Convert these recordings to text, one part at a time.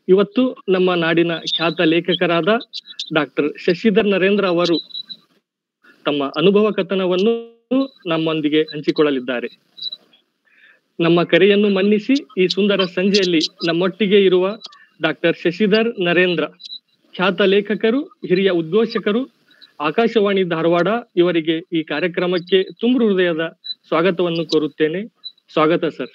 ಇವತ್ತು ನಮ್ಮ ನಾಡಿನ ಖ್ಯಾತ ಲೇಖಕರಾದ ಡಾಕ್ಟರ್ ಶಶಿಧರ್ ನರೇಂದ್ರ ಅವರು ತಮ್ಮ ಅನುಭವ ಕಥನವನ್ನು ನಮ್ಮೊಂದಿಗೆ ಹಂಚಿಕೊಳ್ಳಲಿದ್ದಾರೆ ನಮ್ಮ ಕರೆಯನ್ನು ಮನ್ನಿಸಿ ಈ ಸುಂದರ ಸಂಜೆಯಲ್ಲಿ ನಮ್ಮೊಟ್ಟಿಗೆ ಇರುವ ಡಾಕ್ಟರ್ ಶಶಿಧರ್ ನರೇಂದ್ರ ಖ್ಯಾತ ಲೇಖಕರು ಹಿರಿಯ ಉದ್ಘೋಷಕರು ಆಕಾಶವಾಣಿ ಧಾರವಾಡ ಇವರಿಗೆ ಈ ಕಾರ್ಯಕ್ರಮಕ್ಕೆ ತುಂಬು ಹೃದಯದ ಸ್ವಾಗತವನ್ನು ಕೋರುತ್ತೇನೆ ಸ್ವಾಗತ ಸರ್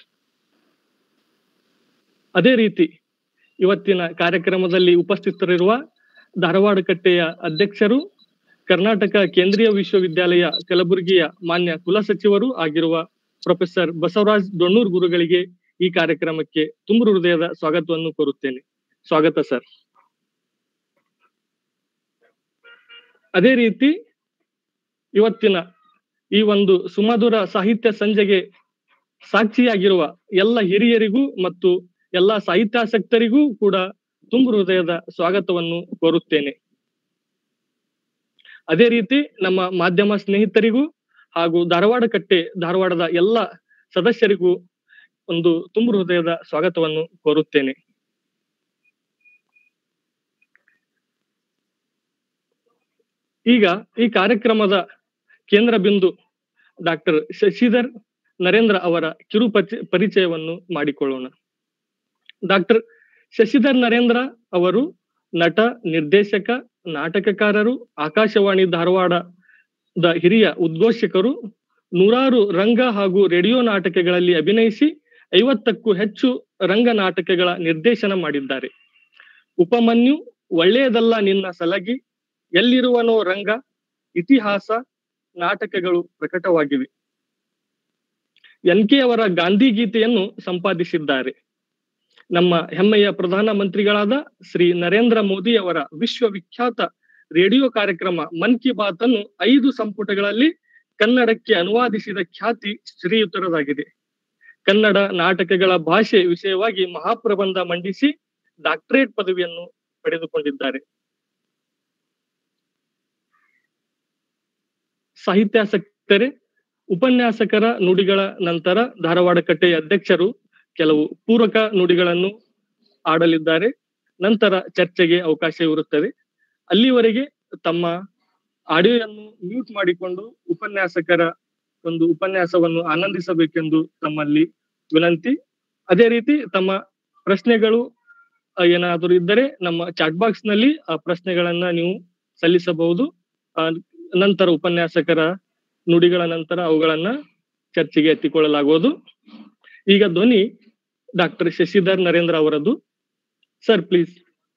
ಅದೇ ರೀತಿ ಇವತ್ತಿನ ಕಾರ್ಯಕ್ರಮದಲ್ಲಿ ಉಪಸ್ಥಿತರಿರುವ ಧಾರವಾಡ ಕಟ್ಟೆಯ ಅಧ್ಯಕ್ಷರು ಕರ್ನಾಟಕ ಕೇಂದ್ರೀಯ ವಿಶ್ವವಿದ್ಯಾಲಯ ಕಲಬುರಗಿಯ ಮಾನ್ಯ ಕುಲಸಚಿವರು ಆಗಿರುವ ಪ್ರೊಫೆಸರ್ ಬಸವರಾಜ್ ದೊಣ್ಣೂರ್ ಗುರುಗಳಿಗೆ ಈ ಕಾರ್ಯಕ್ರಮಕ್ಕೆ ತುಂಬು ಹೃದಯದ ಸ್ವಾಗತವನ್ನು ಕೋರುತ್ತೇನೆ ಸ್ವಾಗತ ಸರ್ ಅದೇ ರೀತಿ ಇವತ್ತಿನ ಈ ಒಂದು ಸುಮಧುರ ಸಾಹಿತ್ಯ ಸಂಜೆಗೆ ಸಾಕ್ಷಿಯಾಗಿರುವ ಎಲ್ಲ ಹಿರಿಯರಿಗೂ ಮತ್ತು ಎಲ್ಲ ಸಾಹಿತ್ಯಾಸಕ್ತರಿಗೂ ಕೂಡ ತುಂಬು ಹೃದಯದ ಸ್ವಾಗತವನ್ನು ಕೋರುತ್ತೇನೆ ಅದೇ ರೀತಿ ನಮ್ಮ ಮಾಧ್ಯಮ ಸ್ನೇಹಿತರಿಗೂ ಹಾಗೂ ಧಾರವಾಡ ಕಟ್ಟೆ ಧಾರವಾಡದ ಎಲ್ಲ ಸದಸ್ಯರಿಗೂ ಒಂದು ತುಂಬು ಹೃದಯದ ಸ್ವಾಗತವನ್ನು ಕೋರುತ್ತೇನೆ ಈಗ ಈ ಕಾರ್ಯಕ್ರಮದ ಕೇಂದ್ರ ಬಿಂದು ಡಾಕ್ಟರ್ ಶಶಿಧರ್ ನರೇಂದ್ರ ಅವರ ಕಿರು ಪರಿಚಯವನ್ನು ಮಾಡಿಕೊಳ್ಳೋಣ ಡಾಕ್ಟರ್ ಶಶಿಧರ್ ನರೇಂದ್ರ ಅವರು ನಟ ನಿರ್ದೇಶಕ ನಾಟಕಕಾರರು ಆಕಾಶವಾಣಿ ಧಾರವಾಡದ ಹಿರಿಯ ಉದ್ಘೋಷಕರು ನೂರಾರು ರಂಗ ಹಾಗೂ ರೇಡಿಯೋ ನಾಟಕಗಳಲ್ಲಿ ಅಭಿನಯಿಸಿ ಐವತ್ತಕ್ಕೂ ಹೆಚ್ಚು ರಂಗ ನಾಟಕಗಳ ನಿರ್ದೇಶನ ಮಾಡಿದ್ದಾರೆ ಉಪಮನ್ಯು ಒಳ್ಳೆಯದಲ್ಲ ನಿನ್ನ ಸಲಗಿ ಎಲ್ಲಿರುವನೋ ರಂಗ ಇತಿಹಾಸ ನಾಟಕಗಳು ಪ್ರಕಟವಾಗಿವೆ ಎನ್ ಕೆ ಅವರ ಗಾಂಧಿ ಗೀತೆಯನ್ನು ಸಂಪಾದಿಸಿದ್ದಾರೆ ನಮ್ಮ ಹೆಮ್ಮೆಯ ಪ್ರಧಾನ ಮಂತ್ರಿಗಳಾದ ಶ್ರೀ ನರೇಂದ್ರ ಮೋದಿ ಅವರ ವಿಶ್ವವಿಖ್ಯಾತ ರೇಡಿಯೋ ಕಾರ್ಯಕ್ರಮ ಮನ್ ಕಿ ಬಾತ್ ಅನ್ನು ಐದು ಸಂಪುಟಗಳಲ್ಲಿ ಕನ್ನಡಕ್ಕೆ ಅನುವಾದಿಸಿದ ಖ್ಯಾತಿ ಶ್ರೀಯುತರದಾಗಿದೆ ಕನ್ನಡ ನಾಟಕಗಳ ಭಾಷೆ ವಿಷಯವಾಗಿ ಮಹಾಪ್ರಬಂಧ ಮಂಡಿಸಿ ಡಾಕ್ಟರೇಟ್ ಪದವಿಯನ್ನು ಪಡೆದುಕೊಂಡಿದ್ದಾರೆ ಸಾಹಿತ್ಯಾಸಕ್ತರೇ ಉಪನ್ಯಾಸಕರ ನುಡಿಗಳ ನಂತರ ಧಾರವಾಡ ಕಟ್ಟೆಯ ಅಧ್ಯಕ್ಷರು ಕೆಲವು ಪೂರಕ ನುಡಿಗಳನ್ನು ಆಡಲಿದ್ದಾರೆ ನಂತರ ಚರ್ಚೆಗೆ ಅವಕಾಶ ಇರುತ್ತದೆ ಅಲ್ಲಿವರೆಗೆ ತಮ್ಮ ಆಡಿಯೋಯನ್ನು ಮ್ಯೂಟ್ ಮಾಡಿಕೊಂಡು ಉಪನ್ಯಾಸಕರ ಒಂದು ಉಪನ್ಯಾಸವನ್ನು ಆನಂದಿಸಬೇಕೆಂದು ತಮ್ಮಲ್ಲಿ ವಿನಂತಿ ಅದೇ ರೀತಿ ತಮ್ಮ ಪ್ರಶ್ನೆಗಳು ಏನಾದರೂ ಇದ್ದರೆ ನಮ್ಮ ಚಾಟ್ ಬಾಕ್ಸ್ ನಲ್ಲಿ ಆ ಪ್ರಶ್ನೆಗಳನ್ನ ನೀವು ಸಲ್ಲಿಸಬಹುದು ನಂತರ ಉಪನ್ಯಾಸಕರ ನುಡಿಗಳ ನಂತರ ಅವುಗಳನ್ನ ಚರ್ಚೆಗೆ ಎತ್ತಿಕೊಳ್ಳಲಾಗುವುದು ಈಗ ಧ್ವನಿ ಡಾಕ್ಟರ್ ಶಶಿಧರ್ ನರೇಂದ್ರ ಅವರದ್ದು ಸರ್ ಪ್ಲೀಸ್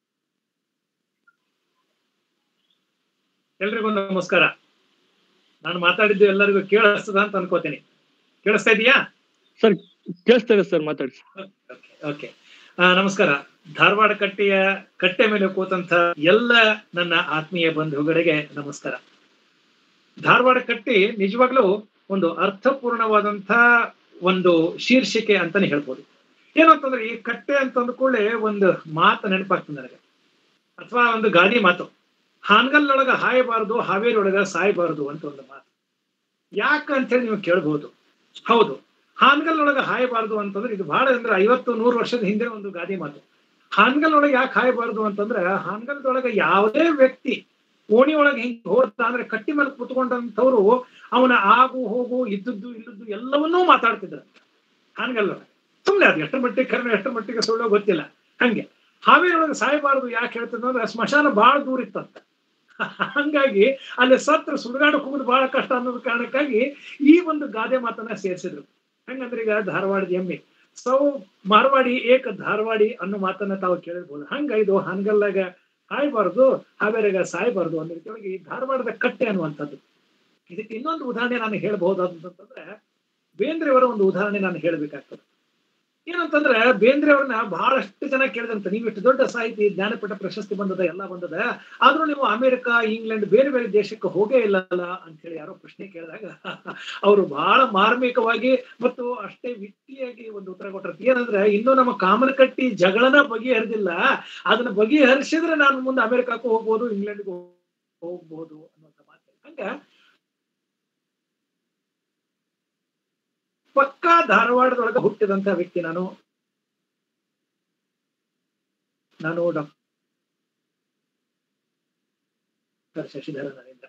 ಎಲ್ರಿಗೂ ನಮಸ್ಕಾರ ನಾನು ಮಾತಾಡಿದ್ದು ಎಲ್ಲರಿಗೂ ಕೇಳಿಸ್ತದ ಅಂತ ಅನ್ಕೋತೀನಿ ಕೇಳಿಸ್ತಾ ಇದೆಯಾ ಸರ್ ಕೇಳಿಸ್ತಾ ಇದೆ ಸರ್ ಮಾತಾಡಿ ಓಕೆ ನಮಸ್ಕಾರ ಧಾರವಾಡ ಕಟ್ಟೆಯ ಕಟ್ಟೆ ಮೇಲೆ ಕೂತಂತ ಎಲ್ಲ ನನ್ನ ಆತ್ಮೀಯ ಬಂಧುಗಳಿಗೆ ನಮಸ್ಕಾರ ಧಾರವಾಡ ಕಟ್ಟಿ ನಿಜವಾಗ್ಲೂ ಒಂದು ಅರ್ಥಪೂರ್ಣವಾದಂತ ಒಂದು ಶೀರ್ಷಿಕೆ ಅಂತಾನೆ ಹೇಳ್ಬೋದು ಏನಂತಂದ್ರೆ ಈ ಕಟ್ಟೆ ಅಂತ ಅಂದ್ಕೊಳ್ಳೆ ಒಂದು ಮಾತು ನೆನಪಾಗ್ತದೆ ನನಗೆ ಅಥವಾ ಒಂದು ಗಾದಿ ಮಾತು ಹಾನಗಲ್ಲೊಳಗ ಹಾಯಬಾರದು ಹಾವೇರಿ ಒಳಗ ಸಾಯಬಾರದು ಅಂತ ಒಂದು ಮಾತು ಯಾಕಂತೇಳಿ ನೀವು ಕೇಳ್ಬಹುದು ಹೌದು ಹಾನಗಲ್ ಒಳಗ ಹಾಯಬಾರದು ಅಂತಂದ್ರೆ ಇದು ಬಹಳ ಅಂದ್ರೆ ಐವತ್ತು ನೂರು ವರ್ಷದ ಹಿಂದೆ ಒಂದು ಗಾದಿ ಮಾತು ಹಾನಗಲ್ ಒಳಗೆ ಯಾಕೆ ಹಾಯಬಾರದು ಅಂತಂದ್ರೆ ಹಾನಗಲ್ದೊಳಗ ಯಾವುದೇ ವ್ಯಕ್ತಿ ಓಣಿ ಒಳಗೆ ಹಿಂಗ್ ಹೋದ ಅಂದ್ರೆ ಕಟ್ಟಿ ಮೇಲೆ ಕುತ್ಕೊಂಡಂಥವ್ರು ಅವನ ಆಗು ಹೋಗು ಇದ್ದದ್ದು ಇಲ್ಲದ್ದು ಎಲ್ಲವನ್ನೂ ಮಾತಾಡ್ತಿದ್ರು ಹಾನಗಲ್ ಒಳಗೆ ಸುಮ್ಮನೆ ಅದು ಎಷ್ಟು ಮಟ್ಟಿಗೆ ಕರ್ಮ ಎಷ್ಟು ಮಟ್ಟಿಗೆ ಸುಳ್ಳು ಗೊತ್ತಿಲ್ಲ ಹಂಗೆ ಹಾವೇರಿ ಒಳಗೆ ಸಾಯಬಾರದು ಯಾಕೆ ಹೇಳ್ತದಂದ್ರೆ ಸ್ಮಶಾನ ಬಹಳ ದೂರ ಇತ್ತಂತ ಹಂಗಾಗಿ ಅಲ್ಲಿ ಸತ್ರ ಸುಡುಗಾಡು ಕುಗಿದು ಬಹಳ ಕಷ್ಟ ಅನ್ನೋದ್ ಕಾರಣಕ್ಕಾಗಿ ಈ ಒಂದು ಗಾದೆ ಮಾತನ್ನ ಸೇರಿಸಿದ್ರು ಹಂಗಂದ್ರೆ ಈಗ ಧಾರವಾಡದ ಎಮ್ಮೆ ಸೌ ಮಾರ್ವಾಡಿ ಏಕ ಧಾರವಾಡಿ ಅನ್ನೋ ಮಾತನ್ನ ತಾವು ಕೇಳಿರ್ಬೋದು ಹಂಗ ಇದು ಹಂಗಲ್ಲಾಗ ಹಾಯ್ಬಾರ್ದು ಹಾವೇರಿಗ ಸಾಯ್ಬಾರ್ದು ಅನ್ನೋದಕ್ಕೆ ಈ ಧಾರವಾಡದ ಕಟ್ಟೆ ಅನ್ನುವಂಥದ್ದು ಇದಕ್ಕೆ ಇನ್ನೊಂದು ಉದಾಹರಣೆ ನಾನು ಹೇಳ್ಬಹುದಾದಂತಂದ್ರೆ ಬೇಂದ್ರೆ ಅವರ ಒಂದು ಉದಾಹರಣೆ ನಾನು ಹೇಳ್ಬೇಕಾಗ್ತದೆ ಏನಂತಂದ್ರೆ ಬೇಂದ್ರೆ ಅವ್ರನ್ನ ಬಹಳಷ್ಟು ಜನ ಕೇಳಿದಂತ ನೀವು ಇಷ್ಟು ದೊಡ್ಡ ಸಾಹಿತಿ ಜ್ಞಾನಪೀಠ ಪ್ರಶಸ್ತಿ ಬಂದದ ಎಲ್ಲ ಬಂದದ ಆದ್ರೂ ನೀವು ಅಮೆರಿಕ ಇಂಗ್ಲೆಂಡ್ ಬೇರೆ ಬೇರೆ ದೇಶಕ್ಕೆ ಹೋಗೇ ಇಲ್ಲಲ್ಲ ಅಂತ ಹೇಳಿ ಯಾರೋ ಪ್ರಶ್ನೆ ಕೇಳಿದಾಗ ಅವರು ಬಹಳ ಮಾರ್ಮಿಕವಾಗಿ ಮತ್ತು ಅಷ್ಟೇ ವಿಟ್ಟಿಯಾಗಿ ಒಂದು ಉತ್ತರ ಕೊಟ್ಟರು ಏನಂದ್ರೆ ಇನ್ನೂ ನಮ್ಮ ಕಾಮನಕಟ್ಟಿ ಜಗಳನ ಬಗೆಹರಿದಿಲ್ಲ ಅದನ್ನ ಬಗೆಹರಿಸಿದ್ರೆ ನಾನು ಮುಂದೆ ಅಮೆರಿಕಕ್ಕೂ ಹೋಗ್ಬೋದು ಇಂಗ್ಲೆಂಡ್ಗೂ ಹೋಗ್ಬೋದು ಅನ್ನುವಂಥ ಮಾತು ಹಂಗ ಪಕ್ಕಾ ಧಾರವಾಡದೊಳಗೆ ಹುಟ್ಟಿದಂತ ವ್ಯಕ್ತಿ ನಾನು ನಾನು ಡಾಕ್ಟರ್ ಶಶಿಧರ ನರೇಂದ್ರ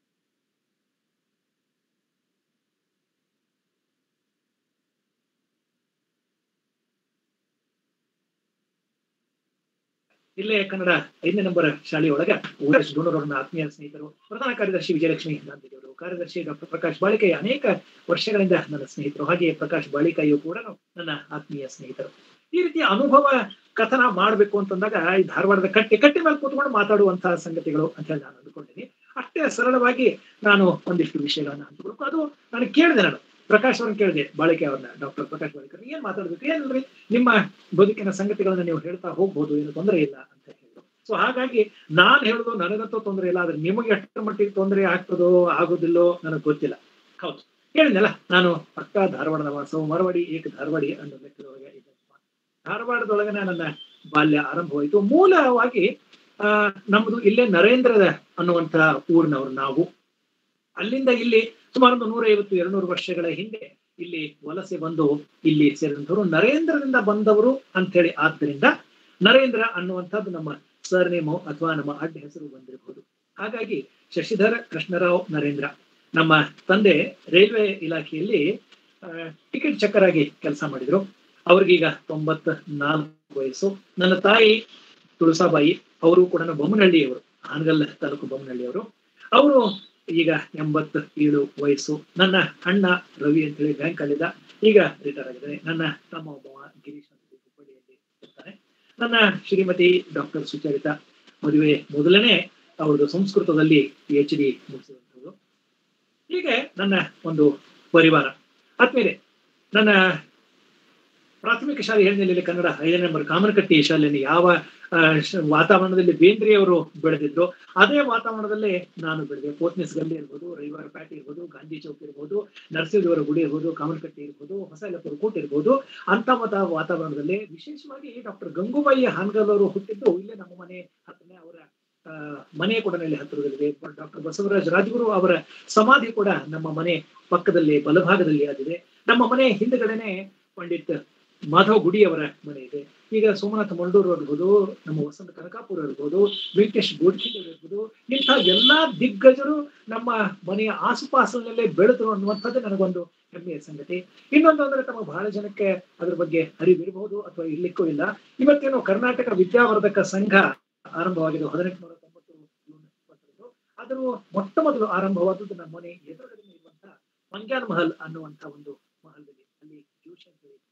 ಇಲ್ಲೇ ಕನ್ನಡ ಐದನೇ ನಂಬರ್ ಶಾಲೆಯೊಳಗ ಉಮೇಶ್ ಡೋಣರವರನ್ನ ಆತ್ಮೀಯ ಸ್ನೇಹಿತರು ಪ್ರಧಾನ ಕಾರ್ಯದರ್ಶಿ ವಿಜಯಲಕ್ಷ್ಮಿ ಗಾಂಧಿಯವರು ಕಾರ್ಯದರ್ಶಿ ಡಾಕ್ಟರ್ ಪ್ರಕಾಶ್ ಬಾಳಿಕೆಯ ಅನೇಕ ವರ್ಷಗಳಿಂದ ನನ್ನ ಸ್ನೇಹಿತರು ಹಾಗೆ ಪ್ರಕಾಶ್ ಬಾಳಿಕಾಯಿಯು ಕೂಡ ನನ್ನ ಆತ್ಮೀಯ ಸ್ನೇಹಿತರು ಈ ರೀತಿಯ ಅನುಭವ ಕಥನ ಮಾಡಬೇಕು ಅಂತಂದಾಗ ಈ ಧಾರವಾಡದ ಕಟ್ಟೆ ಕಟ್ಟೆ ಮೇಲೆ ಕೂತ್ಕೊಂಡು ಮಾತಾಡುವಂತಹ ಸಂಗತಿಗಳು ಅಂತ ಹೇಳಿ ನಾನು ಅಂದ್ಕೊಂಡಿದ್ದೀನಿ ಅಷ್ಟೇ ಸರಳವಾಗಿ ನಾನು ಒಂದಿಷ್ಟು ವಿಷಯಗಳನ್ನ ಹಂಚಿಕೊಳ್ಬೇಕು ಅದು ನಾನು ಕೇಳಿದೆ ನಾನು ಪ್ರಕಾಶ್ ಅವ್ರನ್ನ ಕೇಳಿದೆ ಬಾಳಿಕೆ ಅವ್ರನ್ನ ಡಾಕ್ಟರ್ ಪ್ರಕಾಶ್ ಬಾಳಿಕೆ ಏನ್ ಮಾತಾಡ್ಬೇಕು ಏನಿಲ್ರಿ ನಿಮ್ಮ ಬದುಕಿನ ಸಂಗತಿಗಳನ್ನ ನೀವು ಹೇಳ್ತಾ ಹೋಗ್ಬೋದು ಏನು ತೊಂದರೆ ಇಲ್ಲ ಅಂತ ಹೇಳಿದ್ರು ಸೊ ಹಾಗಾಗಿ ನಾನ್ ಹೇಳುದು ನನಗಂತೂ ತೊಂದರೆ ಇಲ್ಲ ಆದ್ರೆ ನಿಮಗೆ ಎಷ್ಟರ ಮಟ್ಟಿಗೆ ತೊಂದರೆ ಆಗ್ತದೋ ಆಗೋದಿಲ್ಲೋ ನನಗೆ ಗೊತ್ತಿಲ್ಲ ಹೌದು ಹೇಳಿದ್ನಲ್ಲ ನಾನು ಪಕ್ಕ ಧಾರವಾಡದ ವಾಸವು ಮರವಾಡಿ ಏಕ ಧಾರವಾಡಿ ಅನ್ನೋ ಲೆಕ್ಕದೊಳಗೆ ಇದ್ದೆ ಧಾರವಾಡದೊಳಗೆ ನನ್ನ ಬಾಲ್ಯ ಆರಂಭವಾಯಿತು ಮೂಲವಾಗಿ ಆ ನಮ್ದು ಇಲ್ಲೇ ನರೇಂದ್ರದ ಅನ್ನುವಂತ ಊರಿನವರು ನಾವು ಅಲ್ಲಿಂದ ಇಲ್ಲಿ ಸುಮಾರು ಒಂದು ನೂರ ಐವತ್ತು ಎರಡ್ನೂರು ವರ್ಷಗಳ ಹಿಂದೆ ಇಲ್ಲಿ ವಲಸೆ ಬಂದು ಇಲ್ಲಿ ಸೇರಿದಂತವರು ನರೇಂದ್ರದಿಂದ ಬಂದವರು ಅಂತ ಹೇಳಿ ಆದ್ದರಿಂದ ನರೇಂದ್ರ ಅನ್ನುವಂಥದ್ದು ನಮ್ಮ ಸರ್ನೇಮು ಅಥವಾ ನಮ್ಮ ಅಡ್ಡ ಹೆಸರು ಬಂದಿರಬಹುದು ಹಾಗಾಗಿ ಶಶಿಧರ ಕೃಷ್ಣರಾವ್ ನರೇಂದ್ರ ನಮ್ಮ ತಂದೆ ರೈಲ್ವೆ ಇಲಾಖೆಯಲ್ಲಿ ಟಿಕೆಟ್ ಚಕ್ಕರಾಗಿ ಕೆಲಸ ಮಾಡಿದ್ರು ಅವ್ರಿಗೀಗ ತೊಂಬತ್ ನಾಲ್ಕು ವಯಸ್ಸು ನನ್ನ ತಾಯಿ ತುಳಸಾಬಾಯಿ ಅವರು ಕೂಡ ಬೊಮ್ಮನಹಳ್ಳಿಯವರು ಹಾನಗಲ್ ತಾಲೂಕು ಬೊಮ್ಮನಹಳ್ಳಿಯವರು ಅವರು ಈಗ ಎಂಬತ್ ಏಳು ವಯಸ್ಸು ನನ್ನ ಅಣ್ಣ ರವಿ ಅಂತೇಳಿ ಬ್ಯಾಂಕ್ ಅಲ್ಲಿದ್ದ ಈಗ ರಿಟೈರ್ ಆಗಿದ್ದಾರೆ ನನ್ನ ತಮ್ಮ ಒಬ್ಬ ಗಿರೀಶ್ ಅಂತ ಹುಬ್ಬಳ್ಳಿಯಲ್ಲಿ ಇರ್ತಾನೆ ನನ್ನ ಶ್ರೀಮತಿ ಡಾಕ್ಟರ್ ಸುಚರಿತಾ ಮದುವೆ ಮೊದಲನೇ ಅವ್ರದ್ದು ಸಂಸ್ಕೃತದಲ್ಲಿ ಪಿ ಎಚ್ ಡಿ ಮುಗಿಸಿದಂಥದ್ದು ಹೀಗೆ ನನ್ನ ಒಂದು ಪರಿವಾರ ಆದ್ಮೇಲೆ ನನ್ನ ಪ್ರಾಥಮಿಕ ಶಾಲೆ ಹೇಳಿದಲ್ಲಿ ಕನ್ನಡ ಐದನೇ ನಂಬರ್ ಕಾಮನಕಟ್ಟಿ ಶಾಲೆಯಲ್ಲಿ ಯಾವ ವಾತಾವರಣದಲ್ಲಿ ಬೇಂದ್ರೆಯವರು ಬೆಳೆದಿದ್ರು ಅದೇ ವಾತಾವರಣದಲ್ಲೇ ನಾನು ಬೆಳೆದೆ ಪೋತ್ನಿಸ್ ಗಲ್ಲಿ ಇರ್ಬೋದು ರವಿವಾರ ಪ್ಯಾಟೆ ಇರ್ಬೋದು ಗಾಂಧಿ ಚೌಕ್ ಇರ್ಬೋದು ನರಸಿಂಹದೇವರ ಗುಡಿ ಇರ್ಬೋದು ಕಾಮನಕಟ್ಟಿ ಇರ್ಬೋದು ಹೊಸಲಪುರ ಕೋಟೆ ಇರ್ಬೋದು ಅಂತ ಮತ ವಾತಾವರಣದಲ್ಲಿ ವಿಶೇಷವಾಗಿ ಡಾಕ್ಟರ್ ಗಂಗೂಬಾಯಿ ಹಾನ್ಗಲ್ ಅವರು ಹುಟ್ಟಿದ್ದು ಇಲ್ಲೇ ನಮ್ಮ ಮನೆ ಹತ್ತನೇ ಅವರ ಮನೆ ಕೂಡ ಇಲ್ಲಿ ಹತ್ತಿರದಲ್ಲಿದೆ ಡಾಕ್ಟರ್ ಬಸವರಾಜ್ ರಾಜಗುರು ಅವರ ಸಮಾಧಿ ಕೂಡ ನಮ್ಮ ಮನೆ ಪಕ್ಕದಲ್ಲಿ ಬಲಭಾಗದಲ್ಲಿ ಆಗಿದೆ ನಮ್ಮ ಮನೆ ಹಿಂದ್ಗಡೆನೆ ಪಂಡಿತ್ ಮಾಧವ್ ಗುಡಿ ಅವರ ಮನೆ ಇದೆ ಈಗ ಸೋಮನಾಥ ಮಂಡೂರು ಇರ್ಬೋದು ನಮ್ಮ ವಸಂತ ಕನಕಾಪುರ ಇರ್ಬೋದು ವೆಂಕಟೇಶ್ ಗೋಡ್ಖಿಂಡ್ ಇರ್ಬೋದು ಇಂಥ ಎಲ್ಲಾ ದಿಗ್ಗಜರು ನಮ್ಮ ಮನೆಯ ಆಸುಪಾಸಿನಲ್ಲೇ ಬೆಳೆದ್ರು ಅನ್ನುವಂಥದ್ದು ನನಗೊಂದು ಹೆಮ್ಮೆಯ ಸಂಗತಿ ಇನ್ನೊಂದು ಅಂದ್ರೆ ತಮ್ಮ ಬಹಳ ಜನಕ್ಕೆ ಅದ್ರ ಬಗ್ಗೆ ಅರಿವಿರಬಹುದು ಅಥವಾ ಇರ್ಲಿಕ್ಕೂ ಇಲ್ಲ ಇವತ್ತೇನು ಕರ್ನಾಟಕ ವಿದ್ಯಾವರ್ಧಕ ಸಂಘ ಆರಂಭವಾಗಿದೆ ಹದಿನೆಂಟುನೂರ ತೊಂಬತ್ತು ಜೂನ್ ಇಪ್ಪತ್ತರಂದು ಅದರ ಮೊಟ್ಟ ಮೊದಲು ಆರಂಭವಾದದ್ದು ನಮ್ಮ ಮನೆ ಎದುರುಗಡೆ ಇರುವಂತಹ ಮಂಗ್ಯಾನ್ ಮಹಲ್ ಅನ್ನುವಂತ ಒಂದು ಮಹಲ್ದಲ್ಲಿ ಅಲ್ಲಿ ಜೋಶಿ ಅಂತ ಹೇಳಿ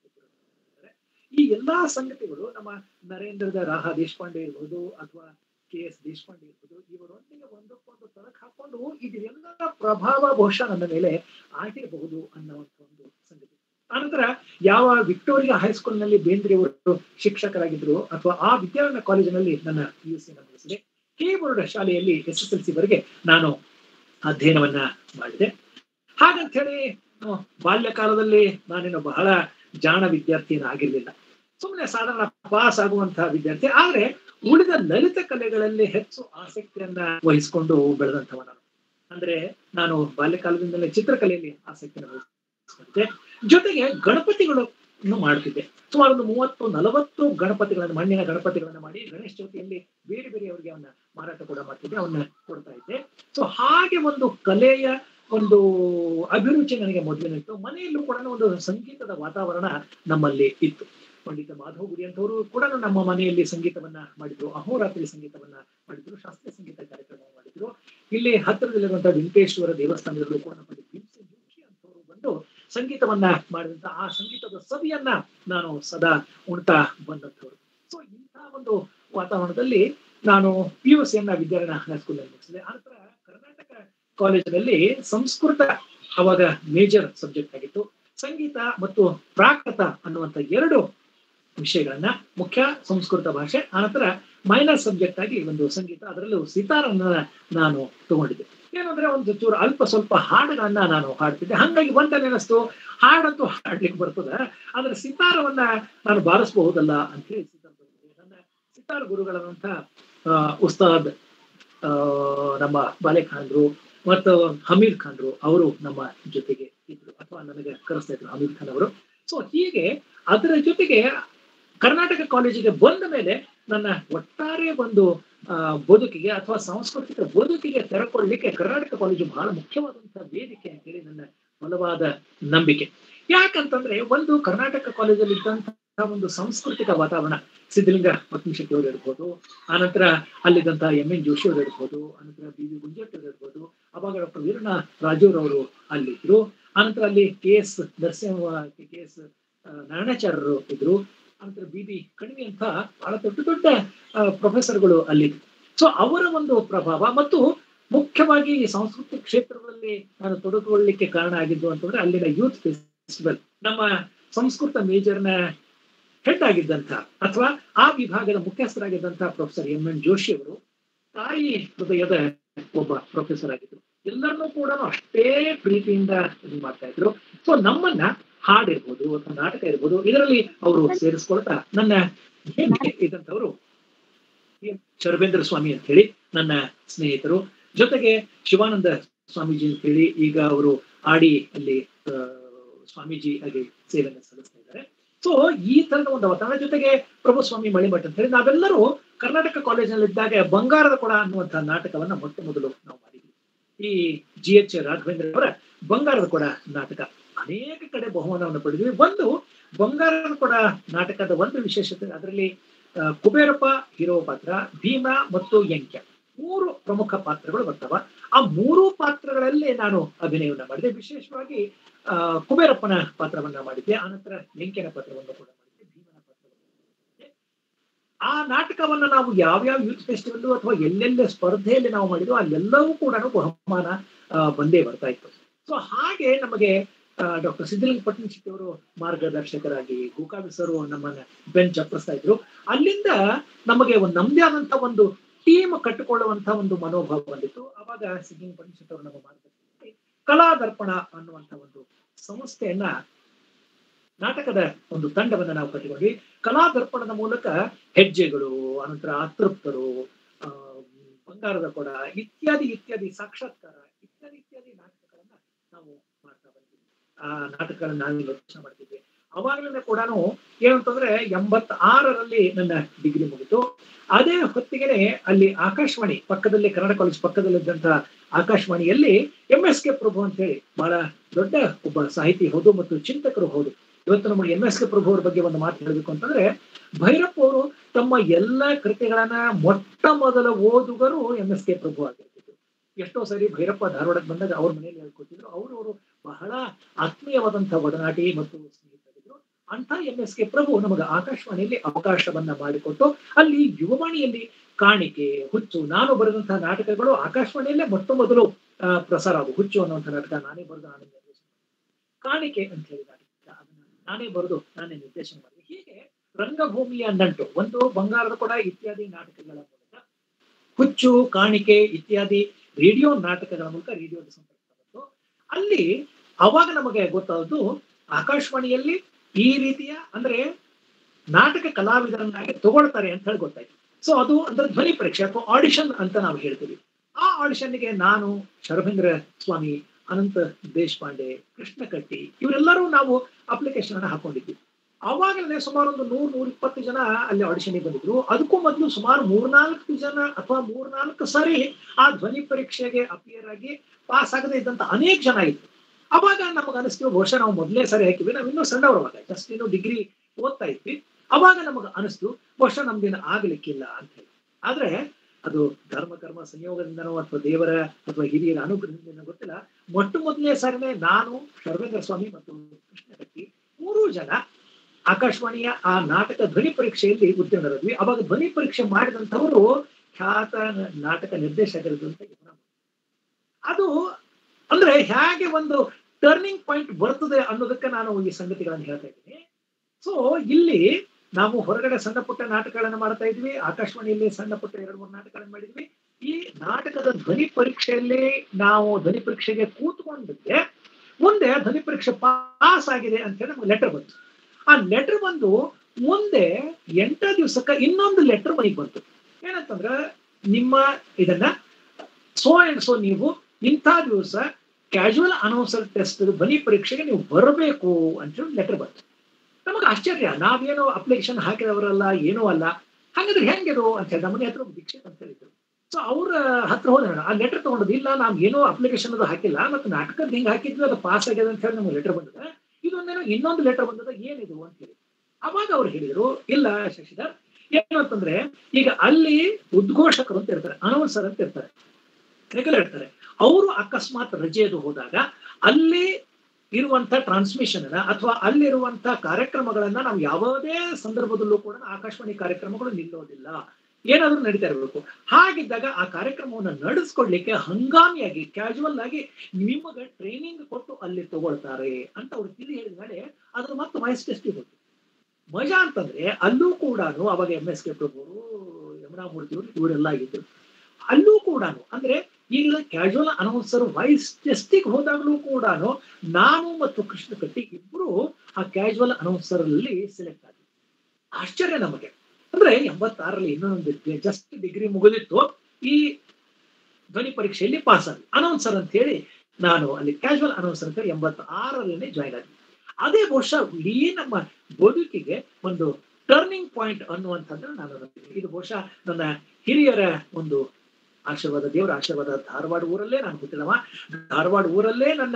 ಈ ಎಲ್ಲಾ ಸಂಗತಿಗಳು ನಮ್ಮ ನರೇಂದ್ರದ ರಾಹ ದೇಶಪಾಂಡೆ ಇರ್ಬೋದು ಅಥವಾ ಕೆ ಎಸ್ ದೇಶಪಾಂಡೆ ಇರ್ಬೋದು ಇವರೊಂದಿಗೆ ಒಂದಕ್ಕೊಂದು ತಳಕ್ ಹಾಕೊಂಡು ಇದೆಲ್ಲ ಪ್ರಭಾವ ಬಹುಶಃ ನನ್ನ ಮೇಲೆ ಆಗಿರಬಹುದು ಅನ್ನುವಂಥ ಒಂದು ಸಂಗತಿ ಆನಂತರ ಯಾವ ವಿಕ್ಟೋರಿಯಾ ಹೈಸ್ಕೂಲ್ ನಲ್ಲಿ ಬೇಂದ್ರೆಯವರು ಶಿಕ್ಷಕರಾಗಿದ್ರು ಅಥವಾ ಆ ವಿದ್ಯಾರಣ್ಯ ಕಾಲೇಜಿನಲ್ಲಿ ನನ್ನ ಪಿ ಯು ಸಿ ನಡೆಸಿದೆ ಕೆ ಬೋರ್ಡ್ ಶಾಲೆಯಲ್ಲಿ ಎಸ್ ಎಸ್ ಎಲ್ ಸಿ ವರೆಗೆ ನಾನು ಅಧ್ಯಯನವನ್ನ ಮಾಡಿದೆ ಹಾಗಂತ ಹೇಳಿ ಬಾಲ್ಯ ಕಾಲದಲ್ಲಿ ನಾನೇನು ಬಹಳ ಜಾಣ ವಿದ್ಯಾರ್ಥಿಯನ್ನು ಆಗಿರ್ಲಿಲ್ಲ ಸುಮ್ಮನೆ ಸಾಧಾರಣ ಪಾಸ್ ಆಗುವಂತಹ ವಿದ್ಯಾರ್ಥಿ ಆದ್ರೆ ಉಳಿದ ಲಲಿತ ಕಲೆಗಳಲ್ಲಿ ಹೆಚ್ಚು ಆಸಕ್ತಿಯನ್ನ ವಹಿಸಿಕೊಂಡು ಬೆಳೆದಂಥವ ನಾನು ಅಂದ್ರೆ ನಾನು ಬಾಲ್ಯಕಾಲದಿಂದಲೇ ಚಿತ್ರಕಲೆಯಲ್ಲಿ ಆಸಕ್ತಿಯನ್ನು ವಹಿಸ್ಕೊಂಡಿದ್ದೆ ಜೊತೆಗೆ ಗಣಪತಿಗಳನ್ನು ಮಾಡ್ತಿದ್ದೆ ಸುಮಾರು ಒಂದು ಮೂವತ್ತು ನಲವತ್ತು ಗಣಪತಿಗಳನ್ನು ಮಣ್ಣಿನ ಗಣಪತಿಗಳನ್ನ ಮಾಡಿ ಗಣೇಶ ಚೌತಿಯಲ್ಲಿ ಬೇರೆ ಬೇರೆ ಅವರಿಗೆ ಅವನ್ನ ಮಾರಾಟ ಕೂಡ ಮಾಡ್ತಿದ್ದೆ ಅವನ್ನ ಕೊಡ್ತಾ ಇದ್ದೆ ಸೊ ಹಾಗೆ ಒಂದು ಕಲೆಯ ಒಂದು ಅಭಿರುಚಿ ನನಗೆ ಮೊದಲಿನಿತ್ತು ಮನೆಯಲ್ಲೂ ಕೂಡ ಒಂದು ಸಂಗೀತದ ವಾತಾವರಣ ನಮ್ಮಲ್ಲಿ ಇತ್ತು ಪಂಡಿತ ಮಾಧವ ಗುಡಿ ಅಂತವರು ಕೂಡ ನಮ್ಮ ಮನೆಯಲ್ಲಿ ಸಂಗೀತವನ್ನ ಮಾಡಿದ್ರು ಅಹೋರಾತ್ರಿ ಸಂಗೀತವನ್ನ ಮಾಡಿದ್ರು ಶಾಸ್ತ್ರೀಯ ಸಂಗೀತ ಕಾರ್ಯಕ್ರಮ ಮಾಡಿದ್ರು ಇಲ್ಲಿ ಹತ್ತಿರದಲ್ಲಿರುವಂತಹ ವೆಂಕಟೇಶ್ವರ ದೇವಸ್ಥಾನದಲ್ಲೂ ಕೂಡ ಪಂಡಿತ್ ಭೀಮಸೇನ್ ಜೋಶಿ ಅಂತವರು ಬಂದು ಸಂಗೀತವನ್ನ ಮಾಡಿದಂತ ಆ ಸಂಗೀತದ ಸವಿಯನ್ನ ನಾನು ಸದಾ ಉಣ್ತಾ ಬಂದಂಥವ್ರು ಸೊ ಇಂಥ ಒಂದು ವಾತಾವರಣದಲ್ಲಿ ನಾನು ಪಿ ಯು ಸಿಯನ್ನ ವಿದ್ಯಾರಣ್ಯ ಹೈಸ್ಕೂಲ್ ಅಲ್ಲಿ ಮುಗಿಸಿದೆ ಆನಂತರ ಕರ್ನಾಟಕ ಕಾಲೇಜಿನಲ್ಲಿ ಸಂಸ್ಕೃತ ಅವಾಗ ಮೇಜರ್ ಸಬ್ಜೆಕ್ಟ್ ಆಗಿತ್ತು ಸಂಗೀತ ಮತ್ತು ಪ್ರಾಕೃತ ಅನ್ನುವಂಥ ಎರಡು ವಿಷಯಗಳನ್ನ ಮುಖ್ಯ ಸಂಸ್ಕೃತ ಭಾಷೆ ಆನಂತರ ಮೈನರ್ ಸಬ್ಜೆಕ್ಟ್ ಆಗಿ ಒಂದು ಸಂಗೀತ ಅದರಲ್ಲೂ ಸಿತಾರನ್ನ ನಾನು ತಗೊಂಡಿದ್ದೆ ಏನಂದ್ರೆ ಒಂದು ಚೂರು ಅಲ್ಪ ಸ್ವಲ್ಪ ಹಾಡುಗಳನ್ನ ನಾನು ಹಾಡ್ತಿದ್ದೆ ಹಂಗಾಗಿ ಒಂದಲ್ಲಿ ಏನಿಸ್ತು ಹಾಡಂತೂ ಹಾಡ್ಲಿಕ್ಕೆ ಬರ್ತದ ಆದ್ರೆ ಸಿತಾರವನ್ನ ನಾನು ಬಾರಿಸಬಹುದಲ್ಲ ಅಂತ ಹೇಳಿ ಸಿತಾರ್ ನನ್ನ ಸಿತಾರ್ ಗುರುಗಳಾದಂಥ ಉಸ್ತಾದ್ ಆ ನಮ್ಮ ಬಾಲೆ ಖಾನ್ರು ಮತ್ತು ಹಮೀದ್ ಖಾನ್ರು ಅವರು ನಮ್ಮ ಜೊತೆಗೆ ಇದ್ರು ಅಥವಾ ನನಗೆ ಕರೆಸ್ತಾ ಇದ್ರು ಹಮೀದ್ ಖಾನ್ ಅವರು ಸೊ ಹೀಗೆ ಅದರ ಜೊತೆಗೆ ಕರ್ನಾಟಕ ಕಾಲೇಜಿಗೆ ಬಂದ ಮೇಲೆ ನನ್ನ ಒಟ್ಟಾರೆ ಒಂದು ಆ, ಬದುಕಿಗೆ ಅಥವಾ ಸಾಂಸ್ಕೃತಿಕ ಬದುಕಿಗೆ ತೆರೆಕೊಳ್ಳಿಕ್ಕೆ ಕರ್ನಾಟಕ ಕಾಲೇಜು ಬಹಳ ಮುಖ್ಯವಾದಂತಹ ವೇದಿಕೆ ಅಂತೇಳಿ ನನ್ನ ಬಲವಾದ ನಂಬಿಕೆ ಯಾಕಂತಂದ್ರೆ ಒಂದು ಕರ್ನಾಟಕ ಕಾಲೇಜಲ್ಲಿ ಇದ್ದಂತಹ ಒಂದು ಸಾಂಸ್ಕೃತಿಕ ವಾತಾವರಣ ಸಿದ್ಧಲಿಂಗ ಪದ್ಮಶೆಟ್ಟಿ ಅವರು ಇರ್ಬೋದು ಆನಂತರ ಅಲ್ಲಿದ್ದಂತಹ ಎಂ ಎನ್ ಜೋಶಿ ಅವರು ಇರ್ಬೋದು ಆನಂತರ ಬಿ ವಿ ಗುಂಜಟ್ ಅವರು ಇರ್ಬೋದು ಅವಾಗ ಡಾಕ್ಟರ್ ವೀರಣ್ಣ ರಾಜೂರವರು ಅಲ್ಲಿದ್ರು ಆನಂತರ ಅಲ್ಲಿ K S Narasimha K S ನಾರಾಯಣಾಚಾರ್ಯರು ಇದ್ರು ಆನಂತರ ಬಿ ಬಿ ಕಣಿವೆ ಅಂತ ಬಹಳ ದೊಡ್ಡ ದೊಡ್ಡ ಪ್ರೊಫೆಸರ್ಗಳು ಅಲ್ಲಿದ್ರು ಸೊ ಅವರ ಒಂದು ಪ್ರಭಾವ ಮತ್ತು ಮುಖ್ಯವಾಗಿ ಈ ಸಾಂಸ್ಕೃತಿಕ ಕ್ಷೇತ್ರಗಳಲ್ಲಿ ನಾನು ತೊಡಗಿಕೊಳ್ಳಿಕ್ಕೆ ಕಾರಣ ಆಗಿದ್ದು ಅಂತಂದ್ರೆ ಅಲ್ಲಿನ ಯೂತ್ ಫೆಸ್ಟಿವಲ್ ನಮ್ಮ ಸಂಸ್ಕೃತ ಮೇಜರ್ನ ಹೆಡ್ ಆಗಿದ್ದಂತ ಅಥವಾ ಆ ವಿಭಾಗದ ಮುಖ್ಯಸ್ಥರಾಗಿದ್ದಂತಹ ಪ್ರೊಫೆಸರ್ ಎಂ ಎನ್ ಜೋಶಿ ಅವರು ತಾಯಿ ಹೃದಯದ ಒಬ್ಬ ಪ್ರೊಫೆಸರ್ ಆಗಿದ್ರು ಎಲ್ಲರನ್ನೂ ಕೂಡ ಅಷ್ಟೇ ಪ್ರೀತಿಯಿಂದ ಇದು ಮಾಡ್ತಾ ಇದ್ರು ಸೊ ನಮ್ಮನ್ನ ಹಾಡಿರ್ಬೋದು ಅಥವಾ ನಾಟಕ ಇರ್ಬೋದು ಇದರಲ್ಲಿ ಅವರು ಸೇರಿಸ್ಕೊಳ್ತಾ ನನ್ನ ಹೆಂಡತಿ ಇದ್ದಂಥವರು ಶರ್ಬೇಂದ್ರ ಸ್ವಾಮಿ ಅಂತ ಹೇಳಿ ನನ್ನ ಸ್ನೇಹಿತರು ಜೊತೆಗೆ ಶಿವಾನಂದ ಸ್ವಾಮೀಜಿ ಅಂತ ಹೇಳಿ ಈಗ ಅವರು ಆಡಿ ಅಲ್ಲಿ ಆ, ಸ್ವಾಮೀಜಿ ಆಗಿ ಸೇವೆಯನ್ನು ಸಲ್ಲಿಸ್ತಾ ಇದ್ದಾರೆ ಸೊ ಈ ತರದ ಒಂದು ಅವತಾರ ಜೊತೆಗೆ ಪ್ರಭು ಸ್ವಾಮಿ ಮಳಿಮಠ ಅಂತ ಹೇಳಿ ನಾವೆಲ್ಲರೂ ಕರ್ನಾಟಕ ಕಾಲೇಜಿನಲ್ಲಿದ್ದಾಗ ಬಂಗಾರದ ಕೊಡ ಅನ್ನುವಂತಹ ನಾಟಕವನ್ನ ಮೊಟ್ಟ ಮೊದಲು ನಾವು ಮಾಡಿದ್ವಿ ಈ ಜಿ ಎಚ್ ರಾಘವೇಂದ್ರ ಅವರ ಬಂಗಾರದ ಕೊಡ ನಾಟಕ ಅನೇಕ ಕಡೆ ಬಹುಮಾನವನ್ನು ಪಡೆದ್ವಿ ಒಂದು ಬಂಗಾರದ ಕೊಡ ನಾಟಕದ ಒಂದು ವಿಶೇಷತೆ ಅದರಲ್ಲಿ ಆ, ಕುಬೇರಪ್ಪ ಹೀರೋ ಪಾತ್ರ ಭೀಮ ಮತ್ತು ಯಂಕ್ಯ ಮೂರು ಪ್ರಮುಖ ಪಾತ್ರಗಳು ಬರ್ತಾವ ಆ ಮೂರು ಪಾತ್ರಗಳಲ್ಲಿ ನಾನು ಅಭಿನಯವನ್ನ ಮಾಡಿದೆ ವಿಶೇಷವಾಗಿ ಆ ಕುಬೇರಪ್ಪನ ಪಾತ್ರವನ್ನ ಮಾಡಿದ್ದೆ ಆನಂತರ ಯಂಕ್ಯನ ಪಾತ್ರವನ್ನು ಕೂಡ ಮಾಡಿದ್ದೆ ಭೀಮನ ಪಾತ್ರವನ್ನು ಮಾಡಿದ್ದೆ ಆ ನಾಟಕವನ್ನ ನಾವು ಯಾವ್ಯಾವ ಯೂತ್ ಫೆಸ್ಟಿವಲ್ ಅಥವಾ ಎಲ್ಲೆಲ್ಲ ಸ್ಪರ್ಧೆಯಲ್ಲಿ ನಾವು ಮಾಡಿದ್ವು ಅಲ್ಲೆಲ್ಲವೂ ಕೂಡ ಬಹುಮಾನ ಆ, ಬಂದೇ ಬರ್ತಾ ಇತ್ತು ಸೊ ಹಾಗೆ ನಮಗೆ ಡಾಕ್ಟರ್ ಸಿದ್ದಲಿಂಗ ಪಟ್ಟಣಶೆಟ್ಟಿ ಅವರು ಮಾರ್ಗದರ್ಶಕರಾಗಿ ಗೋಕಾವಿ ಸರ್ ನಮ್ಮನ್ನ ಬೆಂಚ್ ಚಪ್ಪರಿಸ್ತಾ ಇದ್ರು ಅಲ್ಲಿಂದ ನಮಗೆ ಒಂದು ನಮ್ದೇ ಆದಂತ ಒಂದು ಟೀಮ್ ಕಟ್ಟಿಕೊಳ್ಳುವಂತ ಒಂದು ಮನೋಭಾವ ಬಂದಿತ್ತು ಅವಾಗ ಸಿದ್ದಲಿಂಗ ಪಟ್ಟಣಶೆಟ್ಟಿ ಅವರು ನಮ್ಮ ಮಾರ್ಗದರ್ಶಕರಾಗಿ ಕಲಾ ದರ್ಪಣ ಅನ್ನುವಂತ ಒಂದು ಸಂಸ್ಥೆಯನ್ನ ನಾಟಕದ ಒಂದು ತಂಡವನ್ನ ನಾವು ಕಟ್ಟಿಕೊಂಡ್ವಿ ಕಲಾ ದರ್ಪಣದ ಮೂಲಕ ಹೆಜ್ಜೆಗಳು ಅನಂತರ ಅತೃಪ್ತರು ಆ, ಬಂಗಾರದ ಕೊಡ ಇತ್ಯಾದಿ ಇತ್ಯಾದಿ ಸಾಕ್ಷಾತ್ಕಾರ ಇತ್ಯಾದಿ ಇತ್ಯಾದಿ ನಾಟಕಗಳನ್ನ ನಾವು ಮಾಡ್ತಾ ಬಂದ್ವಿ ಆ ನಾಟಕಗಳನ್ನ ನಾವೇ ಯೋಚನೆ ಮಾಡ್ತಿದ್ವಿ ಅವಾಗಲೇ ಕೂಡ ಏನು ಅಂತಂದ್ರೆ ಎಂಬತ್ ಆರರಲ್ಲಿ ನನ್ನ ಡಿಗ್ರಿ ಮುಗಿತು ಅದೇ ಹೊತ್ತಿಗೆನೆ ಅಲ್ಲಿ ಆಕಾಶವಾಣಿ ಪಕ್ಕದಲ್ಲಿ ಕನ್ನಡ ಕಾಲೇಜ್ ಪಕ್ಕದಲ್ಲಿದ್ದಂತಹ ಆಕಾಶವಾಣಿಯಲ್ಲಿ ಎಂ ಎಸ್ ಕೆ ಪ್ರಭು ಅಂತ ಹೇಳಿ ಬಹಳ ದೊಡ್ಡ ಒಬ್ಬ ಸಾಹಿತಿ ಹೌದು ಮತ್ತು ಚಿಂತಕರು ಹೌದು ಇವತ್ತು ನಮಗೆ ಎಂ ಎಸ್ ಕೆ ಪ್ರಭು ಅವ್ರ ಬಗ್ಗೆ ಒಂದು ಮಾತು ಹೇಳಬೇಕು ಅಂತಂದ್ರೆ ಭೈರಪ್ಪ ಅವರು ತಮ್ಮ ಎಲ್ಲ ಕೃತಿಗಳನ್ನ ಮೊಟ್ಟ ಮೊದಲ ಓದುಗರು ಎಂ ಎಸ್ ಕೆ ಪ್ರಭು ಆಗಿರ್ತಿದ್ರು ಎಷ್ಟೋ ಸರಿ ಭೈರಪ್ಪ ಧಾರವಾಡಕ್ಕೆ ಬಂದಾಗ ಅವ್ರ ಮನೆಯಲ್ಲಿ ಹೇಳ್ಕೊತಿದ್ರು ಅವರು ಅವರು ಬಹಳ ಆತ್ಮೀಯವಾದಂತಹ ಒಡನಾಟಿ ಮತ್ತು ಸ್ನೇಹಿತರಿದ್ರು ಅಂತ ಎಂ ಎಸ್ ಕೆ ಪ್ರಭು ನಮಗೆ ಆಕಾಶವಾಣಿಯಲ್ಲಿ ಅವಕಾಶವನ್ನ ಮಾಡಿಕೊಟ್ಟು ಅಲ್ಲಿ ಯುವವಾಣಿಯಲ್ಲಿ ಕಾಣಿಕೆ ಹುಚ್ಚು ನಾನು ಬರೆದಂತಹ ನಾಟಕಗಳು ಆಕಾಶವಾಣಿಯಲ್ಲೇ ಮೊಟ್ಟ ಮೊದಲು ಆ, ಪ್ರಸಾರ ಆದವು ಹುಚ್ಚು ಅನ್ನುವಂಥ ನಾಟಕ ನಾನೇ ಬರೆದು ನಾನೇ ನಿರ್ದೇಶನ ಮಾಡಿದೆ. ಕಾಣಿಕೆ ಅಂತ ಹೇಳಿ ನಾಟಕ ಅದನ್ನ ನಾನೇ ಬರೆದು ನಾನೇ ನಿರ್ದೇಶನ ಮಾಡಿದೆ ಹೀಗೆ ರಂಗಭೂಮಿಯ ನಂಟು ಒಂದು ಬಂಗಾರದ ಕೊಡ ಇತ್ಯಾದಿ ನಾಟಕಗಳ ಮೂಲಕ ಹುಚ್ಚು ಕಾಣಿಕೆ ಇತ್ಯಾದಿ ರೇಡಿಯೋ ನಾಟಕಗಳ ಮೂಲಕ ರೇಡಿಯೋದ ಸಂಪರ್ಕ ಬಂತು ಅಲ್ಲಿ ಅವಾಗ ನಮಗೆ ಗೊತ್ತಾದ್ದು ಆಕಾಶವಾಣಿಯಲ್ಲಿ ಈ ರೀತಿಯ ಅಂದ್ರೆ ನಾಟಕ ಕಲಾವಿದರನ್ನಾಗಿ ತಗೊಳ್ತಾರೆ ಅಂತ ಹೇಳಿ ಗೊತ್ತಾಯ್ತು ಸೊ ಅದು ಅಂದ್ರೆ ಧ್ವನಿ ಪರೀಕ್ಷೆ ಅಥವಾ ಆಡಿಷನ್ ಅಂತ ನಾವು ಹೇಳ್ತೀವಿ ಆ ಆಡಿಷನ್ಗೆ ನಾನು ಶರಭೇಂದ್ರ ಸ್ವಾಮಿ ಅನಂತ ದೇಶಪಾಂಡೆ ಕೃಷ್ಣ ಕಟ್ಟಿ ಇವರೆಲ್ಲರೂ ನಾವು ಅಪ್ಲಿಕೇಶನ್ ಅನ್ನ ಹಾಕೊಂಡಿದ್ವಿ ಅವಾಗಲೇ ಸುಮಾರು ಒಂದು ನೂರ್ ನೂರ ಇಪ್ಪತ್ತು ಜನ ಅಲ್ಲಿ ಆಡಿಷನ್ಗೆ ಬಂದಿದ್ರು ಅದಕ್ಕೂ ಮೊದಲು ಸುಮಾರು ಮೂರ್ನಾಲ್ಕು ಜನ ಅಥವಾ ಮೂರ್ನಾಲ್ಕು ಸರಿ ಆ ಧ್ವನಿ ಪರೀಕ್ಷೆಗೆ ಅಪಿಯರ್ ಆಗಿ ಪಾಸ್ ಆಗದೆ ಇದ್ದಂತ ಅನೇಕ ಜನ ಇದ್ರು ಅವಾಗ ನಮಗೆ ಅನಿಸ್ತೀವಿ ಬಹುಶಃ ನಾವು ಮೊದಲೇ ಸರಿ ಹಾಕಿವಿ ನಾವು ಇನ್ನೂ ಸಣ್ಣವರು ಅವಾಗ ಜಸ್ಟ್ ಇನ್ನು ಡಿಗ್ರಿ ಓದ್ತಾ ಇದ್ವಿ ಅವಾಗ ನಮಗೆ ಅನಿಸ್ತು ಬಹುಶಃ ನಮ್ದೇನು ಆಗ್ಲಿಕ್ಕಿಲ್ಲ ಅಂತ ಹೇಳಿ ಆದ್ರೆ ಅದು ಧರ್ಮ ಕರ್ಮ ಸಂಯೋಗದಿಂದನೋ ಅಥವಾ ದೇವರ ಅಥವಾ ಹಿರಿಯರ ಅನುಗ್ರಹದಿಂದ ಗೊತ್ತಿಲ್ಲ ಮೊಟ್ಟ ಮೊದಲನೇ ಸಾರಿನೇ ನಾನು ಶರ್ವೇಂದ್ರ ಸ್ವಾಮಿ ಮತ್ತು ಕೃಷ್ಣ ಕಟ್ಟಿ ಮೂರೂ ಜನ ಆಕಾಶವಾಣಿಯ ಆ ನಾಟಕ ಧ್ವನಿ ಪರೀಕ್ಷೆಯಲ್ಲಿ ಉತ್ತೀರ್ಣರಾದ್ವಿ ಅವಾಗ ಧ್ವನಿ ಪರೀಕ್ಷೆ ಮಾಡಿದಂಥವರು ಖ್ಯಾತ ನ- ನಾಟಕ ನಿರ್ದೇಶಕರಿದ್ರು ಅಂತ ಇದನ್ನ ಅದು ಅಂದ್ರೆ ಹೇಗೆ ಒಂದು ಟರ್ನಿಂಗ್ ಪಾಯಿಂಟ್ ಬರ್ತದೆ ಅನ್ನೋದಕ್ಕೆ ನಾನು ಈ ಸಂಗತಿಗಳನ್ನು ಹೇಳ್ತಾ ಇದ್ದೀನಿ ಸೊ ಇಲ್ಲಿ ನಾವು ಹೊರಗಡೆ ಸಣ್ಣ ಪುಟ್ಟ ನಾಟಕಗಳನ್ನ ಮಾಡ್ತಾ ಇದ್ವಿ ಆಕಾಶವಾಣಿಯಲ್ಲಿ ಸಣ್ಣ ಪುಟ್ಟ ಎರಡು ಮೂರು ನಾಟಕಗಳನ್ನ ಮಾಡಿದ್ವಿ ಈ ನಾಟಕದ ಧ್ವನಿ ಪರೀಕ್ಷೆಯಲ್ಲಿ ನಾವು ಧ್ವನಿ ಪರೀಕ್ಷೆಗೆ ಕೂತ್ಕೊಂಡಿದ್ದೆ ಮುಂದೆ ಧ್ವನಿ ಪರೀಕ್ಷೆ ಪಾಸ್ ಆಗಿದೆ ಅಂತ ಹೇಳಿ ನಮ್ಗೆ ಲೆಟರ್ ಬಂತು ಆ ಲೆಟರ್ ಬಂದು ಮುಂದೆ ಎಂಟ ದಿವಸಕ್ಕೆ ಇನ್ನೊಂದು ಲೆಟರ್ ಮನೆಗೆ ಬಂತು ಏನಂತಂದ್ರ ನಿಮ್ಮ ಇದನ್ನ ಸೋ ಅಂಡ್ ಸೋ ನೀವು ಇಂಥ ದಿವಸ ಕ್ಯಾಶುವಲ್ ಅನೌನ್ಸರ್ ಟೆಸ್ಟ್ ಧ್ವನಿ ಪರೀಕ್ಷೆಗೆ ನೀವು ಬರಬೇಕು ಅಂತ ಹೇಳಿ ಲೆಟರ್ ಬಂತು ನಮಗೆ ಆಶ್ಚರ್ಯ ನಾವೇನೋ ಅಪ್ಲಿಕೇಶನ್ ಹಾಕಿದವರಲ್ಲ ಏನೂ ಅಲ್ಲ ಹಾಗಾದ್ರೆ ಹೆಂಗಿದು ಅಂತ ಹೇಳಿ ನಮ್ಮನೆ ಹತ್ರ ಒಬ್ಬ ದೀಕ್ಷಿತ್ ಅಂತ ಹೇಳಿದ್ರು ಸೊ ಅವ್ರ ಹತ್ರ ಹೋದ ಆ ಲೆಟರ್ ತಗೊಂಡದ್ದು ಇಲ್ಲ ನಾವ್ ಏನೋ ಅಪ್ಲಿಕೇಶನ್ ಅದು ಹಾಕಿಲ್ಲ ಮತ್ತೆ ನಾಟಕದ ಹಿಂಗ್ ಹಾಕಿದ್ವಿ ಅದು ಪಾಸ್ ಆಗ್ಯದ ಅಂತ ಹೇಳಿ ನಮ್ಗೆ ಲೆಟರ್ ಬಂದದ ಇದೊಂದೇನೋ ಇನ್ನೊಂದು ಲೆಟರ್ ಬಂದದ ಏನಿದು ಅಂತ ಹೇಳಿ ಅವಾಗ ಅವ್ರು ಹೇಳಿದ್ರು ಇಲ್ಲ ಶಶಿಧರ್ ಏನಂತಂದ್ರೆ ಈಗ ಅಲ್ಲಿ ಉದ್ಘೋಷಕರು ಅಂತ ಇರ್ತಾರೆ ಅನೌನ್ಸರ್ ಅಂತ ಇರ್ತಾರೆ ರೆಗ್ಯುಲರ್ ಇರ್ತಾರೆ ಅವರು ಅಕಸ್ಮಾತ್ ರಜೆಯದು ಹೋದಾಗ ಅಲ್ಲಿ ಇರುವಂತ ಟ್ರಾನ್ಸ್ಮಿಷನ್ ಅನ್ನ ಅಥವಾ ಅಲ್ಲಿರುವಂತ ಕಾರ್ಯಕ್ರಮಗಳನ್ನ ನಾವು ಯಾವುದೇ ಸಂದರ್ಭದಲ್ಲೂ ಕೂಡ ಆಕಾಶವಾಣಿ ಕಾರ್ಯಕ್ರಮಗಳು ನಿಲ್ಲೋದಿಲ್ಲ ಏನಾದ್ರೂ ನಡೀತಾ ಇರಬೇಕು ಹಾಗಿದ್ದಾಗ ಆ ಕಾರ್ಯಕ್ರಮವನ್ನು ನಡೆಸ್ಕೊಡ್ಲಿಕ್ಕೆ ಹಂಗಾಮಿಯಾಗಿ ಕ್ಯಾಶುವಲ್ ಆಗಿ ನಿಮಗೆ ಟ್ರೈನಿಂಗ್ ಕೊಟ್ಟು ಅಲ್ಲಿ ತಗೊಳ್ತಾರೆ ಅಂತ ಅವ್ರು ತಿಳಿ ಹೇಳಿದ ಮೇಲೆ ಅದ್ರ ಮತ್ತೆ ವಾಯ್ಸ್ ಟೆಸ್ಟ್ ಹೋಯ್ತು ಮಜಾ ಅಂತಂದ್ರೆ ಅಲ್ಲೂ ಕೂಡ ಅವಾಗ M S K Prabhu Yamunamurthy ಅವರು ಇವರೆಲ್ಲ ಆಗಿದ್ರು ಅಲ್ಲೂ ಕೂಡ ಅಂದ್ರೆ ಈಗ ಕ್ಯಾಶುವಲ್ ಅನೌನ್ಸರ್ ವಾಯ್ಸ್ ಟೆಸ್ಟಿಗೆ ಹೋದಾಗಲೂ ಕೂಡ ನಾನು ಮತ್ತು ಕೃಷ್ಣ ಕಟ್ಟಿ ಇಬ್ರು ಆ ಕ್ಯಾಶುವಲ್ ಅನೌನ್ಸರ್ ಅಲ್ಲಿ ಸೆಲೆಕ್ಟ್ ಆದ್ವಿ ಆಶ್ಚರ್ಯ ನಮಗೆ ಅಂದ್ರೆ ಎಂಬತ್ತಾರರಲ್ಲಿ ಇನ್ನೊಂದು ಜಸ್ಟ್ ಡಿಗ್ರಿ ಮುಗಿದಿತ್ತು ಈ ಧ್ವನಿ ಪರೀಕ್ಷೆಯಲ್ಲಿ ಪಾಸ್ ಆದ್ವಿ ಅನೌನ್ಸರ್ ಅಂತ ಹೇಳಿ ನಾನು ಅಲ್ಲಿ ಕ್ಯಾಶುವಲ್ ಅನೌನ್ಸರ್ ಅಂತ ಹೇಳಿ ಎಂಬತ್ತಾರರಲ್ಲಿ ಜಾಯ್ನ್ ಆದ್ವಿ ಅದೇ ಬಹುಶಃ ಇಡೀ ನಮ್ಮ ಬದುಕಿಗೆ ಒಂದು ಟರ್ನಿಂಗ್ ಪಾಯಿಂಟ್ ಅನ್ನುವಂಥದ್ದನ್ನ ನಾನು ನಂಬ್ತೀನಿ. ಇದು ಬಹುಶಃ ನನ್ನ ಹಿರಿಯರ ಒಂದು ಆಶೀರ್ವಾದ ದೇವರ ಆಶೀರ್ವಾದ ಧಾರವಾಡ ಊರಲ್ಲೇ ನಾನು ಹುಟ್ಟಿದವ ಧಾರವಾಡ ಊರಲ್ಲೇ ನನ್ನ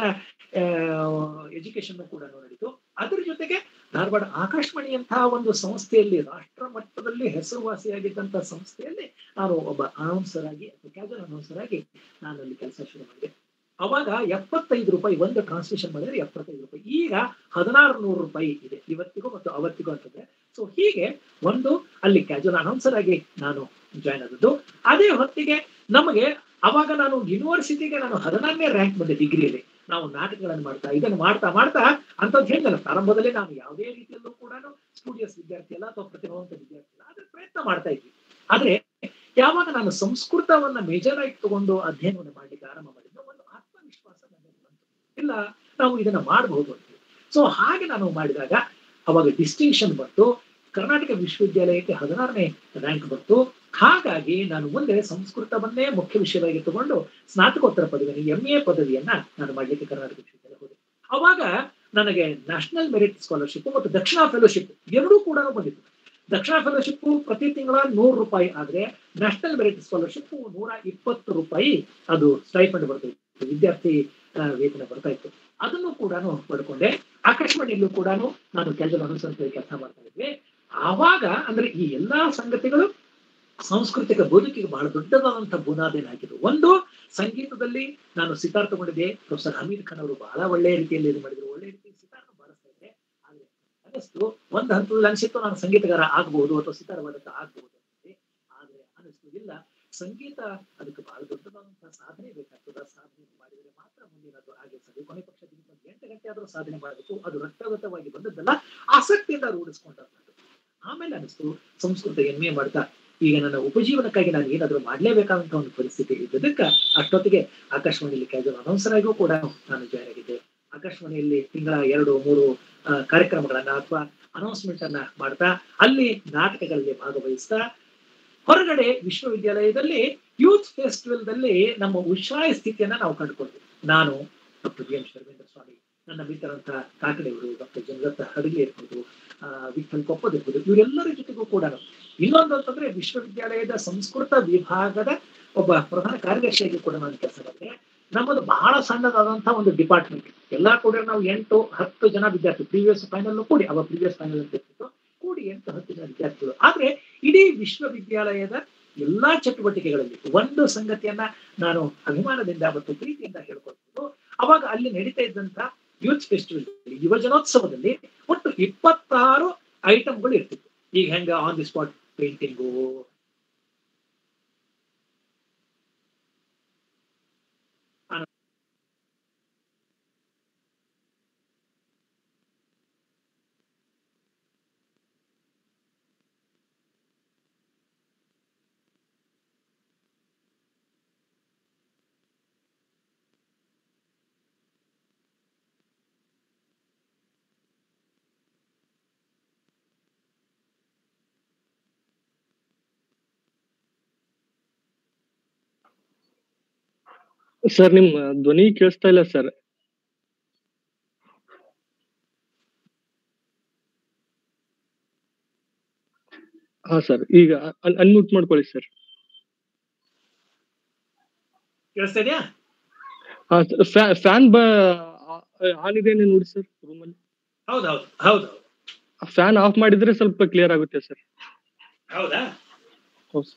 ಎಜುಕೇಶನ್ ಕೂಡ ನಡೀತು ಅದ್ರ ಜೊತೆಗೆ ಧಾರವಾಡ ಆಕಾಶವಾಣಿಯಂತಹ ಒಂದು ಸಂಸ್ಥೆಯಲ್ಲಿ ರಾಷ್ಟ್ರ ಮಟ್ಟದಲ್ಲಿ ಹೆಸರುವಾಸಿಯಾಗಿದ್ದಂತಹ ಸಂಸ್ಥೆಯಲ್ಲಿ ನಾನು ಒಬ್ಬ ಅನೌನ್ಸರ್ ಆಗಿ ಕ್ಯಾಜುವಲ್ ಅನೌನ್ಸರ್ ಆಗಿ ನಾನು ಅಲ್ಲಿ ಕೆಲಸ ಶುರು ಮಾಡಿದೆ ಅವಾಗ ಎಪ್ಪತ್ತೈದು ರೂಪಾಯಿ ಒಂದು ಟ್ರಾನ್ಸ್ಮಿಷನ್ ಮಾಡಿದ್ರೆ ಎಪ್ಪತ್ತೈದು ರೂಪಾಯಿ ಈಗ ಹದಿನಾರು ನೂರು ರೂಪಾಯಿ ಇದೆ ಇವತ್ತಿಗೂ ಮತ್ತು ಅವತ್ತಿಗೂ ಅಂತಂದ್ರೆ ಸೊ ಹೀಗೆ ಒಂದು ಅಲ್ಲಿ ಕ್ಯಾಜುವಲ್ ಅನೌನ್ಸರ್ ಆಗಿ ನಾನು ಜಾಯ್ನ್ ಆದದ್ದು ಅದೇ ಹೊತ್ತಿಗೆ ನಮಗೆ ಅವಾಗ ನಾನು ಯೂನಿವರ್ಸಿಟಿಗೆ ನಾನು ಹದಿನಾರನೇ ರ್ಯಾಂಕ್ ಬಂದೆ ಡಿಗ್ರಿಯಲ್ಲಿ ನಾವು ನಾಟಕಗಳನ್ನು ಮಾಡ್ತಾ ಇದನ್ನು ಮಾಡ್ತಾ ಮಾಡ್ತಾ ಅಂತದ್ದು ಹೇಳಿದಲ್ಲ ಪ್ರಾರಂಭದಲ್ಲಿ ನಾನು ಯಾವುದೇ ರೀತಿಯಲ್ಲೂ ಕೂಡ ಸ್ಟೂಡಿಯಸ್ ವಿದ್ಯಾರ್ಥಿ ಅಲ್ಲ ಅಥವಾ ಪ್ರತಿಭಾವಂತ ವಿದ್ಯಾರ್ಥಿ ಅಲ್ಲ ಆದ್ರೆ ಪ್ರಯತ್ನ ಮಾಡ್ತಾ ಇದ್ವಿ ಆದ್ರೆ ಯಾವಾಗ ನಾನು ಸಂಸ್ಕೃತವನ್ನ ಮೇಜರ್ ಆಗಿ ತಗೊಂಡು ಅಧ್ಯಯನವನ್ನು ಮಾಡ್ಲಿಕ್ಕೆ ಆರಂಭ ಮಾಡಿದ್ದು ಒಂದು ಆತ್ಮವಿಶ್ವಾಸ ನನಗೆ ಬಂತು ಇಲ್ಲ ನಾವು ಇದನ್ನ ಮಾಡಬಹುದು ಅಂತ ಸೊ ಹಾಗೆ ನಾನು ಮಾಡಿದಾಗ ಅವಾಗ ಡಿಸ್ಟಿಂಕ್ಷನ್ ಬಂತು ಕರ್ನಾಟಕ ವಿಶ್ವವಿದ್ಯಾಲಯಕ್ಕೆ ಹದಿನಾರನೇ ರ್ಯಾಂಕ್ ಬಂತು ಹಾಗಾಗಿ ನಾನು ಮುಂದೆ ಸಂಸ್ಕೃತವನ್ನೇ ಮುಖ್ಯ ವಿಷಯವಾಗಿ ತಗೊಂಡು ಸ್ನಾತಕೋತ್ತರ ಪದವಿಯನ್ನು ಎಂ ಎ ಪದವಿಯನ್ನ ನಾನು ಮಾಡ್ಲಿಕ್ಕೆ ಕರ್ನಾಟಕ ವಿಶ್ವವಿದ್ಯಾಲಯ ಹೋದೆ ಅವಾಗ ನನಗೆ ನ್ಯಾಷನಲ್ ಮೆರಿಟ್ ಸ್ಕಾಲರ್ಶಿಪ್ ಮತ್ತು ದಕ್ಷಿಣ ಫೆಲೋಶಿಪ್ ಎರಡೂ ಕೂಡ ಬಂದಿತ್ತು ದಕ್ಷಿಣ ಫೆಲೋಶಿಪ್ ಪ್ರತಿ ತಿಂಗಳ ನೂರು ರೂಪಾಯಿ ಆದ್ರೆ ನ್ಯಾಷನಲ್ ಮೆರಿಟ್ ಸ್ಕಾಲರ್ಶಿಪ್ ನೂರ ಇಪ್ಪತ್ತು ರೂಪಾಯಿ ಅದು ಸ್ಟೈಫಂಡ್ ಬರ್ತಾ ಇತ್ತು ವಿದ್ಯಾರ್ಥಿ ಆ, ವೇತನ ಬರ್ತಾ ಇತ್ತು ಅದನ್ನು ಕೂಡ ಪಡ್ಕೊಂಡೆ ಆಕಾಶವಾಣಿಯಲ್ಲೂ ಕೂಡ ನಾನು ಕೆಲಸ ಅನುಸರಿಸಿ ಕೆಲಸ ಮಾಡ್ತಾ ಇದ್ವಿ ಆವಾಗ ಅಂದ್ರೆ ಈ ಎಲ್ಲಾ ಸಂಗತಿಗಳು ಸಾಂಸ್ಕೃತಿಕ ಬದುಕಿಗೆ ಬಹಳ ದೊಡ್ಡದಾದಂತಹ ಬುನಾದಿನ ಹಾಕಿದ್ರು ಒಂದು ಸಂಗೀತದಲ್ಲಿ ನಾನು ಸಿತಾರ್ ತಗೊಂಡಿದ್ದೆ ಪ್ರೊಫೆಸರ್ ಹಮೀದ್ ಖಾನ್ ಅವರು ಬಹಳ ಒಳ್ಳೆಯ ರೀತಿಯಲ್ಲಿ ಇದು ಮಾಡಿದ್ರು ಒಳ್ಳೆ ರೀತಿಯಲ್ಲಿ ಸಿತಾರ್ ಬಾರಿಸ್ತಾ ಇದ್ದೆ ಆದ್ರೆ ಅನಿಸ್ತು ಒಂದು ಹಂತದಲ್ಲಿ ಅನಿಸಿತ್ತು ನಾನು ಸಂಗೀತಗಾರ ಆಗ್ಬಹುದು ಅಥವಾ ಸಿತಾರ್ ವಾದಕ ಆಗ್ಬಹುದು ಅಂತ ಆದ್ರೆ ಅನಿಸ್ತು ಇಲ್ಲ ಸಂಗೀತ ಅದಕ್ಕೆ ಬಹಳ ದೊಡ್ಡದಾದಂತಹ ಸಾಧನೆ ಬೇಕಾಗ್ತದ ಸಾಧನೆ ಮಾಡಿದರೆ ಮಾತ್ರ ಮುಂದಿನದು ಹಾಗೆ ಸರಿ ಕೊನೆ ಪಕ್ಷ ದಿನಕ್ಕೆ ಒಂದು ಎಂಟು ಗಂಟೆ ಆದ್ರೂ ಸಾಧನೆ ಮಾಡಬೇಕು ಅದು ರಕ್ತಗತವಾಗಿ ಬಂದದ್ದಲ್ಲ ಆಸಕ್ತಿಯಿಂದ ರೂಢಿಸ್ಕೊಂಡದ್ದು ಆಮೇಲೆ ಅನಿಸ್ತು ಸಂಸ್ಕೃತ ಎಂ ಎ ಮಾಡ್ತಾ ಈಗ ನನ್ನ ಉಪಜೀವನಕ್ಕಾಗಿ ನಾನು ಏನಾದ್ರೂ ಮಾಡ್ಲೇಬೇಕಾದಂತ ಒಂದು ಪರಿಸ್ಥಿತಿ ಇದ್ದದಕ್ಕ ಅಷ್ಟೊತ್ತಿಗೆ ಆಕಾಶವಾಣಿಯಲ್ಲಿ ಕ್ಯಾಜುವಲ್ ಅನೌನ್ಸರ್ ಆಗಿಯೂ ಕೂಡ ನಾನು ಜಾಯ್ನ್ ಆಗಿದ್ದೆ ಆಕಾಶವಾಣಿಯಲ್ಲಿ ತಿಂಗಳ ಎರಡು ಮೂರು ಆ, ಕಾರ್ಯಕ್ರಮಗಳನ್ನ ಅಥವಾ ಅನೌನ್ಸ್ಮೆಂಟ್ ಅನ್ನ ಮಾಡ್ತಾ ಅಲ್ಲಿ ನಾಟಕಗಳಲ್ಲಿ ಭಾಗವಹಿಸ್ತಾ ಹೊರಗಡೆ ವಿಶ್ವವಿದ್ಯಾಲಯದಲ್ಲಿ ಯೂತ್ ಫೆಸ್ಟಿವಲ್ ದಲ್ಲಿ ನಮ್ಮ ಉತ್ಸಾಹ ಸ್ಥಿತಿಯನ್ನ ನಾವು ಕಂಡುಕೊಂಡ್ವಿ ನಾನು doctor B M Sharvendra Swamy ನನ್ನ ಮಿತ್ರರಂತ ಕಾಕಡೆಯವರು ಡಾಕ್ಟರ್ ಜಗದತ್ತ ಹಡಗಿ ಇರ್ಬೋದು ಆ, ವಿಠಲ್ ಕೊಪ್ಪದ್ ಇರ್ಬೋದು ಇವರೆಲ್ಲರ ಜೊತೆಗೂ ಕೂಡ ಇನ್ನೊಂದು ಅಂತಂದ್ರೆ ವಿಶ್ವವಿದ್ಯಾಲಯದ ಸಂಸ್ಕೃತ ವಿಭಾಗದ ಒಬ್ಬ ಪ್ರಧಾನ ಕಾರ್ಯದರ್ಶಿಯಾಗಿ ಕೂಡ ನಾನು ಕೆಲಸ ಮಾಡಿದೆ ನಮ್ಮದು ಬಹಳ ಸಣ್ಣದಾದಂತಹ ಒಂದು ಡಿಪಾರ್ಟ್ಮೆಂಟ್ ಎಲ್ಲಾ ಕೂಡ ನಾವು ಎಂಟು ಹತ್ತು ಜನ ವಿದ್ಯಾರ್ಥಿ ಪ್ರೀವಿಯಸ್ ಫೈನಲ್ ಕೂಡಿ ಅವ ಪ್ರೀವಿಯಸ್ ಫೈನಲ್ ಅಂತ ಇರ್ತಿತ್ತು ಕೂಡಿ ಎಂಟು ಹತ್ತು ಜನ ವಿದ್ಯಾರ್ಥಿಗಳು ಆದ್ರೆ ಇಡೀ ವಿಶ್ವವಿದ್ಯಾಲಯದ ಎಲ್ಲಾ ಚಟುವಟಿಕೆಗಳಲ್ಲಿ ಒಂದು ಸಂಗತಿಯನ್ನ ನಾನು ಅಭಿಮಾನದಿಂದ ಮತ್ತು ಪ್ರೀತಿಯಿಂದ ಹೇಳ್ಕೊಳ್ಬೋದು ಅವಾಗ ಅಲ್ಲಿ ನಡೀತಾ ಇದ್ದಂತ ಯೂತ್ ಫೆಸ್ಟಿವಲ್ ಯುವಜನೋತ್ಸವದಲ್ಲಿ ಒಟ್ಟು ಇಪ್ಪತ್ತಾರು ಐಟಮ್ಗಳು ಇರ್ತಿತ್ತು ಈಗ ಹೆಂಗ on the spot painting sir ನಿಮ್ ಧ್ವನಿ ಕೇಳಿಸ್ತಾ ಇಲ್ಲ ಸರ್ ಹಾ ಸರ್ ಈಗ ಅನ್ಮ್ಯೂಟ್ ಮಾಡ್ಕೊಳ್ಳಿ ಸರ್ ಕೇಳಿಸ್ತಾ ಇದೆಯಾ ಹಾ ಫ್ಯಾನ್ ಬ ಆನ್ ಇದೆ ನೋಡಿ ಸರ್ ರೂಮಲ್ಲಿ ಹೌದು ಹೌದು ಹೌದು ಫ್ಯಾನ್ ಆಫ್ ಮಾಡಿದ್ರೆ ಸ್ವಲ್ಪ ಕ್ಲಿಯರ್ ಆಗುತ್ತೆ ಸರ್ ಹೌದಾ ಹೌದು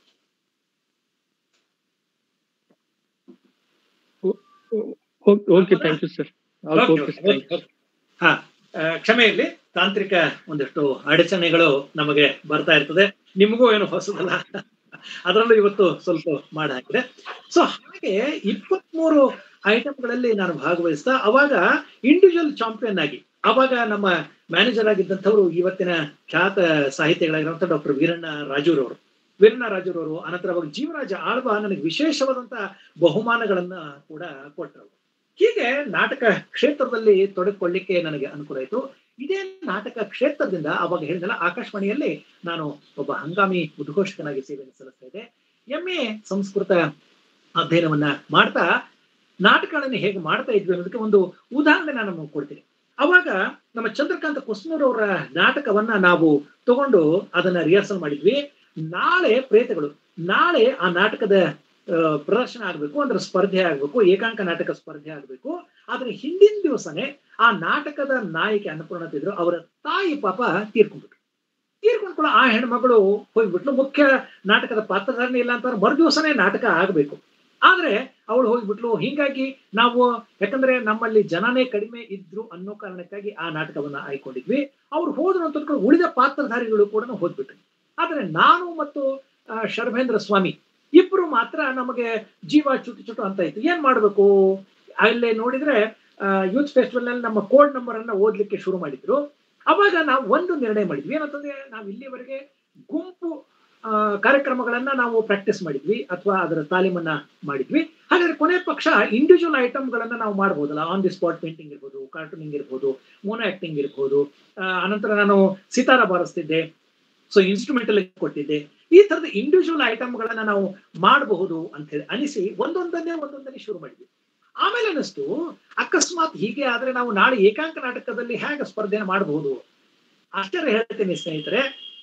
okay thank you sir Okay, okay okay, okay. ಹಾ ಆ, ಕ್ಷಮೆ ಇರಲಿ ತಾಂತ್ರಿಕ ಒಂದಿಷ್ಟು ಅಡಚಣೆಗಳು ನಮಗೆ ಬರ್ತಾ ಇರ್ತದೆ ನಿಮಗೂ ಏನು ಹೊಸದಲ್ಲ ಅದರಲ್ಲೂ ಇವತ್ತು ಸ್ವಲ್ಪ ಮಾಡಿ ಹಾಕಿದೆ ಸೊ ಹಾಗೆ ಇಪ್ಪತ್ಮೂರು ಐಟಮ್ಗಳಲ್ಲಿ ನಾನು ಭಾಗವಹಿಸ್ತಾ ಅವಾಗ ಇಂಡಿವಿಜುವಲ್ ಚಾಂಪಿಯನ್ ಆಗಿ ಅವಾಗ ನಮ್ಮ ಮ್ಯಾನೇಜರ್ ಆಗಿದ್ದಂಥವ್ರು ಇವತ್ತಿನ ಖ್ಯಾತ ಸಾಹಿತಿಗಳಾಗಿರುವಂತ ಡಾಕ್ಟರ್ ವೀರಣ್ಣ ರಾಜೂರವರು ವೀರಣ್ಣ ರಾಜೂರವರು ಅನಂತರ ಅವಾಗ ಜೀವರಾಜ ಆಳ್ವ ನನಗೆ ವಿಶೇಷವಾದಂತ ಬಹುಮಾನಗಳನ್ನ ಕೂಡ ಕೊಟ್ಟರು ಹೀಗೆ ನಾಟಕ ಕ್ಷೇತ್ರದಲ್ಲಿ ತೊಡಗಿಕೊಳ್ಳಿಕ್ಕೆ ನನಗೆ ಅನುಕೂಲ ಆಯಿತು ಇದೇ ನಾಟಕ ಕ್ಷೇತ್ರದಿಂದ ಅವಾಗ ಹೇಳಿದಲ್ಲ ಆಕಾಶವಾಣಿಯಲ್ಲಿ ನಾನು ಒಬ್ಬ ಹಂಗಾಮಿ ಉದ್ಘೋಷಕನಾಗಿ ಸೇವೆಯನ್ನು ಸಲ್ಲಿಸ್ತಾ ಇದ್ದೆ ಎಂ ಎ ಸಂಸ್ಕೃತ ಅಧ್ಯಯನವನ್ನ ಮಾಡ್ತಾ ನಾಟಕಗಳನ್ನು ಹೇಗೆ ಮಾಡ್ತಾ ಇದ್ವಿ ಅನ್ನೋದಕ್ಕೆ ಒಂದು ಉದಾಹರಣೆ ನಾನು ನಿಮಗೆ ಕೊಡ್ತೀನಿ ಅವಾಗ ನಮ್ಮ ಚಂದ್ರಕಾಂತ ಕುಸ್ನೂರ್ ಅವರ ನಾಟಕವನ್ನ ನಾವು ತಗೊಂಡು ಅದನ್ನ ರಿಹರ್ಸಲ್ ಮಾಡಿದ್ವಿ ನಾಳೆ ಪ್ರೇತಗಳು ನಾಳೆ ಆ ನಾಟಕದ ಆ, ಪ್ರದರ್ಶನ ಆಗ್ಬೇಕು ಅಂದ್ರೆ ಸ್ಪರ್ಧೆ ಆಗ್ಬೇಕು ಏಕಾಂಕ ನಾಟಕ ಸ್ಪರ್ಧೆ ಆಗ್ಬೇಕು ಆದ್ರೆ ಹಿಂದಿನ ದಿವಸನೇ ಆ ನಾಟಕದ ನಾಯಕಿ ಅನ್ನಪೂರ್ಣ ಇದ್ರು ಅವರ ತಾಯಿ ಪಾಪ ತೀರ್ಕೊಂಡ್ಬಿಟ್ರು ತೀರ್ಕೊಂಡ್ಕೊಳ್ಳೋ ಆ ಹೆಣ್ಮಗಳು ಹೋಗ್ಬಿಟ್ಲು ಮುಖ್ಯ ನಾಟಕದ ಪಾತ್ರಧಾರಣೆ ಇಲ್ಲ ಅಂತಂದ್ರೆ ಮರು ದಿವಸನೇ ನಾಟಕ ಆಗ್ಬೇಕು ಆದ್ರೆ ಅವಳು ಹೋಗ್ಬಿಟ್ಲು ಹಿಂಗಾಗಿ ನಾವು ಯಾಕಂದ್ರೆ ನಮ್ಮಲ್ಲಿ ಜನನೇ ಕಡಿಮೆ ಇದ್ರು ಅನ್ನೋ ಕಾರಣಕ್ಕಾಗಿ ಆ ನಾಟಕವನ್ನ ಆಯ್ಕೊಂಡಿದ್ವಿ ಅವ್ರು ಹೋದ್ರು ಅಂತ ಅಂದ್ಕೊಂಡು ಉಳಿದ ಪಾತ್ರಧಾರಿಗಳು ಕೂಡ ಹೋಗ್ಬಿಟ್ರು ಆದ್ರೆ ನಾನು ಮತ್ತು ಆ, ಶರ್ಭೇಂದ್ರ ಸ್ವಾಮಿ ಇಬ್ರು ಮಾತ್ರ ನಮಗೆ ಜೀವ ಚುಟು ಚುಟು ಅಂತ ಇತ್ತು ಏನ್ ಮಾಡ್ಬೇಕು ಅಲ್ಲೇ ನೋಡಿದ್ರೆ ಯೂತ್ ಫೆಸ್ಟಿವಲ್ ನಲ್ಲಿ ನಮ್ಮ ಕೋಡ್ ನಂಬರ್ ಅನ್ನ ಓದ್ಲಿಕ್ಕೆ ಶುರು ಮಾಡಿದ್ರು ಅವಾಗ ನಾವು ಒಂದು ನಿರ್ಣಯ ಮಾಡಿದ್ವಿ ಏನಂತಂದ್ರೆ ನಾವು ಇಲ್ಲಿವರೆಗೆ ಗುಂಪು ಆ, ಕಾರ್ಯಕ್ರಮಗಳನ್ನ ನಾವು ಪ್ರಾಕ್ಟೀಸ್ ಮಾಡಿದ್ವಿ ಅಥವಾ ಅದರ ತಾಲೀಮನ್ನ ಮಾಡಿದ್ವಿ ಹಾಗಾದ್ರೆ ಕೊನೆ ಪಕ್ಷ ಇಂಡಿವಿಜುವಲ್ ಐಟಮ್ಗಳನ್ನ ನಾವು ಮಾಡ್ಬೋದಲ್ಲ ಆನ್ ದಿ ಸ್ಪಾಟ್ ಪೇಂಟಿಂಗ್ ಇರ್ಬೋದು ಕಾರ್ಟೂನಿಂಗ್ ಇರ್ಬೋದು ಮೋನೋ ಆಕ್ಟಿಂಗ್ ಇರ್ಬೋದು ಆ, ಅನಂತರ ನಾನು ಸಿತಾರ ಬಾರಿಸ್ತಿದ್ದೆ ಸೊ ಇನ್ಸ್ಟ್ರೂಮೆಂಟಲ್ ಕೊಟ್ಟಿದ್ದೆ ಈ ತರದ ಇಂಡಿವಿಜುವಲ್ ಐಟಮ್ಗಳನ್ನ ನಾವು ಮಾಡಬಹುದು ಅಂತ ಹೇಳಿ ಅನಿಸಿ ಒಂದೊಂದನ್ನೇ ಒಂದೊಂದನ್ನೇ ಶುರು ಮಾಡಿದ್ವಿ ಆಮೇಲೆ ಅನಿಸ್ತು ಅಕಸ್ಮಾತ್ ಹೀಗೆ ಆದ್ರೆ ನಾವು ನಾಳೆ ಏಕಾಂಕ ನಾಟಕದಲ್ಲಿ ಹೇಗೆ ಸ್ಪರ್ಧೆ ಮಾಡಬಹುದು ಆಶ್ಚರ್ಯ ಹೇಳ್ತೀನಿ ಸ್ನೇಹಿತರೆ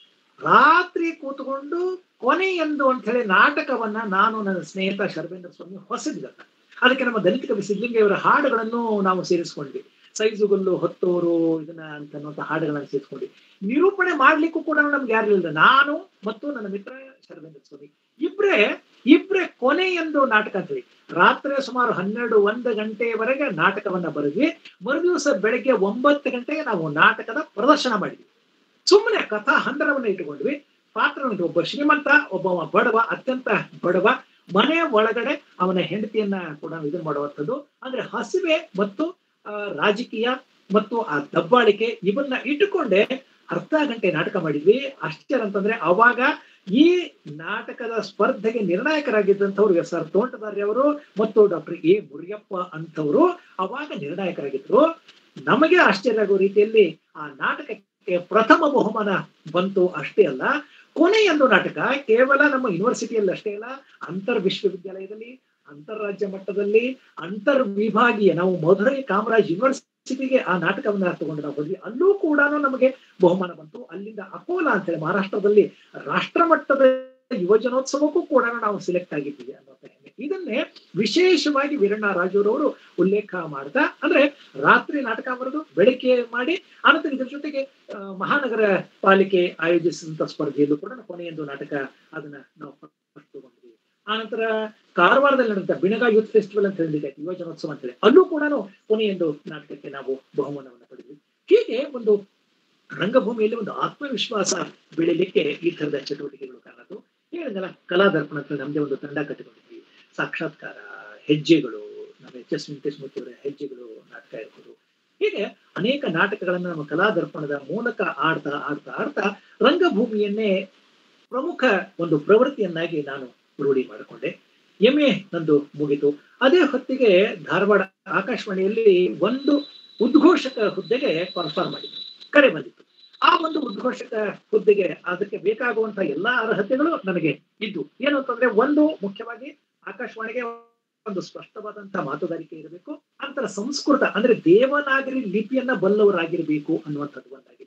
ರಾತ್ರಿ ಕೂತ್ಕೊಂಡು ಕೊನೆ ಎಂದು ಅಂತ ಹೇಳಿ ನಾಟಕವನ್ನ ನಾನು ನನ್ನ ಸ್ನೇಹಿತ ಶರ್ಬೇಂದ್ರ ಸ್ವಾಮಿ ಹೊಸದಿದ್ದ ಅದಕ್ಕೆ ನಮ್ಮ ದಲಿತ ಕವಿ ಸಿದ್ಲಿಂಗೆಯವರ ಹಾಡುಗಳನ್ನು ನಾವು ಸೇರಿಸ್ಕೊಂಡ್ವಿ ಸೈಜುಗಲ್ಲು ಹೊತ್ತೋರು ಇದನ್ನ ಅಂತ ಅನ್ನುವಂಥ ಹಾಡುಗಳನ್ನ ಸೇರಿಸ್ಕೊಂಡ್ವಿ ನಿರೂಪಣೆ ಮಾಡ್ಲಿಕ್ಕೂ ಕೂಡ ನಮ್ಗೆ ಯಾರಿಲ್ಲ ನಾನು ಮತ್ತು ನನ್ನ ಮಿತ್ರ ಶರ್ಬೇಂದ್ರ ಸ್ವಾಮಿ ಇಬ್ರೇ ಇಬ್ರೇ ಕೊನೆ ಎಂದು ನಾಟಕ ಅಂತ ಹೇಳಿ ರಾತ್ರಿ ಸುಮಾರು ಹನ್ನೆರಡು ಒಂದು ಗಂಟೆಯವರೆಗೆ ನಾಟಕವನ್ನ ಬರೆದ್ವಿ ಮರುದಿವಸ ಬೆಳಗ್ಗೆ ಒಂಬತ್ತು ಗಂಟೆಗೆ ನಾವು ನಾಟಕದ ಪ್ರದರ್ಶನ ಮಾಡಿದ್ವಿ ಸುಮ್ಮನೆ ಕಥಾ ಹಂದರವನ್ನ ಇಟ್ಟುಕೊಂಡ್ವಿ ಪಾತ್ರ ಒಬ್ಬ ಶ್ರೀಮಂತ ಒಬ್ಬ ಬಡವ ಅತ್ಯಂತ ಬಡವ ಮನೆ ಒಳಗಡೆ ಅವನ ಹೆಂಡತಿಯನ್ನ ಕೂಡ ಇದನ್ನ ಮಾಡುವಂಥದ್ದು ಅಂದ್ರೆ ಹಸಿವೆ ಮತ್ತು ಆ, ರಾಜಕೀಯ ಮತ್ತು ಆ ದಬ್ಬಾಳಿಕೆ ಇವನ್ನ ಇಟ್ಟುಕೊಂಡೇ ಅರ್ಧ ಗಂಟೆ ನಾಟಕ ಮಾಡಿದ್ವಿ ಆಶ್ಚರ್ಯ ಅಂತಂದ್ರೆ ಅವಾಗ ಈ ನಾಟಕದ ಸ್ಪರ್ಧೆಗೆ ನಿರ್ಣಾಯಕರಾಗಿದ್ದಂಥವ್ರು ಎಸ್ ಆರ್ ತೋಂಟದಾರ್ಯ ಅವರು ಮತ್ತು ಡಾಕ್ಟರ್ ಎ ಮುರಿಯಪ್ಪ ಅಂತವರು ಅವಾಗ ನಿರ್ಣಾಯಕರಾಗಿದ್ರು ನಮಗೆ ಆಶ್ಚರ್ಯ ಆಗೋ ರೀತಿಯಲ್ಲಿ ಆ ನಾಟಕಕ್ಕೆ ಪ್ರಥಮ ಬಹುಮಾನ ಬಂತು ಅಷ್ಟೇ ಅಲ್ಲ ಕೊನೆಯೊಂದು ನಾಟಕ ಕೇವಲ ನಮ್ಮ ಯೂನಿವರ್ಸಿಟಿಯಲ್ಲಿ ಅಷ್ಟೇ ಅಲ್ಲ ಅಂತರ್ ವಿಶ್ವವಿದ್ಯಾಲಯದಲ್ಲಿ ಅಂತಾರಾಜ್ಯ ಮಟ್ಟದಲ್ಲಿ ಅಂತರ್ ವಿಭಾಗೀಯ ನಾವು ಮಧುರೈ ಕಾಮರಾಜ್ ಯೂನಿವರ್ಸಿಟಿಗೆ ಆ ನಾಟಕವನ್ನ ತಗೊಂಡು ನಾವು ಹೋದ್ವಿ ಅಲ್ಲೂ ಕೂಡ ನಮಗೆ ಬಹುಮಾನ ಬಂತು ಅಲ್ಲಿಂದ ಅಕೋಲಾ ಅಂತ ಹೇಳಿ ಮಹಾರಾಷ್ಟ್ರದಲ್ಲಿ ರಾಷ್ಟ್ರ ಮಟ್ಟದ ಯುವಜನೋತ್ಸವಕ್ಕೂ ಕೂಡ ನಾವು ಸಿಲೆಕ್ಟ್ ಆಗಿದ್ದೀವಿ ಅನ್ನೋ ಹೆಮ್ಮೆ ಇದನ್ನೇ ವಿಶೇಷವಾಗಿ ವೀರಣ್ಣ ರಾಜೂರವರು ಉಲ್ಲೇಖ ಮಾಡ್ತಾ ಅಂದ್ರೆ ರಾತ್ರಿ ನಾಟಕ ಬರೆದು ಬೆಳಗ್ಗೆ ಮಾಡಿ ಆನಂತರ ಇದ್ರ ಜೊತೆಗೆ ಆ, ಮಹಾನಗರ ಪಾಲಿಕೆ ಆಯೋಜಿಸಿದಂತ ಸ್ಪರ್ಧೆಯಲ್ಲೂ ಕೂಡ ಕೊನೆಯೊಂದು ನಾಟಕ ಅದನ್ನ ನಾವು first ತಗೊಂಡ್ವಿ ಆನಂತರ ಕಾರವಾರದಲ್ಲಿ ನಡೆದ ಬಿಣಗ ಯೂತ್ ಫೆಸ್ಟಿವಲ್ ಅಂತ ಹೇಳಿದೆ ಯುವಜನೋತ್ಸವ ಅಂತ ಹೇಳಿ ಅಲ್ಲೂ ಕೂಡ ಕೊನೆಯೊಂದು ನಾಟಕಕ್ಕೆ ನಾವು ಬಹುಮಾನವನ್ನು ಪಡೆದ್ವಿ ಹೀಗೆ ಒಂದು ರಂಗಭೂಮಿಯಲ್ಲಿ ಒಂದು ಆತ್ಮವಿಶ್ವಾಸ ಬೆಳಿಲಿಕ್ಕೆ ಈ ತರದ ಚಟುವಟಿಕೆಗಳು ಕಾರಣದ್ದು ಹೇಳಿದಲ್ಲ ಕಲಾ ದರ್ಪಣ ಅಂತ ನಮ್ದೇ ಒಂದು ತಂಡ ಕಟ್ಟಿಕೊಂಡಿದ್ವಿ ಸಾಕ್ಷಾತ್ಕಾರ ಹೆಜ್ಜೆಗಳು ನಮ್ಮ ಎಚ್ ಎಸ್ ವೆಂಕಟೇಶ್ ಅವರ ಹೆಜ್ಜೆಗಳು ನಾಟಕ ಇರ್ಬೋದು ಹೀಗೆ ಅನೇಕ ನಾಟಕಗಳನ್ನ ನಮ್ಮ ಕಲಾ ದರ್ಪಣದ ಮೂಲಕ ಆಡ್ತಾ ಆಡ್ತಾ ಆಡ್ತಾ ರಂಗಭೂಮಿಯನ್ನೇ ಪ್ರಮುಖ ಒಂದು ಪ್ರವೃತ್ತಿಯನ್ನಾಗಿ ನಾನು ರೂಢಿ ಮಾಡಿಕೊಂಡೆ ಎಂ ಎ ನಂದು ಮುಗಿತು ಅದೇ ಹೊತ್ತಿಗೆ ಧಾರವಾಡ ಆಕಾಶವಾಣಿಯಲ್ಲಿ ಒಂದು ಉದ್ಘೋಷಕ ಹುದ್ದೆಗೆ ಪರ್ಫಾರ್ಮ್ ಮಾಡಿದ್ರು ಕರೆ ಬಂದಿತ್ತು ಆ ಒಂದು ಉದ್ಘೋಷಕ ಹುದ್ದೆಗೆ ಅದಕ್ಕೆ ಬೇಕಾಗುವಂತಹ ಎಲ್ಲಾ ಅರ್ಹತೆಗಳು ನನಗೆ ಇದ್ದು ಏನು ಅಂತಂದ್ರೆ ಒಂದು ಮುಖ್ಯವಾಗಿ ಆಕಾಶವಾಣಿಗೆ ಒಂದು ಸ್ಪಷ್ಟವಾದಂತಹ ಮಾತುಗಾರಿಕೆ ಇರಬೇಕು ನಂತರ ಸಂಸ್ಕೃತ ಅಂದ್ರೆ ದೇವನಾಗರಿ ಲಿಪಿಯನ್ನ ಬಲ್ಲವರಾಗಿರ್ಬೇಕು ಅನ್ನುವಂಥದ್ದು ಒಂದಾಗಿತ್ತು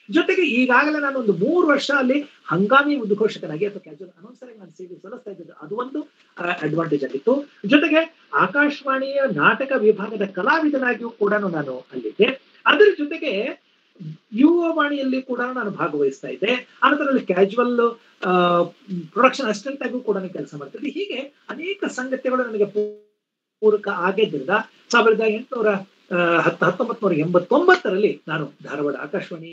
ಜೊತೆಗೆ ಈಗಾಗಲೇ ನಾನು ಒಂದು ಮೂರು ವರ್ಷ ಅಲ್ಲಿ ಹಂಗಾಮಿ ಉದ್ಘೋಷಕನಾಗಿ ಅಥವಾ ಕ್ಯಾಜುವಲ್ ಅನೌನ್ಸರ್ ನಾನು ಸೇವೆ ಸಲ್ಲಿಸ್ತಾ ಇದ್ದಿದ್ದು ಅದು ಒಂದು ಅಡ್ವಾಂಟೇಜ್ ಆಗಿತ್ತು ಜೊತೆಗೆ ಆಕಾಶವಾಣಿಯ ನಾಟಕ ವಿಭಾಗದ ಕಲಾವಿದನಾಗಿಯೂ ಕೂಡ ನಾನು ಅಲ್ಲಿದ್ದೆ ಅದರ ಜೊತೆಗೆ ಯುವವಾಣಿಯಲ್ಲಿ ಕೂಡ ನಾನು ಭಾಗವಹಿಸ್ತಾ ಇದ್ದೆ ಅನಂತರಲ್ಲಿ ಕ್ಯಾಜುವಲ್ ಪ್ರೊಡಕ್ಷನ್ ಅಸಿಸ್ಟೆಂಟ್ ಆಗಿಯೂ ಕೂಡ ನಾನು ಕೆಲಸ ಮಾಡ್ತಿದ್ದೆ ಹೀಗೆ ಅನೇಕ ಸಂಗತಿಗಳು ನನಗೆ ಪೂರಕ ಆಗಿದ್ದರಿಂದ ಸಾವಿರದ ಎಂಟುನೂರ ಹತ್ತು ಹತ್ತೊಂಬತ್ ನೂರ ಎಂಬತ್ತೊಂಬತ್ತರಲ್ಲಿ ನಾನು ಧಾರವಾಡ ಆಕಾಶವಾಣಿ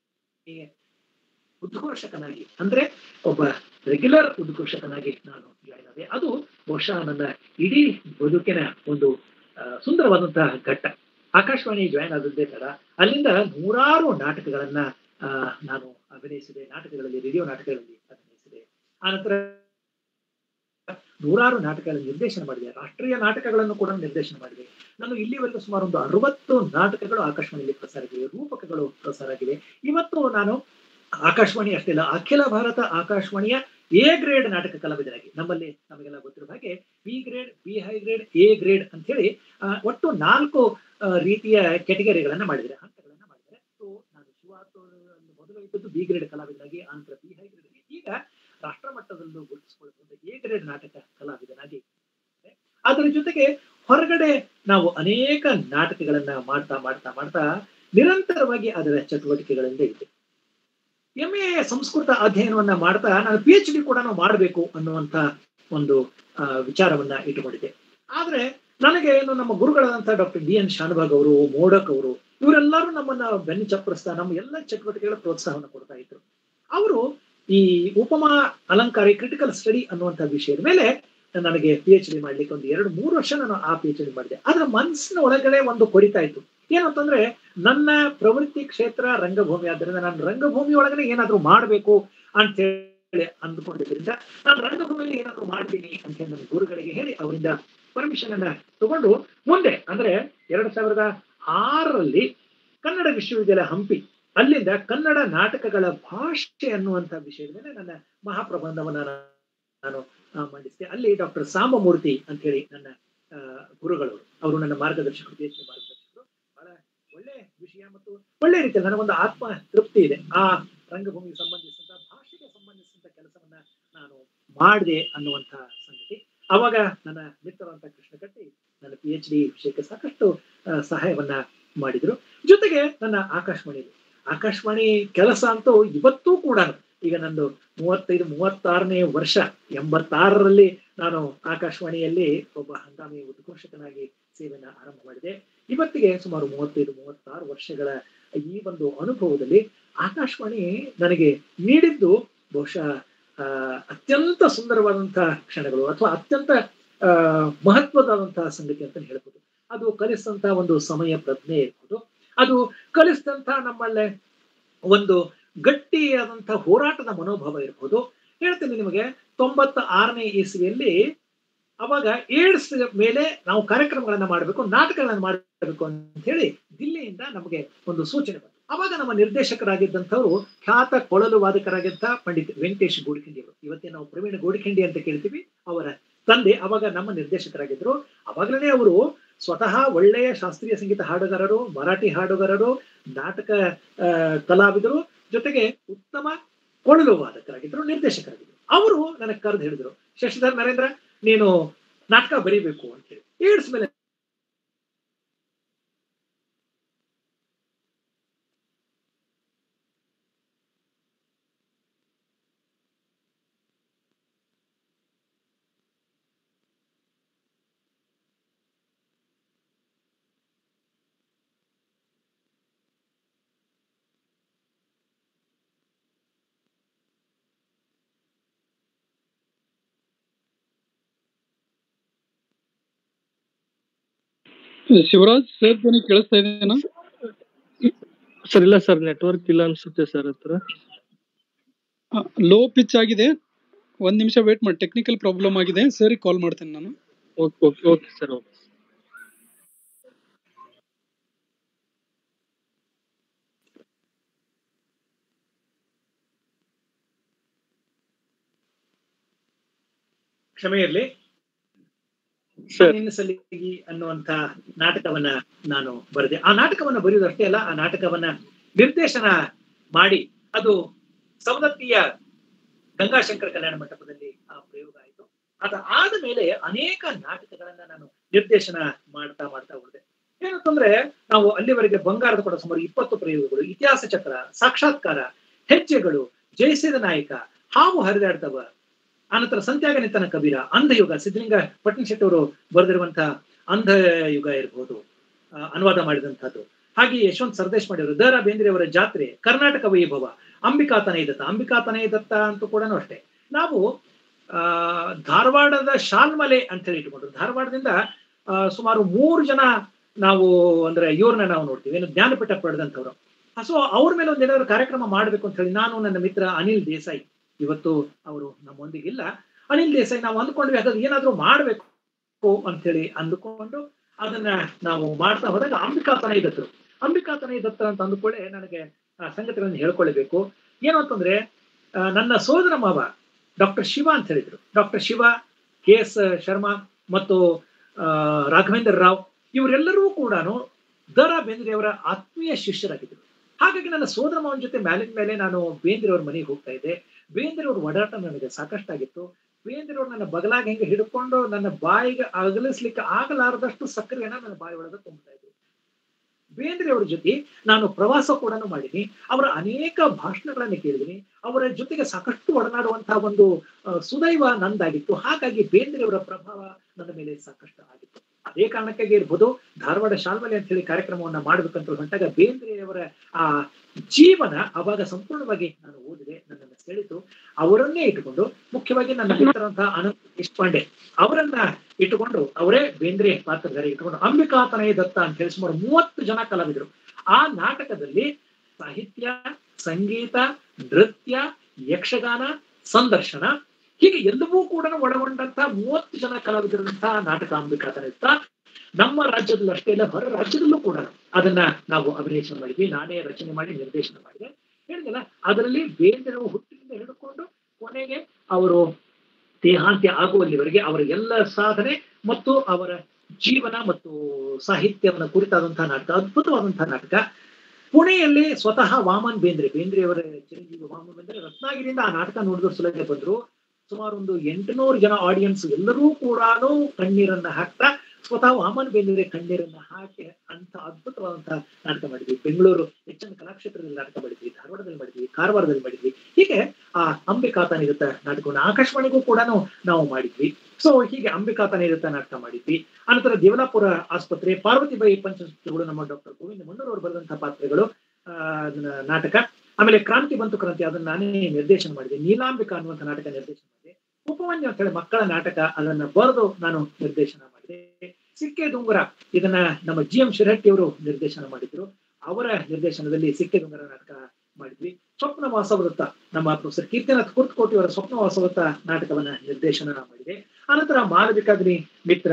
ಉದ್ಘೋಷಕನಾಗಿ ಅಂದ್ರೆ ಒಬ್ಬ ರೆಗ್ಯುಲರ್ ಉದ್ಘೋಷಕನಾಗಿ ನಾನು ಜಾಯ್ನ್ ಆದೆ ಅದು ಬಹುಶಃ ನನ್ನ ಇಡೀ ಬದುಕಿನ ಒಂದು ಸುಂದರವಾದಂತಹ ಘಟ್ಟ ಆಕಾಶವಾಣಿ ಜಾಯ್ನ್ ಆದದ್ದೇ ತರ ಅಲ್ಲಿಂದ ನೂರಾರು ನಾಟಕಗಳನ್ನ ನಾನು ಅಭಿನಯಿಸಿದೆ ನಾಟಕಗಳಲ್ಲಿ ರೇಡಿಯೋ ನಾಟಕಗಳಲ್ಲಿ ಅಭಿನಯಿಸಿದೆ ಆನಂತರ ನೂರಾರು ನಾಟಕಗಳ ನಿರ್ದೇಶನ ಮಾಡಿದೆ ರಾಷ್ಟ್ರೀಯ ನಾಟಕಗಳನ್ನು ಕೂಡ ನಿರ್ದೇಶನ ಮಾಡಿದೆ ನಾನು ಇಲ್ಲಿವರೆಗೂ ಸುಮಾರು ಒಂದು ಅರವತ್ತು ನಾಟಕಗಳು ಆಕಾಶವಾಣಿಯಲ್ಲಿ ಪ್ರಸಾರ ಆಗಿವೆ ರೂಪಕಗಳು ಪ್ರಸಾರ ಆಗಿವೆ ಇವತ್ತು ನಾನು ಆಕಾಶವಾಣಿ ಅಷ್ಟೇ ಇಲ್ಲ ಅಖಿಲ ಭಾರತ ಆಕಾಶವಾಣಿಯ ಎ ಗ್ರೇಡ್ ನಾಟಕ ಕಲಾವಿದರಾಗಿ ನಮ್ಮಲ್ಲಿ ನಮಗೆಲ್ಲ ಗೊತ್ತಿರುವ ಹಾಗೆ B grade B high grade A grade ಅಂತ ಹೇಳಿ ಒಟ್ಟು ನಾಲ್ಕು ರೀತಿಯ ಕೆಟಗರಿಗಳನ್ನ ಮಾಡಿದರೆ ಹಂತಗಳನ್ನ ಮಾಡಿದರೆ ಸೊ ನಾನು ಶಿವಾತ್ ಮೊದಲು ಇದ್ದದ್ದು ಬಿ ಗ್ರೇಡ್ ಕಲಾವಿದನಾಗಿ ಆನಂತರ ಬಿ ಹೈ ಗ್ರೇಡ್ ಈಗ ರಾಷ್ಟ್ರ ಮಟ್ಟದಲ್ಲೂ ಗುರುತಿಸಿಕೊಳ್ಳುವಂತ ಎ ಗ್ರೇಡ್ ನಾಟಕ ಕಲಾವಿದನಾಗಿ ಅದರ ಜೊತೆಗೆ ಹೊರಗಡೆ ನಾವು ಅನೇಕ ನಾಟಕಗಳನ್ನ ಮಾಡ್ತಾ ಮಾಡ್ತಾ ಮಾಡ್ತಾ ನಿರಂತರವಾಗಿ ಅದರ ಚಟುವಟಿಕೆಗಳಿಂದ ಇದೆ ಎಂ ಎ ಸಂಸ್ಕೃತ ಅಧ್ಯಯನವನ್ನ ಮಾಡ್ತಾ ನಾನು ಪಿ ಎಚ್ ಡಿ ಕೂಡ ಮಾಡಬೇಕು ಅನ್ನುವಂತ ಒಂದು ವಿಚಾರವನ್ನ ಇಟ್ಟುಕೊಂಡಿದ್ದೆ ಆದ್ರೆ ನನಗೆ ಏನು ನಮ್ಮ ಗುರುಗಳಾದಂತಹ ಡಾಕ್ಟರ್ ಡಿ ಎನ್ ಶಾನಭಾಗ್ ಅವರು ಮೋಡಕ್ ಅವರು ಇವರೆಲ್ಲರೂ ನಮ್ಮನ್ನ ಬೆನ್ನು ಚಪ್ಪರಿಸ್ತಾ ನಮ್ಮ ಎಲ್ಲ ಚಟುವಟಿಕೆಗಳ ಪ್ರೋತ್ಸಾಹವನ್ನು ಕೊಡ್ತಾ ಇದ್ರು ಅವರು ಈ ಉಪಮಾ ಅಲಂಕಾರಿ ಕ್ರಿಟಿಕಲ್ ಸ್ಟಡಿ ಅನ್ನುವಂಥ ವಿಷಯದ ಮೇಲೆ ನನಗೆ ಪಿ ಎಚ್ ಡಿ ಮಾಡ್ಲಿಕ್ಕೆ ಒಂದು ಎರಡು ಮೂರು ವರ್ಷ ನಾನು ಆ ಪಿ ಎಚ್ ಡಿ ಮಾಡಿದೆ ಆದ್ರೆ ಮನಸ್ಸಿನ ಒಳಗಡೆ ಒಂದು ಕೊರಿತಾ ಇತ್ತು ಏನಂತಂದ್ರೆ ನನ್ನ ಪ್ರವೃತ್ತಿ ಕ್ಷೇತ್ರ ರಂಗಭೂಮಿ ಆದ್ದರಿಂದ ನಾನು ರಂಗಭೂಮಿ ಒಳಗಡೆ ಏನಾದ್ರೂ ಮಾಡಬೇಕು ಅಂತ ಹೇಳಿ ಅಂದ್ಕೊಂಡಿದ್ರಿಂದ ನಾನು ರಂಗಭೂಮಿಯಲ್ಲಿ ಏನಾದ್ರೂ ಮಾಡ್ತೀನಿ ಅಂತ ಹೇಳಿ ನನ್ನ ಗುರುಗಳಿಗೆ ಹೇಳಿ ಅವರಿಂದ ಪರ್ಮಿಷನ್ ಅನ್ನ ತಗೊಂಡು ಮುಂದೆ ಅಂದ್ರೆ ಎರಡ್ ಸಾವಿರದ ಆರರಲ್ಲಿ ಕನ್ನಡ ವಿಶ್ವವಿದ್ಯಾಲಯ ಹಂಪಿ ಅಲ್ಲಿಂದ ಕನ್ನಡ ನಾಟಕಗಳ ಭಾಷೆ ಅನ್ನುವಂಥ ವಿಷಯದ ಮೇಲೆ ನನ್ನ ಮಹಾಪ್ರಬಂಧವನ್ನ ನಾನು ಮಂಡಿಸಿದೆ ಅಲ್ಲಿ ಡಾಕ್ಟರ್ ಸಾಂಬಮೂರ್ತಿ ಅಂತ ಹೇಳಿ ನನ್ನ ಗುರುಗಳು ಅವರು ನನ್ನ ಮಾರ್ಗದರ್ಶಕರು ದೇಶದ ಮಾರ್ಗದರ್ಶಕರು ಬಹಳ ಒಳ್ಳೆ ವಿಷಯ ಮತ್ತು ಒಳ್ಳೆ ರೀತಿಯಲ್ಲಿ ನನಗೊಂದು ಆತ್ಮ ತೃಪ್ತಿ ಇದೆ ಆ ರಂಗಭೂಮಿಗೆ ಸಂಬಂಧಿಸಿದಂತ ಭಾಷೆಗೆ ಸಂಬಂಧಿಸಿದಂತ ಕೆಲಸವನ್ನ ನಾನು ಮಾಡಿದೆ ಅನ್ನುವಂಥ ಸಂಗತಿ ಅವಾಗ ನನ್ನ ಮಿತ್ರರಂತ ಕೃಷ್ಣ ಕಟ್ಟಿ ನನ್ನ ಪಿ ಎಚ್ ಡಿ ವಿಷಯಕ್ಕೆ ಸಾಕಷ್ಟು ಸಹಾಯವನ್ನ ಮಾಡಿದ್ರು ಜೊತೆಗೆ ನನ್ನ ಆಕಾಶವಾಣಿ ಆಕಾಶವಾಣಿ ಕೆಲಸ ಅಂತೂ ಇವತ್ತೂ ಕೂಡ ಈಗ ನಂದು ಮೂವತ್ತೈದು ಮೂವತ್ತಾರನೇ ವರ್ಷ ಎಂಬತ್ತಾರರಲ್ಲಿ ನಾನು ಆಕಾಶವಾಣಿಯಲ್ಲಿ ಒಬ್ಬ ಹಂಗಾಮಿ ಉದ್ಘೋಷಕನಾಗಿ ಸೇವೆಯನ್ನ ಆರಂಭ ಮಾಡಿದೆ ಇವತ್ತಿಗೆ ಸುಮಾರು ಮೂವತ್ತೈದು ಮೂವತ್ತಾರು ವರ್ಷಗಳ ಈ ಒಂದು ಅನುಭವದಲ್ಲಿ ಆಕಾಶವಾಣಿ ನನಗೆ ನೀಡಿದ್ದು ಬಹುಶಃ ಅತ್ಯಂತ ಸುಂದರವಾದಂತಹ ಕ್ಷಣಗಳು ಅಥವಾ ಅತ್ಯಂತ ಮಹತ್ವದಾದಂತಹ ಸಂಗತಿ ಅಂತ ಹೇಳ್ಬೋದು ಅದು ಕಲಿಸಿದಂತಹ ಒಂದು ಸಮಯ ಪ್ರಜ್ಞೆ ಇರ್ಬೋದು ಅದು ಕಲಿಸಿದಂತ ನಮ್ಮಲ್ಲೇ ಒಂದು ಗಟ್ಟಿಯಾದಂತಹ ಹೋರಾಟದ ಮನೋಭಾವ ಇರ್ಬೋದು ಹೇಳ್ತೀನಿ ನಿಮಗೆ ತೊಂಬತ್ತ ಆರನೇ ಇಸ್ವಿಯಲ್ಲಿ ಅವಾಗ ಏಡ್ಸ್ ಮೇಲೆ ನಾವು ಕಾರ್ಯಕ್ರಮಗಳನ್ನ ಮಾಡಬೇಕು ನಾಟಕಗಳನ್ನ ಮಾಡಬೇಕು ಅಂತ ಹೇಳಿ ದಿಲ್ಲಿಯಿಂದ ನಮಗೆ ಒಂದು ಸೂಚನೆ ಬಂತು ಅವಾಗ ನಮ್ಮ ನಿರ್ದೇಶಕರಾಗಿದ್ದಂಥವ್ರು ಖ್ಯಾತ ಕೊಳಲು ವಾದಕರಾಗಿದ್ದ ಪಂಡಿತ್ ವೆಂಕಟೇಶ್ ಗೋಡಿಖಂಡಿ ಅವರು ಇವತ್ತೇ ನಾವು ಪ್ರವೀಣ್ ಗೋಡಿಖಂಡಿ ಅಂತ ಕೇಳ್ತೀವಿ ಅವರ ತಂದೆ ಅವಾಗ ನಮ್ಮ ನಿರ್ದೇಶಕರಾಗಿದ್ರು ಅವಾಗಲೇ ಅವರು ಸ್ವತಃ ಒಳ್ಳೆಯ ಶಾಸ್ತ್ರೀಯ ಸಂಗೀತ ಹಾಡುಗಾರರು ಮರಾಠಿ ಹಾಡುಗಾರರು ನಾಟಕ ಕಲಾವಿದರು ಜೊತೆಗೆ ಉತ್ತಮ ಕೊಳಲು ವಾದಕರಾಗಿದ್ರು ನಿರ್ದೇಶಕರಾಗಿದ್ರು ಅವರು ನನಗೆ ಕರೆದು ಹೇಳಿದ್ರು ಶಶಿಧರ್ ನರೇಂದ್ರ ನೀನು ನಾಟಕ ಬರೀಬೇಕು ಅಂತ ಹೇಳಿ ಏಡ್ಸ್ ಮೇಲೆ ಶಿವರಾಜ್ ಸರ್ ಧ್ವನಿ ಕೇಳಿಸ್ತಾ ಇದೆನಾ ಸರ್ ಇಲ್ಲ ಸರ್ ನೆಟ್ವರ್ಕ್ ಇಲ್ಲ ಅನ್ಸುತ್ತೆ ಸರ್ ಹತ್ರ ಲೋ ಪಿಚ್ ಆಗಿದೆ ಒಂದ್ ನಿಮಿಷ ವೇಟ್ ಮಾಡಿ ಟೆಕ್ನಿಕಲ್ ಪ್ರಾಬ್ಲಮ್ ಆಗಿದೆ ಸರಿ ಕಾಲ್ ಮಾಡ್ತೇನೆ ನಾನು okay okay okay sir okay ಕ್ಷಮೆ ಇರಲಿ ಸರ್ ನಿನ್ನ ಸಲಿಗಿ ಅನ್ನುವಂತ ನಾಟಕವನ್ನ ನಾನು ಬರೆದೆ ಆ ನಾಟಕವನ್ನ ಬರೆಯುವುದಷ್ಟೇ ಅಲ್ಲ ಆ ನಾಟಕವನ್ನ ನಿರ್ದೇಶನ ಮಾಡಿ ಅದು ಸವದತ್ತಿಯ ಗಂಗಾಶಂಕರ ಕಲ್ಯಾಣ ಮಂಟಪದಲ್ಲಿ ಆ ಪ್ರಯೋಗ ಆಯಿತು ಅದ ಆದ ಮೇಲೆ ಅನೇಕ ನಾಟಕಗಳನ್ನ ನಾನು ನಿರ್ದೇಶನ ಮಾಡ್ತಾ ಮಾಡ್ತಾ ಹೋದೆ ಏನಂತಂದ್ರೆ ನಾವು ಅಲ್ಲಿವರೆಗೆ ಬಂಗಾರದ ಕೂಡ ಸುಮಾರು ಇಪ್ಪತ್ತು ಪ್ರಯೋಗಗಳು ಇತಿಹಾಸ ಚಕ್ರ ಸಾಕ್ಷಾತ್ಕಾರ ಹೆಜ್ಜೆಗಳು ಜಯಸಿದ ನಾಯಕ ಹಾವು ಹರಿದಾಡ್ತವ ಆನಂತರ ಸಂತ್ಯಾಗನಿತನ ಕಬೀರ ಅಂಧಯುಗ ಸಿದ್ಧಲಿಂಗ ಪಟ್ನಶೆಟ್ಟಿ ಅವರು ಬರೆದಿರುವಂತಹ ಅಂಧಯುಗ ಇರಬಹುದು ಆ, ಅನುವಾದ ಮಾಡಿದಂತಹದ್ದು ಹಾಗೆ ಯಶವಂತ್ ಸರ್ದೇಶ್ ಮಾಡಿಅವರು ದ ರಾ ಬೇಂದ್ರೆ ಅವರ ಜಾತ್ರೆ ಕರ್ನಾಟಕ ವೈಭವ ಅಂಬಿಕಾ ತನಯ ದತ್ತ ಅಂಬಿಕಾ ತನಯ ದತ್ತ ಅಂತೂ ಕೂಡ ಅಷ್ಟೇ ನಾವು ಆ ಧಾರವಾಡದ ಶಾಲ್ಮಲೆ ಅಂತ ಹೇಳಿ ಇಟ್ಕೊಂಡ್ರು ಧಾರವಾಡದಿಂದ ಆ, ಸುಮಾರು ಮೂರು ಜನ ನಾವು ಅಂದ್ರೆ ಇವ್ರನ್ನ ನಾವು ನೋಡ್ತೀವಿ ಏನು ಜ್ಞಾನಪೀಠ ಪಡೆದಂಥವ್ರು ಸೊ ಅವ್ರ ಮೇಲೆ ಒಂದು ಏನಾದ್ರು ಕಾರ್ಯಕ್ರಮ ಮಾಡ್ಬೇಕು ಅಂತ ಹೇಳಿ ನಾನು ನನ್ನ ಮಿತ್ರ ಅನಿಲ್ ದೇಸಾಯಿ ಇವತ್ತು ಅವರು ನಮ್ಮೊಂದಿಗಿಲ್ಲ ಅನಿಲ್ ದೇಸಾಯಿ ನಾವು ಅಂದ್ಕೊಂಡ್ವಿ ಹಾಗಾದ್ರೆ ಏನಾದ್ರೂ ಮಾಡ್ಬೇಕು ಅಂತ ಹೇಳಿ ಅಂದುಕೊಂಡು ಅದನ್ನ ನಾವು ಮಾಡ್ತಾ ಹೋದಾಗ ಅಂಬಿಕಾ ತನಯ ದತ್ತರು ಅಂಬಿಕಾ ತನಯ ದತ್ತ ಅಂತ ಅಂದುಕೊಳ್ಳೆ ನನಗೆ ಆ ಸಂಗತಿಗಳನ್ನು ಹೇಳ್ಕೊಳ್ಬೇಕು ಏನು ಅಂತಂದ್ರೆ ಆ, ನನ್ನ ಸೋದರ ಮಾವ ಡಾಕ್ಟರ್ ಶಿವ ಅಂತ ಹೇಳಿದ್ರು doctor Shiva K S Sharma ಮತ್ತು ಆ, ರಾಘವೇಂದ್ರ ರಾವ್ ಇವರೆಲ್ಲರೂ ಕೂಡ ದ ರಾ ಬೇಂದ್ರೆಯವರ ಆತ್ಮೀಯ ಶಿಷ್ಯರಾಗಿದ್ದರು ಹಾಗಾಗಿ ನನ್ನ ಸೋದರ ಮಾವನ ಜೊತೆ ಮೇಲಿನ ಮೇಲೆ ನಾನು ಬೇಂದ್ರೆಯವ್ರ ಮನೆಗೆ ಹೋಗ್ತಾ ಇದ್ದೆ ಬೇಂದ್ರೆಯವ್ರ ಒಡಾಟ ನನಗೆ ಸಾಕಷ್ಟಾಗಿತ್ತು ಬೇಂದ್ರೆಯವ್ರು ನನ್ನ ಬಗಲಾಗಿ ಹೆಂಗೆ ಹಿಡ್ಕೊಂಡು ನನ್ನ ಬಾಯಿಗೆ ಅಗಲಿಸ್ಲಿಕ್ಕೆ ಆಗಲಾರದಷ್ಟು ಸಕ್ಕರೆಯನ್ನ ನನ್ನ ಬಾಯಿ ಒಳಗೆ ತುಂಬ್ತಾ ಇದ್ರು ಬೇಂದ್ರೆಯವ್ರ ಜೊತೆ ನಾನು ಪ್ರವಾಸ ಕೂಡ ಮಾಡಿನಿ ಅವರ ಅನೇಕ ಭಾಷಣಗಳನ್ನು ಕೇಳಿದ್ದೀನಿ ಅವರ ಜೊತೆಗೆ ಸಾಕಷ್ಟು ಒಡನಾಡುವಂತಹ ಒಂದು ಆ, ಸುದೈವ ನಂದಾಗಿತ್ತು ಹಾಗಾಗಿ ಬೇಂದ್ರೆಯವರ ಪ್ರಭಾವ ನನ್ನ ಮೇಲೆ ಸಾಕಷ್ಟು ಆಗಿತ್ತು ಅದೇ ಕಾರಣಕ್ಕಾಗಿ ಇರ್ಬೋದು ಧಾರವಾಡ ಶಾಲ್ಮಲೆ ಅಂತ ಹೇಳಿ ಕಾರ್ಯಕ್ರಮವನ್ನ ಮಾಡ್ಬೇಕಂತ ಹೊಂಟಾಗ ಬೇಂದ್ರೆಯವರ ಆ ಜೀವನ ಅವಾಗ ಸಂಪೂರ್ಣವಾಗಿ ನಾನು ಓದಿದೆ ನನ್ನನ್ನು ಸೆಳೆತು ಅವರನ್ನೇ ಇಟ್ಟುಕೊಂಡು ಮುಖ್ಯವಾಗಿ ನನ್ನ ಮಿತ್ರರಂತಹ ಅನಂತ ದೇಶಪಾಂಡೆ ಅವರನ್ನ ಇಟ್ಟುಕೊಂಡು ಅವರೇ ಬೇಂದ್ರೆ ಪಾತ್ರಧಾರಿ ಇಟ್ಟುಕೊಂಡು ಅಂಬಿಕಾತನಯ ದತ್ತ ಅಂತ ಹೇಳಿ ಸುಮಾರು ಮೂವತ್ತು ಜನ ಕಲಾವಿದರು ಆ ನಾಟಕದಲ್ಲಿ ಸಾಹಿತ್ಯ ಸಂಗೀತ ನೃತ್ಯ ಯಕ್ಷಗಾನ ಸಂದರ್ಶನ ಹೀಗೆ ಎಲ್ಲವೂ ಕೂಡ ಒಳಗೊಂಡಂತಹ ಮೂವತ್ತು ಜನ ಕಲಾವಿದರಂತಹ ನಾಟಕ ಅಂಬಿಕಾತನಯ ದತ್ತ ನಮ್ಮ ರಾಜ್ಯದಲ್ಲೂ ಅಷ್ಟೇ ಇಲ್ಲ ಹೊರ ರಾಜ್ಯದಲ್ಲೂ ಕೂಡ ಅದನ್ನ ನಾವು ಅಭಿನಯಿಸಲು ಮಾಡಿದ್ವಿ ನಾನೇ ರಚನೆ ಮಾಡಿ ನಿರ್ದೇಶನ ಮಾಡಿದೆ ಹೇಳಿದಲ್ಲ ಅದರಲ್ಲಿ ಬೇಂದ್ರೆ ಹುಟ್ಟಿನಿಂದ ಹಿಡ್ಕೊಂಡು ಕೊನೆಗೆ ಅವರು ದೇಹಾಂತ್ಯ ಆಗುವಲ್ಲಿವರೆಗೆ ಅವರ ಎಲ್ಲ ಸಾಧನೆ ಮತ್ತು ಅವರ ಜೀವನ ಮತ್ತು ಸಾಹಿತ್ಯವನ್ನು ಕುರಿತಾದಂತಹ ನಾಟಕ ಅದ್ಭುತವಾದಂತಹ ನಾಟಕ ಪುಣೆಯಲ್ಲಿ ಸ್ವತಃ ವಾಮನ್ ಬೇಂದ್ರೆ ಬೇಂದ್ರೆಯವರ ಚಿರಂಜೀವಿ ವಾಮನ್ ಬೇಂದ್ರೆ ರತ್ನಾಗಿರಿಯಿಂದ ಆ ನಾಟಕ ನೋಡಿದ್ರು ಸಲಹೆ ಬಂದ್ರು ಸುಮಾರು ಒಂದು ಎಂಟುನೂರು ಜನ ಆಡಿಯನ್ಸ್ ಎಲ್ಲರೂ ಕೂಡ ಕಣ್ಣೀರನ್ನ ಹಾಕ್ತಾ ಸ್ವತಃ ವಾಮನ್ ಬೇಂದ್ರೆ ಕಣ್ಣೀರನ್ನ ಹಾಕಿ ಅಂತ ಅದ್ಭುತವಾದಂತಹ ನಾಟಕ ಮಾಡಿದ್ವಿ ಬೆಂಗಳೂರು ಹೆಚ್ಚಿನ ಕಲಾಕ್ಷೇತ್ರದಲ್ಲಿ ನಾಟಕ ಮಾಡಿದ್ವಿ ಧಾರವಾಡದಲ್ಲಿ ಮಾಡಿದ್ವಿ ಕಾರವಾರದಲ್ಲಿ ಮಾಡಿದ್ವಿ ಹೀಗೆ ಆ ಅಂಬಿಕಾತನ ಇರುತ್ತ ನಾಟಕವನ್ನು ಆಕಾಶವಾಣಿಗೂ ಕೂಡ ನಾವು ಮಾಡಿದ್ವಿ ಸೊ ಹೀಗೆ ಅಂಬಿಕಾತನ ಇರುತ್ತ ನಾಟಕ ಮಾಡಿದ್ವಿ ಅನಂತರ ದೇವಲಾಪುರ ಆಸ್ಪತ್ರೆ ಪಾರ್ವತಿಬಾಯಿ ಪಂಚಶಕ್ತಿಗಳು ನಮ್ಮ ಡಾಕ್ಟರ್ ಗೋವಿಂದ ಮಣ್ಣೂರ್ ಅವರು ಬರೆದಂತಹ ಪಾತ್ರಗಳು ಆ ಅದನ್ನ ನಾಟಕ ಆಮೇಲೆ ಕ್ರಾಂತಿ ಬಂತು ಕ್ರಾಂತಿ ಅದನ್ನ ನಾನೇ ನಿರ್ದೇಶನ ಮಾಡಿದೆ ನೀಲಾಂಬಿಕಾ ಅನ್ನುವಂಥ ನಾಟಕ ನಿರ್ದೇಶನ ಮಾಡಿದೆ ಉಪವನ್ಯ ಅಂತ ಹೇಳಿ ಮಕ್ಕಳ ನಾಟಕ ಅದನ್ನ ಬರೆದು ನಾನು ನಿರ್ದೇಶನ ಮಾಡಿದೆ ಸಿಕ್ಕೆ ದುಂಗುರ ಇದನ್ನ ನಮ್ಮ ಜಿ ಎಂ ಶಿರಹಟ್ಟಿ ಅವರು ನಿರ್ದೇಶನ ಮಾಡಿದ್ರು ಅವರ ನಿರ್ದೇಶನದಲ್ಲಿ ಸಿಕ್ಕೆ ದುಂಗುರ ನಾಟಕ ಮಾಡಿದ್ವಿ ಸ್ವಪ್ನ ವಾಸವದತ್ತ ನಮ್ಮ ಪ್ರೊಫೆಸರ್ ಕೀರ್ತನಾಥ್ ಕುರ್ತಕೋಟಿ ಅವರ ಸ್ವಪ್ನ ವಾಸವದತ್ತ ನಾಟಕವನ್ನ ನಿರ್ದೇಶನ ಮಾಡಿದೆ ಅನಂತರ ಮಾಲವಿಕಾಗ್ನಿ ಮಿತ್ರ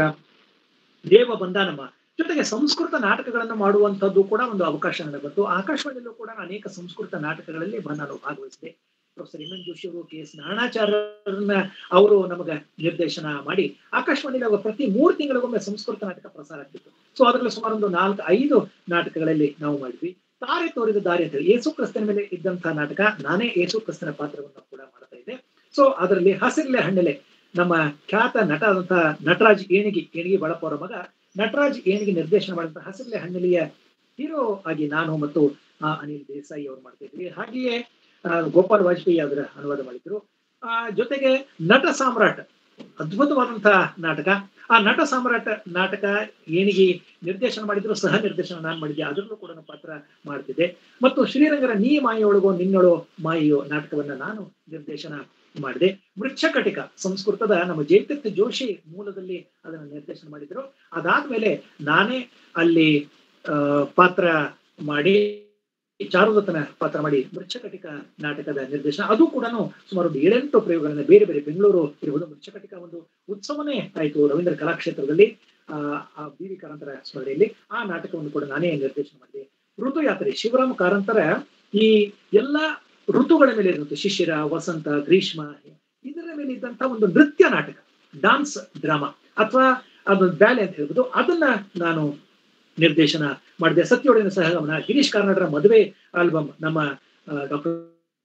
ದೇವ ಬಂದಾನಮ್ಮ ಜೊತೆಗೆ ಸಂಸ್ಕೃತ ನಾಟಕಗಳನ್ನು ಮಾಡುವಂತದ್ದು ಕೂಡ ಒಂದು ಅವಕಾಶ ನನಗೆ ಬಂತು ಆಕಾಶವಾಣಿಯಲ್ಲೂ ಕೂಡ ನಾನು ಅನೇಕ ಸಂಸ್ಕೃತ ನಾಟಕಗಳಲ್ಲಿ ಬ- ನಾನು ಭಾಗವಹಿಸಿದೆ ಪ್ರೊಫೆಸರ್ ಎಂ ಎನ್ ಜೋಶಿ ಅವರು ಕೆ ಎಸ್ ನಾರಾಚಾರ್ಯರನ್ನ ಅವರು ನಮಗ ನಿರ್ದೇಶನ ಮಾಡಿ ಆಕಾಶವಾಣಿಯಲ್ಲಿ ಅವಾಗ ಪ್ರತಿ ಮೂರು ತಿಂಗಳಿಗೊಮ್ಮೆ ಸಂಸ್ಕೃತ ನಾಟಕ ಪ್ರಸಾರ ಆಗ್ತಿತ್ತು ಸೊ ಅದರಲ್ಲಿ ಸುಮಾರು ಒಂದು ನಾಲ್ಕು ಐದು ನಾಟಕಗಳಲ್ಲಿ ನಾವು ಮಾಡಿದ್ವಿ ತಾರೆ ತೋರಿದ ದಾರಿ ಅಂತ ಹೇಳಿ ಏಸು ಕ್ರಿಸ್ತನ ಮೇಲೆ ಇದ್ದಂತಹ ನಾಟಕ ನಾನೇ ಏಸು ಕ್ರಿಸ್ತನ ಪಾತ್ರವನ್ನು ಕೂಡ ಮಾಡ್ತಾ ಇದ್ದೆ ಸೊ ಅದರಲ್ಲಿ ಹಸಿರ್ಲೆ ಹಣ್ಣೆಲೆ ನಮ್ಮ ಖ್ಯಾತ ನಟ ಆದಂತಹ ನಟರಾಜ್ ಏಣಿಗಿ ಏಣಿಗಿ ಬಳಪ ಅವರ ಮಗ ನಟರಾಜ್ ಏಣಿಗೆ ನಿರ್ದೇಶನ ಮಾಡಿದಂತಹ ಹಸಿರ್ಲೆ ಹಣ್ಣೆಲೆಯ ಹೀರೋ ಆಗಿ ನಾನು ಮತ್ತು ಆ, ಅನಿಲ್ ದೇಸಾಯಿ ಅವರು ಮಾಡ್ತಾ ಇದ್ವಿ ಹಾಗೆಯೇ ಆ, ಗೋಪಾಲ್ ವಾಜಪೇಯಿ ಅದರ ಅನುವಾದ ಮಾಡಿದ್ರು ಆ ಜೊತೆಗೆ ನಟ ಸಾಮ್ರಾಟ್ ಅದ್ಭುತವಾದಂತಹ ನಾಟಕ ಆ ನಟ ಸಾಮ್ರಾಟ ನಾಟಕ ಏನಿಗೆ ನಿರ್ದೇಶನ ಮಾಡಿದ್ರು ಸಹ ನಿರ್ದೇಶನ ನಾನು ಮಾಡಿದ್ದೆ ಅದರಲ್ಲೂ ಕೂಡ ನಾನು ಪಾತ್ರ ಮಾಡ್ತಿದ್ದೆ ಮತ್ತು ಶ್ರೀರಂಗರ ನೀ ಮಾಯೊಳಗೋ ನಿನ್ನೊಳೋ ಮಾಯೋ ನಾಟಕವನ್ನ ನಾನು ನಿರ್ದೇಶನ ಮಾಡಿದೆ ಮೃಚ್ಛಕಟಿಕ ಸಂಸ್ಕೃತದ ನಮ್ಮ ಜಯತೀರ್ಥ ಜೋಶಿ ಮೂಲದಲ್ಲಿ ಅದನ್ನು ನಿರ್ದೇಶನ ಮಾಡಿದ್ರು ಅದಾದ್ಮೇಲೆ ನಾನೇ ಅಲ್ಲಿ ಆ, ಪಾತ್ರ ಮಾಡಿ ಚಾರುದತ್ತನ ಪಾತ್ರ ಮಾಡಿ ಮೃಚ್ಛಕಟಿಕ ನಾಟಕದ ನಿರ್ದೇಶನ ಅದು ಕೂಡ ಸುಮಾರು ಒಂದು ಏಳೆಂಟು ಪ್ರಯೋಗಗಳನ್ನ ಬೇರೆ ಬೇರೆ ಬೆಂಗಳೂರು ಇರುವುದು ಮೃಚ್ಛಕಟಿಕ ಒಂದು ಉತ್ಸವನೇ ಆಯಿತು ರವೀಂದ್ರ ಕಲಾಕ್ಷೇತ್ರದಲ್ಲಿ ಆ ಆ ಬಿ ವಿ ಕಾರಂತರ ಸ್ಮರಣೆಯಲ್ಲಿ ಆ ನಾಟಕವನ್ನು ಕೂಡ ನಾನೇ ನಿರ್ದೇಶನ ಮಾಡಿದೆ ಋತುಯಾತ್ರೆ ಶಿವರಾಮ ಕಾರಂತರ ಈ ಎಲ್ಲ ಋತುಗಳ ಮೇಲೆ ಇರುತ್ತೆ ಶಿಶಿರ ವಸಂತ ಗ್ರೀಷ್ಮ ಇದರ ಮೇಲೆ ಇದ್ದಂತ ಒಂದು ನೃತ್ಯ ನಾಟಕ ಡಾನ್ಸ್ ಡ್ರಾಮಾ ಅಥವಾ ಅದೊಂದು ಬ್ಯಾಲೆ ಅಂತ ಹೇಳ್ಬೋದು ಅದನ್ನ ನಾನು ನಿರ್ದೇಶನ ಮಾಡಿದೆ ಸತ್ಯೊಡನೆ ಸಹಗಮನ ಗಿರೀಶ್ ಕಾರ್ನಾಡರ ಮದುವೆ ಆಲ್ಬಮ್ ನಮ್ಮ ಡಾಕ್ಟರ್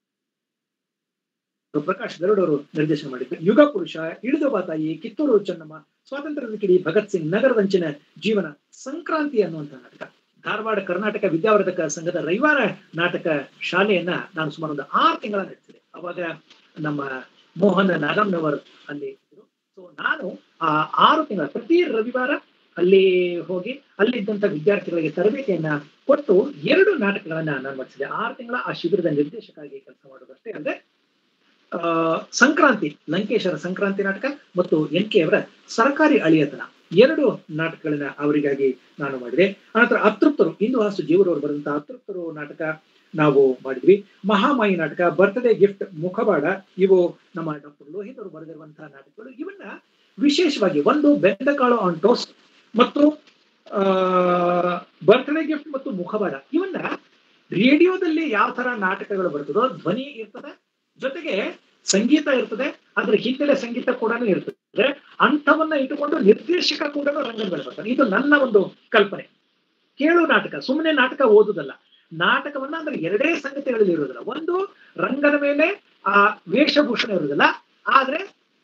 ಪ್ರಕಾಶ್ ಗರುಡ್ ಅವರು ನಿರ್ದೇಶನ ಮಾಡಿದ್ರು ಯುಗ ಪುರುಷ ಇಳಿದು ಬಾತಾಯಿ ಕಿತ್ತೂರು ಚೆನ್ನಮ್ಮ ಸ್ವಾತಂತ್ರ್ಯದ ಕಿಡಿ ಭಗತ್ ಸಿಂಗ್ ನಗರದಂಚಿನ ಜೀವನ ಸಂಕ್ರಾಂತಿ ಅನ್ನುವಂತ ನಾಟಕ ಧಾರವಾಡ ಕರ್ನಾಟಕ ವಿದ್ಯಾವರ್ಧಕ ಸಂಘದ ರವಿವಾರ ನಾಟಕ ಶಾಲೆಯನ್ನ ನಾನು ಸುಮಾರು ಒಂದು ಆರು ತಿಂಗಳ ನಡೆಸಿದೆ ಅವಾಗ ನಮ್ಮ ಮೋಹನ್ ನಾಗಮ್ನವರ್ ಅಲ್ಲಿ ಇದ್ರು ಸೊ ನಾನು ಆ ಆರು ತಿಂಗಳ ಪ್ರತಿ ರವಿವಾರ ಅಲ್ಲಿ ಹೋಗಿ ಅಲ್ಲಿದ್ದಂತ ವಿದ್ಯಾರ್ಥಿಗಳಿಗೆ ತರಬೇತಿಯನ್ನ ಕೊಟ್ಟು ಎರಡು ನಾಟಕಗಳನ್ನ ನಾನು ಮಾಡಿಸಿದೆ ಆರು ತಿಂಗಳ ಆ ಶಿಬಿರದ ನಿರ್ದೇಶಕಾಗಿ ಕೆಲಸ ಮಾಡೋದಷ್ಟೇ ಅಲ್ಲದೆ ಆ ಸಂಕ್ರಾಂತಿ ಲಂಕೇಶರ ಸಂಕ್ರಾಂತಿ ನಾಟಕ ಮತ್ತು ಎನ್ ಕೆ ಅವರ ಸರ್ಕಾರಿ ಅಳಿಯತನ ಎರಡು ನಾಟಕಗಳನ್ನ ಅವರಿಗಾಗಿ ನಾನು ಮಾಡಿದೆ ಅನಂತರ ಅತೃಪ್ತರು ಇಂದು ಹಾಸು ಜೀವರವರು ಬರೆದಂತಹ ಅತೃಪ್ತರು ನಾಟಕ ನಾವು ಮಾಡಿದ್ವಿ ಮಹಾಮಾಯಿ ನಾಟಕ ಬರ್ತ್ಡೇ ಗಿಫ್ಟ್ ಮುಖವಾಡ ಇವು ನಮ್ಮ ಡಾಕ್ಟರ್ ಲೋಹಿತ್ ಅವರು ಬರೆದಿರುವಂತಹ ನಾಟಕಗಳು ಇವನ್ನ ವಿಶೇಷವಾಗಿ ಒಂದು ಬೆಂದಕಾಳು ಆನ್ ಟೋಸ್ಟ್ ಮತ್ತು ಆ ಬರ್ತ್ಡೇ ಗಿಫ್ಟ್ ಮತ್ತು ಮುಖವಾಡ ಇವನ್ನ ರೇಡಿಯೋದಲ್ಲಿ ಯಾವ ತರ ನಾಟಕಗಳು ಬರ್ತದೋ ಧ್ವನಿ ಇರ್ತದೆ ಜೊತೆಗೆ ಸಂಗೀತ ಇರ್ತದೆ ಅದ್ರ ಹಿನ್ನೆಲೆ ಸಂಗೀತ ಕೂಡ ಇರ್ತದೆ ಅಂಥವನ್ನ ಇಟ್ಟುಕೊಂಡು ನಿರ್ದೇಶಕ ಕೂಡ ರಂಗದಲ್ಲಿ ಬರ್ತಾನೆ ಇದು ನನ್ನ ಒಂದು ಕಲ್ಪನೆ ಕೇಳು ನಾಟಕ ಸುಮ್ಮನೆ ನಾಟಕ ಓದುದಲ್ಲ ನಾಟಕವನ್ನ ಅಂದ್ರೆ ಎರಡೇ ಸಂಗತಿಗಳಲ್ಲಿ ಇರೋದಿಲ್ಲ ಒಂದು ರಂಗದ ಮೇಲೆ ಆ ವೇಷಭೂಷಣ ಇರೋದಿಲ್ಲ ಆದ್ರೆ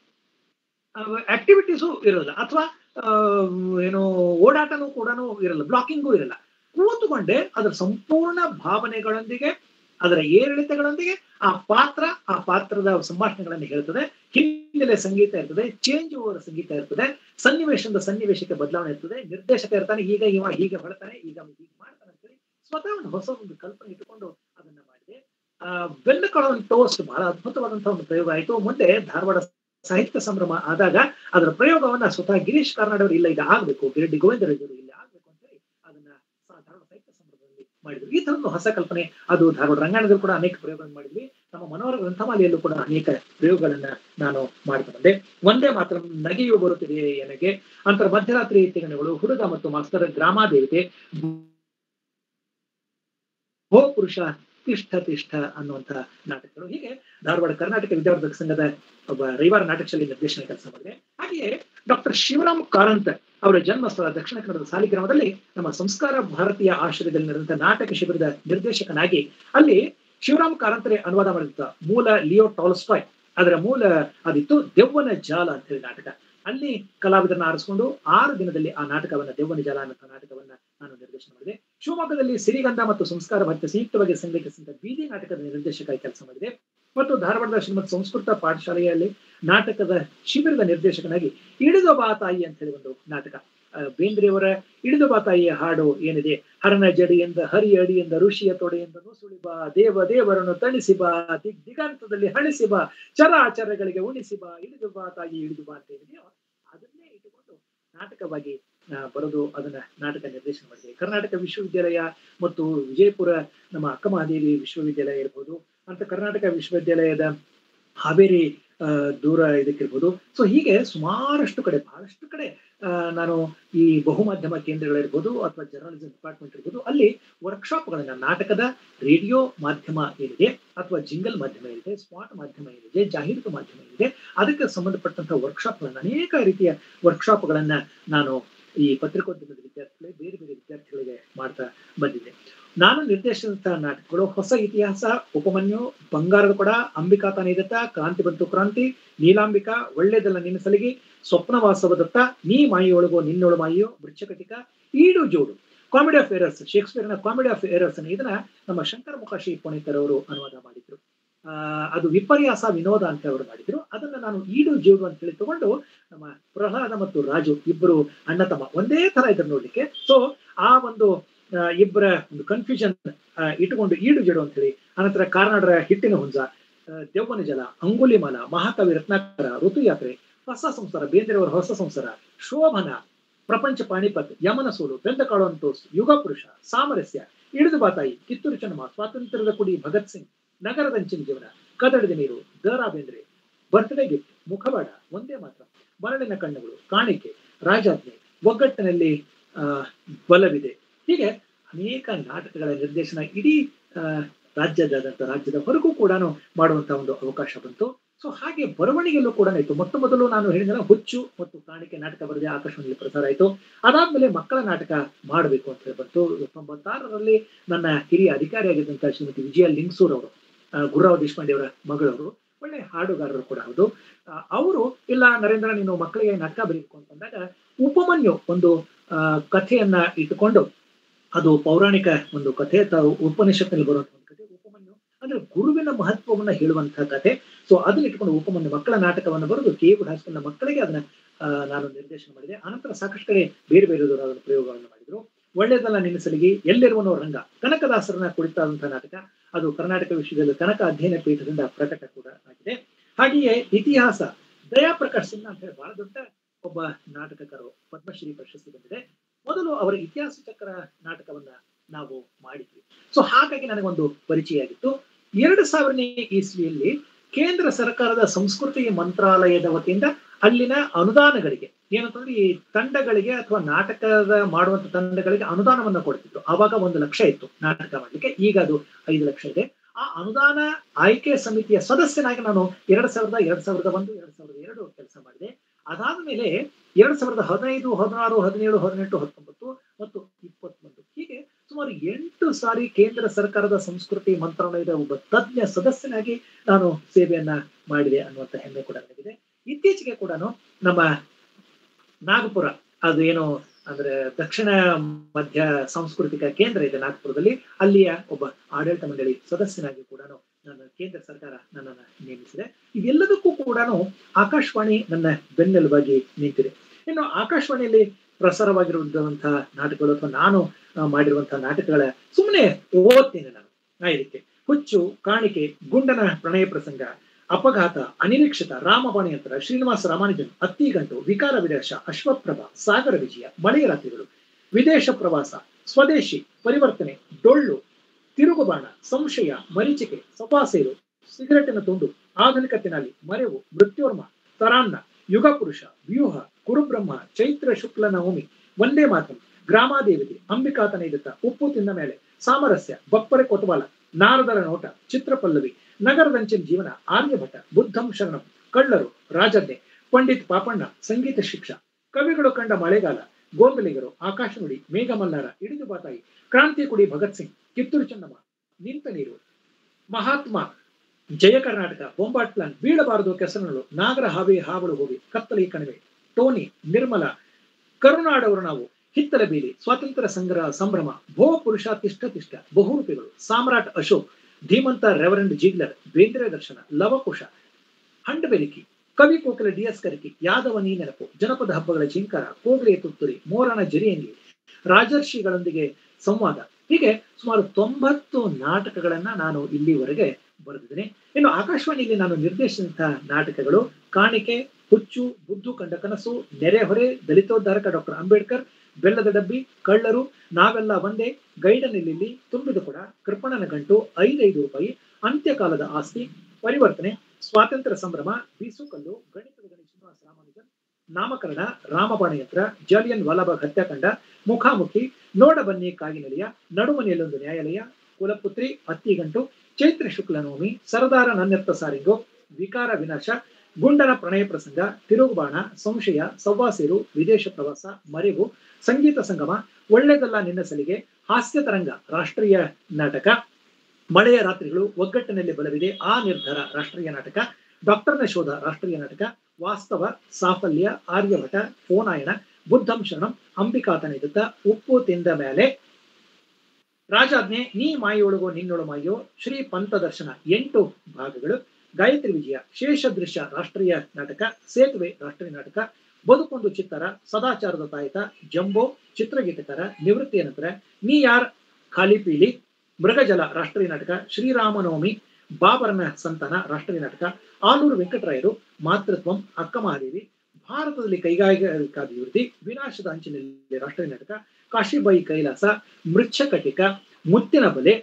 ಆಕ್ಟಿವಿಟೀಸು ಇರೋದಿಲ್ಲ ಅಥವಾ ಏನು ಓಡಾಟನೂ ಕೂಡ ಇರಲ್ಲ ಬ್ಲಾಕಿಂಗು ಇರಲ್ಲ ಕೂತುಕೊಂಡೆ ಅದರ ಸಂಪೂರ್ಣ ಭಾವನೆಗಳೊಂದಿಗೆ ಅದರ ಏರಿಳಿತಗಳೊಂದಿಗೆ ಆ ಪಾತ್ರ ಆ ಪಾತ್ರದ ಸಂಭಾಷಣೆಗಳನ್ನು ಹೇಳ್ತದೆ ಹಿನ್ನೆಲೆ ಸಂಗೀತ ಇರ್ತದೆ ಚೇಂಜ್ ಓವರ್ ಸಂಗೀತ ಇರ್ತದೆ ಸನ್ನಿವೇಶದ ಸನ್ನಿವೇಶಕ್ಕೆ ಬದಲಾವಣೆ ಇರ್ತದೆ ನಿರ್ದೇಶಕ ಇರ್ತಾನೆ ಈಗ ಇವ ಹೀಗೆ ಹೊಳ್ತಾನೆ ಈಗ ಹೀಗೆ ಮಾಡ್ತಾನೆ ಅಂತೇಳಿ ಸ್ವತಃ ಒಂದು ಹೊಸ ಒಂದು ಕಲ್ಪನೆ ಇಟ್ಟುಕೊಂಡು ಅದನ್ನ ಮಾಡಿದೆ ಆ ಬೆಲ್ಲಕಳ ಟೋಸ್ಟ್ ಬಹಳ ಅದ್ಭುತವಾದಂತಹ ಒಂದು ಪ್ರಯೋಗ ಆಯಿತು ಮುಂದೆ ಧಾರವಾಡ ಸಾಹಿತ್ಯ ಸಂಭ್ರಮ ಆದಾಗ ಅದರ ಪ್ರಯೋಗವನ್ನ ಸ್ವತಃ ಗಿರೀಶ್ ಕಾರ್ನಾಡ್ ಅವರು ಇಲ್ಲ ಇದು ಆಗ್ಬೇಕು ಗಿರಡ್ಡಿ ಗೋವಿಂದರಾಜರು ಇಲ್ಲಿ ಆಗ್ಬೇಕು ಅಂತ ಹೇಳಿ ಅದನ್ನ ಧಾರವಾಡ ಸಾಹಿತ್ಯ ಸಂಭ್ರಮದಲ್ಲಿ ಮಾಡಿದ್ರು ಈ ತರ ಒಂದು ಹೊಸ ಕಲ್ಪನೆ ಅದು ಧಾರವಾಡ ರಂಗಾಯಣದಲ್ಲಿ ಕೂಡ ಅನೇಕ ಪ್ರಯೋಗಗಳನ್ನು ಮಾಡಿದ್ವಿ ನಮ್ಮ ಮನೋಹರ ಗ್ರಂಥಮಾಲೆಯಲ್ಲೂ ಕೂಡ ಅನೇಕ ಪ್ರಯೋಗಗಳನ್ನ ನಾನು ಮಾಡ್ತಾ ಬಂದೆ ಒಂದೇ ಮಾತ್ರ ನಗೆಯು ಬರುತ್ತಿದೆ ನನಗೆ ಅಂತರ ಮಧ್ಯರಾತ್ರಿ ತಿಗಣಗಳು ಹುಡುಗ ಮತ್ತು ಮಾಸ್ತರ ಗ್ರಾಮಾದೇವತೆ ಭೋ ಪುರುಷ ತಿಷ್ಠ ತಿಷ್ಠ ಅನ್ನುವಂತ ನಾಟಕಗಳು ಹೀಗೆ ಧಾರವಾಡ ಕರ್ನಾಟಕ ವಿದ್ಯಾವರ್ಧಕ ಸಂಘದ ಒಬ್ಬ ರವಿವಾರ ನಾಟಕ ಶಾಲೆ ನಿರ್ದೇಶನ ಕೆಲಸ ಮಾಡಿದೆ ಹಾಗೆಯೇ ಡಾಕ್ಟರ್ ಶಿವರಾಮ್ ಕಾರಂತ್ ಅವರ ಜನ್ಮಸ್ಥಳ ದಕ್ಷಿಣ ಕನ್ನಡದ ಸಾಲಿಗ್ರಾಮದಲ್ಲಿ ನಮ್ಮ ಸಂಸ್ಕಾರ ಭಾರತೀಯ ಆಶ್ರಯದಲ್ಲಿ ನಡೆದಂತ ನಾಟಕ ಶಿಬಿರದ ನಿರ್ದೇಶಕನಾಗಿ ಅಲ್ಲಿ ಶಿವರಾಮ್ ಕಾರಂತರೇ ಅನುವಾದ ಮಾಡಿದಂತ ಮೂಲ ಲಿಯೋ ಟಾಲ್ಸ್ಟಾಯ್ ಅದರ ಮೂಲ ಅದಿತ್ತು ದೆವ್ವನ ಜಾಲ ಅಂತ ಹೇಳಿ ನಾಟಕ ಅಲ್ಲಿ ಕಲಾವಿದರನ್ನ ಆರಿಸಿಕೊಂಡು ಆರು ದಿನದಲ್ಲಿ ಆ ನಾಟಕವನ್ನ ದೆವ್ವನ ಜಾಲ ಅನ್ನೋ ನಾಟಕವನ್ನ ನಾನು ನಿರ್ದೇಶನ ಮಾಡಿದೆ ಶಿವಮೊಗ್ಗದಲ್ಲಿ ಸಿರಿಗಂಧ ಮತ್ತು ಸಂಸ್ಕಾರ ಭಕ್ತ ಸಂಯುಕ್ತವಾಗಿ ಸಂಘಟಿಸಿದ ಬೀದಿ ನಾಟಕದ ನಿರ್ದೇಶಕ ಕೆಲಸ ಮಾಡಿದೆ ಮತ್ತು ಧಾರವಾಡದ ಶ್ರೀಮತ್ ಸಂಸ್ಕೃತ ಪಾಠಶಾಲೆಯಲ್ಲಿ ನಾಟಕದ ಶಿಬಿರದ ನಿರ್ದೇಶಕನಾಗಿ ಇಳಿದು ಬಾ ತಾಯಿ ಅಂತ ಹೇಳಿ ಒಂದು ನಾಟಕ ಬೇಂದ್ರೆಯವರ ಇಳಿದು ಬಾ ತಾಯಿಯ ಹಾಡು ಏನಿದೆ ಹರನ ಜಡಿಯಿಂದ ಹರಿ ಅಡಿಯಿಂದ ಋಷಿಯ ತೊಡೆಯಿಂದ ನುಸುಳಿ ಬಾ ದೇವ ದೇವರನ್ನು ತಣಿಸಿ ಬಾ ದಿಗ್ ದಿಗಂತದಲ್ಲಿ ಹಣಿಸಿ ಬಾ ಚರಾಚರಗಳಿಗೆ ಉಣಿಸಿ ಬಾ ಇಳಿದು ಬಾ ತಾಯಿ ಇಳಿದು ಬಾ ಅಂತ ಏನಿದೆಯೋ ಅದನ್ನೇ ಇಟ್ಟುಕೊಂಡು ನಾಟಕವಾಗಿ ಬರೆದು ಅದನ್ನ ನಾಟಕ ನಿರ್ದೇಶನ ಮಾಡಿದೆ ಕರ್ನಾಟಕ ವಿಶ್ವವಿದ್ಯಾಲಯ ಮತ್ತು ವಿಜಯಪುರ ನಮ್ಮ ಅಕ್ಕಮಹಾದೇವಿ ವಿಶ್ವವಿದ್ಯಾಲಯ ಇರ್ಬೋದು ಅಂತ ಕರ್ನಾಟಕ ವಿಶ್ವವಿದ್ಯಾಲಯದ ಹಾವೇರಿ ದೂರ ಇದಕ್ಕಿರ್ಬೋದು ಸೊ ಹೀಗೆ ಸುಮಾರಷ್ಟು ಕಡೆ ಬಹಳಷ್ಟು ಕಡೆ ನಾನು ಈ ಬಹುಮಾಧ್ಯಮ ಕೇಂದ್ರಗಳಿರ್ಬೋದು ಅಥವಾ ಜರ್ನಲಿಸಂ ಡಿಪಾರ್ಟ್ಮೆಂಟ್ ಇರ್ಬೋದು ಅಲ್ಲಿ ವರ್ಕ್ಶಾಪ್ಗಳನ್ನ ನಾಟಕದ ರೇಡಿಯೋ ಮಾಧ್ಯಮ ಏನಿದೆ ಅಥವಾ ಜಿಂಗಲ್ ಮಾಧ್ಯಮ ಏನಿದೆ ಸ್ಪಾಟ್ ಮಾಧ್ಯಮ ಏನಿದೆ ಜಾಹೀರಾತು ಮಾಧ್ಯಮ ಏನಿದೆ ಅದಕ್ಕೆ ಸಂಬಂಧಪಟ್ಟಂತಹ ವರ್ಕ್ಶಾಪ್ಗಳನ್ನ ಅನೇಕ ರೀತಿಯ ವರ್ಕ್ಶಾಪ್ಗಳನ್ನ ನಾನು ಈ ಪತ್ರಿಕೋದ್ಯಮದ ವಿದ್ಯಾರ್ಥಿಗಳಿಗೆ ಬೇರೆ ಬೇರೆ ವಿದ್ಯಾರ್ಥಿಗಳಿಗೆ ಮಾಡ್ತಾ ಬಂದಿದ್ದೆ ನಾನು ನಿರ್ದೇಶಿಸಿದಂತಹ ನಾಟಕಗಳು ಹೊಸ ಇತಿಹಾಸ ಉಪಮನ್ಯು ಬಂಗಾರದ ಕೊಡ ಅಂಬಿಕಾ ತಾನಿದತ್ತ ಕ್ರಾಂತಿ ಬಂತು ಕ್ರಾಂತಿ ನೀಲಾಂಬಿಕಾ ಒಳ್ಳೆದಲ್ಲ ನಿನ್ನ ಸಲಿಗೆ ಸ್ವಪ್ನವಾಸವದತ್ತ ನೀ ಮಾಯಿಯೊಳಗೋ ನಿನ್ನೊಳು ಮಾಯಿಯೋ ವೃಕ್ಷಕಟಿಕ Eedu Jodu comedy of errors ಶೇಕ್ಸ್ಪಿಯರ್ನ ಕಾಮಿಡಿ ಆಫ್ ಏರರ್ಸ್ ಇದನ್ನ ನಮ್ಮ ಶಂಕರ ಮುಖಾಶಿ ಪುಣಿತರ್ ಅವರು ಅನುವಾದ ಮಾಡಿದ್ರು ಆ ಅದು ವಿಪರ್ಯಾಸ ವಿನೋದ ಅಂತ ಅವರು ಮಾಡಿದ್ರು ಅದನ್ನ ನಾನು ಈಡು ಜೀಡು ಅಂತ ಹೇಳಿ ತಗೊಂಡು ನಮ್ಮ ಪ್ರಹ್ಲಾದ ಮತ್ತು ರಾಜು ಇಬ್ಬರು ಅಣ್ಣ ತಮ್ಮ ಒಂದೇ ತರ ಇದ್ರು ನೋಡ್ಲಿಕ್ಕೆ ಸೊ ಆ ಒಂದು ಇಬ್ಬರ ಒಂದು ಕನ್ಫ್ಯೂಷನ್ ಇಟ್ಟುಕೊಂಡು ಈಡು ಜಡು ಅಂತ ಹೇಳಿ ಅನಂತರ ಕಾರ್ನಾಡರ ಹಿಟ್ಟಿನ ಹುಂಜ ದೆವ್ವನ ಜಲ ಅಂಗುಲಿಮಾಲ ಮಹಾಕವಿ ರತ್ನಾಕರ ಋತುಯಾತ್ರೆ ಹೊಸ ಸಂಸಾರ ಬೇಂದ್ರೆಯವರ ಹೊಸ ಸಂಸಾರ ಶೋಭನ ಪ್ರಪಂಚ ಪಾಣಿಪತ್ ಯಮನ ಸೋಲು ಬೆಂದಕಾಳು ಅಂತೋಸ್ ಯುಗ ಪುರುಷ ಸಾಮರಸ್ಯ ಇಳಿದು ಬಾತಾಯಿ ಕಿತ್ತೂರು ಚೆನ್ನಮ್ಮ ಸ್ವಾತಂತ್ರ್ಯದ ಕುಡಿ ಭಗತ್ ಸಿಂಗ್ ನಗರದಂಚಿನ ಜೀವನ ಕದಡದ ನೀರು ದ ರಾ ಬೇಂದ್ರೆ ಬರ್ತ್ಡೇ ಗಿಫ್ಟ್ ಮುಖವಾಡ ಒಂದೇ ಮಾತ್ರ ಮರಳಿನ ಕಣ್ಣುಗಳು ಕಾಣಿಕೆ ರಾಜಾಜ್ಞೆ ಒಗ್ಗಟ್ಟಿನಲ್ಲಿ ಆ ಬಲವಿದೆ ಹೀಗೆ ಅನೇಕ ನಾಟಕಗಳ ನಿರ್ದೇಶನ ಇಡೀ ರಾಜ್ಯದಾದಂಥ ರಾಜ್ಯದ ಹೊರಗೂ ಕೂಡ ಮಾಡುವಂತ ಒಂದು ಅವಕಾಶ ಬಂತು ಸೊ ಹಾಗೆ ಬರವಣಿಗೆಯಲ್ಲೂ ಕೂಡ ಇತ್ತು ಮೊಟ್ಟ ಮೊದಲು ನಾನು ಹೇಳಿದಲ್ಲ ಹುಚ್ಚು ಮತ್ತು ಕಾಣಿಕೆ ನಾಟಕ ಬರೆದೇ ಆಕಾಶವಾಣಿಯಲ್ಲಿ ಪ್ರಸಾರ ಆಯಿತು ಅದಾದ್ಮೇಲೆ ಮಕ್ಕಳ ನಾಟಕ ಮಾಡಬೇಕು ಅಂತ ಹೇಳಿ ಬಂತು ತೊಂಬತ್ತಾರರಲ್ಲಿ ನನ್ನ ಹಿರಿಯ ಅಧಿಕಾರಿಯಾಗಿದ್ದಂತಹ ಶ್ರೀಮತಿ ವಿಜಯ ಲಿಂಗ್ಸೂರ್ ಅವರು ಆ, ಗುರುರಾವ್ ದೇಶಪಾಂಡೆ ಅವರ ಮಗಳವರು ಒಳ್ಳೆ ಹಾಡುಗಾರರು ಕೂಡ ಹೌದು ಆ, ಅವರು ಇಲ್ಲ ನರೇಂದ್ರ ನೀನು ಮಕ್ಕಳಿಗೆ ನಾಟಕ ಬರೀಬೇಕು ಅಂತಂದಾಗ ಉಪಮನ್ಯು ಒಂದು ಆ, ಕಥೆಯನ್ನ ಇಟ್ಟುಕೊಂಡು ಅದು ಪೌರಾಣಿಕ ಒಂದು ಕಥೆ ತ- ಉಪನಿಷತ್ನಲ್ಲಿ ಬರುವಂತಹ ಒಂದು ಕಥೆ ಉಪಮನ್ಯು ಅಂದ್ರೆ ಗುರುವಿನ ಮಹತ್ವವನ್ನ ಹೇಳುವಂತಹ ಕಥೆ ಸೊ ಅದನ್ನ ಇಟ್ಕೊಂಡು ಉಪಮನ್ಯು ಮಕ್ಕಳ ನಾಟಕವನ್ನು ಬರೆದು ಕೆ ಎ ಹೈಸ್ಕೂಲ್ನ ಮಕ್ಕಳಿಗೆ ಅದನ್ನ ಆ, ನಾನು ನಿರ್ದೇಶನ ಮಾಡಿದೆ ಆನಂತರ ಸಾಕಷ್ಟು ಕಡೆ ಬೇರೆ ಬೇರೆ ಅದರ ಪ್ರಯೋಗಗಳನ್ನು ಮಾಡಿದ್ರು ಒಳ್ಳೆಯದಲ್ಲ ನೆನೆಸಲಿಗೆ ಎಲ್ಲಿರುವನೋ ರಂಗ ಕನಕದಾಸರನ್ನ ಕುರಿತಾದಂತಹ ನಾಟಕ ಅದು ಕರ್ನಾಟಕ ವಿಶ್ವವಿದ್ಯಾಲಯ ಕನಕ ಅಧ್ಯಯನ ಪೀಠದಿಂದ ಪ್ರಕಟ ಕೂಡ ಆಗಿದೆ ಹಾಗೆಯೇ ಇತಿಹಾಸ ದಯಾ ಪ್ರಕಾಶ್ ಸಿಂಗ್ ಅಂತ ಹೇಳಿ ಬಹಳ ದೊಡ್ಡ ಒಬ್ಬ ನಾಟಕಕಾರರು ಪದ್ಮಶ್ರೀ ಪ್ರಶಸ್ತಿ ಬಂದಿದೆ ಮೊದಲು ಅವರ ಇತಿಹಾಸ ಚಕ್ರ ನಾಟಕವನ್ನ ನಾವು ಮಾಡಿದ್ವಿ ಸೊ ಹಾಗಾಗಿ ನನಗೊಂದು ಪರಿಚಯ ಆಗಿತ್ತು ಎರಡು ಸಾವಿರನೇ ಇಸ್ವಿಯಲ್ಲಿ ಕೇಂದ್ರ ಸರ್ಕಾರದ ಸಂಸ್ಕೃತಿ ಮಂತ್ರಾಲಯದ ವತಿಯಿಂದ ಅಲ್ಲಿನ ಅನುದಾನಗಳಿಗೆ ಏನಂತಂದ್ರೆ ಈ ತಂಡಗಳಿಗೆ ಅಥವಾ ನಾಟಕದ ಮಾಡುವಂತ ತಂಡಗಳಿಗೆ ಅನುದಾನವನ್ನ ಕೊಡ್ತಿದ್ರು ಆವಾಗ ಒಂದು ಲಕ್ಷ ಇತ್ತು ನಾಟಕ ಮಾಡ್ಲಿಕ್ಕೆ ಈಗ ಅದು ಐದು ಲಕ್ಷ ಇದೆ ಆ ಅನುದಾನ ಆಯ್ಕೆ ಸಮಿತಿಯ ಸದಸ್ಯನಾಗಿ ನಾನು ಎರಡ್ ಸಾವಿರದ ಎರಡ್ ಸಾವಿರದ ಒಂದು ಎರಡ್ ಸಾವಿರದ ಎರಡು ಕೆಲಸ ಮಾಡಿದೆ ಅದಾದ ಮೇಲೆ ಎರಡ್ ಸಾವಿರದ ಹದಿನೈದು ಹದಿನಾರು ಹದಿನೇಳು ಹದಿನೆಂಟು ಹತ್ತೊಂಬತ್ತು ಮತ್ತು ಇಪ್ಪತ್ತೊಂದು ಹೀಗೆ ಸುಮಾರು ಎಂಟು ಸಾರಿ ಕೇಂದ್ರ ಸರ್ಕಾರದ ಸಂಸ್ಕೃತಿ ಮಂತ್ರಾಲಯದ ಒಬ್ಬ ತಜ್ಞ ಸದಸ್ಯನಾಗಿ ನಾನು ಸೇವೆಯನ್ನ ಮಾಡಿದೆ ಅನ್ನುವಂತ ಹೆಮ್ಮೆ ಕೂಡ ನನಗಿದೆ ಇತ್ತೀಚೆಗೆ ಕೂಡ ನಮ್ಮ ನಾಗಪುರ ಅದು ಏನು ಅಂದ್ರೆ ದಕ್ಷಿಣ ಮಧ್ಯ ಸಾಂಸ್ಕೃತಿಕ ಕೇಂದ್ರ ಇದೆ ನಾಗಪುರದಲ್ಲಿ ಅಲ್ಲಿಯ ಒಬ್ಬ ಆಡಳಿತ ಮಂಡಳಿ ಸದಸ್ಯನಾಗಿ ಕೂಡ ನನ್ನ ಕೇಂದ್ರ ಸರ್ಕಾರ ನನ್ನನ್ನು ನೇಮಿಸಿದೆ ಇವೆಲ್ಲದಕ್ಕೂ ಕೂಡ ಆಕಾಶವಾಣಿ ನನ್ನ ಬೆನ್ನೆಲುಬಾಗಿ ನಿಂತಿದೆ ಇನ್ನು ಆಕಾಶವಾಣಿಯಲ್ಲಿ ಪ್ರಸಾರವಾಗಿರುವಂತಹ ನಾಟಕಗಳು ಅಥವಾ ನಾನು ಆ, ಮಾಡಿರುವಂತಹ ನಾಟಕಗಳ ಸುಮ್ಮನೆ ಓದ್ತೇನೆ ನಾನು ಆ ಇದಕ್ಕೆ ಹುಚ್ಚು ಕಾಣಿಕೆ ಗುಂಡನ ಪ್ರಣಯ ಪ್ರಸಂಗ ಅಪಘಾತ ಅನಿರೀಕ್ಷಿತ ರಾಮವಾಣಿ ಅಂತರ ಶ್ರೀನಿವಾಸ ರಾಮಾನುಜನ್ ಅತ್ತಿಗಂಟು ವಿಕಾರ ವಿದೇಶ ಅಶ್ವಪ್ರಭ ಸಾಗರ ವಿಜಯ ಮಳೆಯ ರಾತ್ರಿಗಳು ವಿದೇಶ ಪ್ರವಾಸ ಸ್ವದೇಶಿ ಪರಿವರ್ತನೆ ಡೊಳ್ಳು ತಿರುಗುಬಾಣ ಸಂಶಯ ಮರೀಚಿಕೆ ಸಪಾಸೇರು ಸಿಗರೆಟಿನ ತುಂಡು ಆಧುನಿಕ ತಿನಾಲಿ ಮರೆವು ಮೃತ್ಯೋರ್ಮ ತರಾನ್ನ ಯುಗ ಪುರುಷ ವ್ಯೂಹ ಕುರುಬ್ರಹ್ಮ ಚೈತ್ರ ಶುಕ್ಲ ನವಮಿ ಒಂದೇ ಮಾತಂ ಗ್ರಾಮಾದೇವಿಗೆ ಅಂಬಿಕಾತನ ಇಡುತ್ತ ಉಪ್ಪು ತಿಂದ ಮೇಲೆ ಸಾಮರಸ್ಯ ಬಪ್ಪರೆ ಕೊತವಾಲ ನಾರದರ ನೋಟ ಚಿತ್ರಪಲ್ಲವಿ ನಗರದಂಚಿನ ಜೀವನ ಆರ್ಯಭಟ ಬುದ್ಧಂ ಶರಣಂ ಕಳ್ಳರು ರಾಜದ್ದೆ ಪಂಡಿತ್ ಪಾಪಣ್ಣ ಸಂಗೀತ ಶಿಕ್ಷಾ ಕವಿಗಳು ಕಂಡ ಮಳೆಗಾಲ ಗೋಂಬಲಿಗರು ಆಕಾಶ ನುಡಿ ಮೇಘಮಲ್ಲಾರ ಇಡಿದು ಬಾತಾಯಿ ಕ್ರಾಂತಿ ಕುಡಿ ಭಗತ್ ಸಿಂಗ್ ಕಿತ್ತೂರು ಚೆನ್ನಮ್ಮ ನಿಂತ ನೀರು ಮಹಾತ್ಮ ಜಯ ಕರ್ನಾಟಕ ಬೊಂಬಾಟ್ ಪ್ಲಾನ್ ಬೀಳಬಾರದು ಕೆಸರಗಳು ನಾಗರ ಹಾವಿ ಹಾವಳು ಹೋಗಿ ಕತ್ತಲಿ ಕಣಿವೆ ಟೋನಿ ನಿರ್ಮಲ ಕರುನಾಡವರು ನಾವು ಹಿತ್ತಲ ಬೀಲಿ ಸ್ವಾತಂತ್ರ್ಯ ಸಂಗ್ರಹ ಸಂಭ್ರಮ ಭೋ ಪುರುಷ ತಿಷ್ಟ ತಿಷ್ಟ ಬಹುರೂಪಿಗಳು ಸಾಮ್ರಾಟ್ ಅಶೋಕ್ ಧೀಮಂತ ರೆವರೆಂಡ್ ಜಿಗ್ಲರ್ ಬೇಂದ್ರೆ ದರ್ಶನ ಲವಕುಶ ಹಂಡಬೆರಿಕಿ ಕವಿ ಕೋಕಿಲ ಡಿ ಎಸ್ ಕರಿಕಿ ಯಾದವ ನೀ ನೆನಪು ಜನಪದ ಹಬ್ಬಗಳ ಜಿಂಕಾರ ಕೋಗಿಲೆ ತುತ್ತೂರಿ ಮೋರಣ ಜರಿಯಂಗಿ ರಾಜರ್ಷಿಗಳೊಂದಿಗೆ ಸಂವಾದ ಹೀಗೆ ಸುಮಾರು ತೊಂಬತ್ತು ನಾಟಕಗಳನ್ನ ನಾನು ಇಲ್ಲಿವರೆಗೆ ಬರೆದಿದ್ದೇನೆ ಇನ್ನು ಆಕಾಶವಾಣಿಯಲ್ಲಿ ನಾನು ನಿರ್ದೇಶಿಸಿದಂತಹ ನಾಟಕಗಳು ಕಾಣಿಕೆ ಹುಚ್ಚು ಬುದ್ಧು ಕಂಡ ಕನಸು ನೆರೆಹೊರೆ ದಲಿತೋದ್ಧಾರಕ ಡಾಕ್ಟರ್ ಅಂಬೇಡ್ಕರ್ ಬೆಲ್ಲದ ಡಬ್ಬಿ ಕಳ್ಳರು ನಾವೆಲ್ಲ ಒಂದೇ ಗೈಡನಲ್ಲಿ ತುಂಬಿದ ಕೊಡ ಕೃಪಣನ ಗಂಟು ಐದೈದು ರೂಪಾಯಿ ಅಂತ್ಯಕಾಲದ ಆಸ್ತಿ ಪರಿವರ್ತನೆ ಸ್ವಾತಂತ್ರ್ಯ ಸಂಭ್ರಮ ಬೀಸುಕಲ್ಲು ಗಣಿತದ ಗಣಿ ಶ್ರೀನಿವಾಸ ರಾಮಾನುಜನ್ ನಾಮಕರಣ ರಾಮಬಾಣಯಂತ್ರ ಜಾಲಿಯನ್ ವಾಲಾಬಾಗ್ ಹತ್ಯಾಕಾಂಡ ಮುಖಾಮುಖಿ ನೋಡ ಬನ್ನಿ ಕಾಗಿನೆಲೆಯ ನಡುಮನೆಯಲ್ಲೊಂದು ನ್ಯಾಯಾಲಯ ಕುಲಪುತ್ರಿ ಅತ್ತಿಗಂಟು ಚೈತ್ರ ಶುಕ್ಲ ನವಮಿ ಸರದಾರ ನನ್ನೆತ್ತ ಸಾರಿಂಗು ವಿಕಾರ ವಿನಾಶ ಗುಂಡನ ಪ್ರಣಯ ಪ್ರಸಂಗ ತಿರುಗುಬಾಣ ಸಂಶಯ ಸವ್ವಾಸೇರು ವಿದೇಶ ಪ್ರವಾಸ ಮರೆವು ಸಂಗೀತ ಸಂಗಮ ಒಳ್ಳೆದಲ್ಲ ನಿನ್ನ ಸಲಿಗೆ ಹಾಸ್ಯ ತರಂಗ ರಾಷ್ಟ್ರೀಯ ನಾಟಕ ಮಳೆಯ ರಾತ್ರಿಗಳು ಒಗ್ಗಟ್ಟಿನಲ್ಲಿ ಬಲವಿದೆ ಆ ನಿರ್ಧಾರ ರಾಷ್ಟ್ರೀಯ ನಾಟಕ ಡಾಕ್ಟರ್ನ ಶೋಧ ರಾಷ್ಟ್ರೀಯ ನಾಟಕ ವಾಸ್ತವ ಸಾಫಲ್ಯ ಆರ್ಯವಟ ಫೋನಾಯಣ ಬುದ್ಧಂ ಶರಣಂ ಅಂಬಿಕಾತನಿದುತ್ತ ಉಪ್ಪು ತಿಂದ ಮೇಲೆ ರಾಜಾಜ್ಞೆ ನೀ ಮಾಯೊಳಗೋ ನಿನ್ನೊಳು ಮಾಯೋ ಶ್ರೀ ಪಂಥದರ್ಶನ ಎಂಟು ಭಾಗಗಳು ಗಾಯತ್ರಿ ವಿಜಯ ಶೇಷ ದೃಶ್ಯ ರಾಷ್ಟ್ರೀಯ ನಾಟಕ ಸೇತುವೆ ರಾಷ್ಟ್ರೀಯ ನಾಟಕ ಬದುಕೊಂದು ಚಿತ್ತರ ಸದಾಚಾರದ ತಾಯಿತ ಜಂಬೋ ಚಿತ್ರಗೀತಕಾರ ನಿವೃತ್ತಿಯ ನಂತರ ನೀ ಯಾರ್ ಖಾಲಿ ಪೀಲಿ ಮೃಗಜಲ ರಾಷ್ಟ್ರೀಯ ನಾಟಕ ಶ್ರೀರಾಮನವಮಿ ಬಾಬರನ ಸಂತಾನ ರಾಷ್ಟ್ರೀಯ ನಾಟಕ ಆಲೂರು ವೆಂಕಟರಾಯರು ಮಾತೃತ್ವಂ ಅಕ್ಕ ಮಹಾದೇವಿ ಭಾರತದಲ್ಲಿ ಕೈಗಾರಿಕಾ ಅಭಿವೃದ್ಧಿ ವಿನಾಶದ ಅಂಚಿನಲ್ಲಿ ರಾಷ್ಟ್ರೀಯ ನಾಟಕ ಕಾಶಿಬಾಯಿ ಕೈಲಾಸ ಮೃಚ್ಛಕಟಿಕ ಮುತ್ತಿನ ಬಲೆ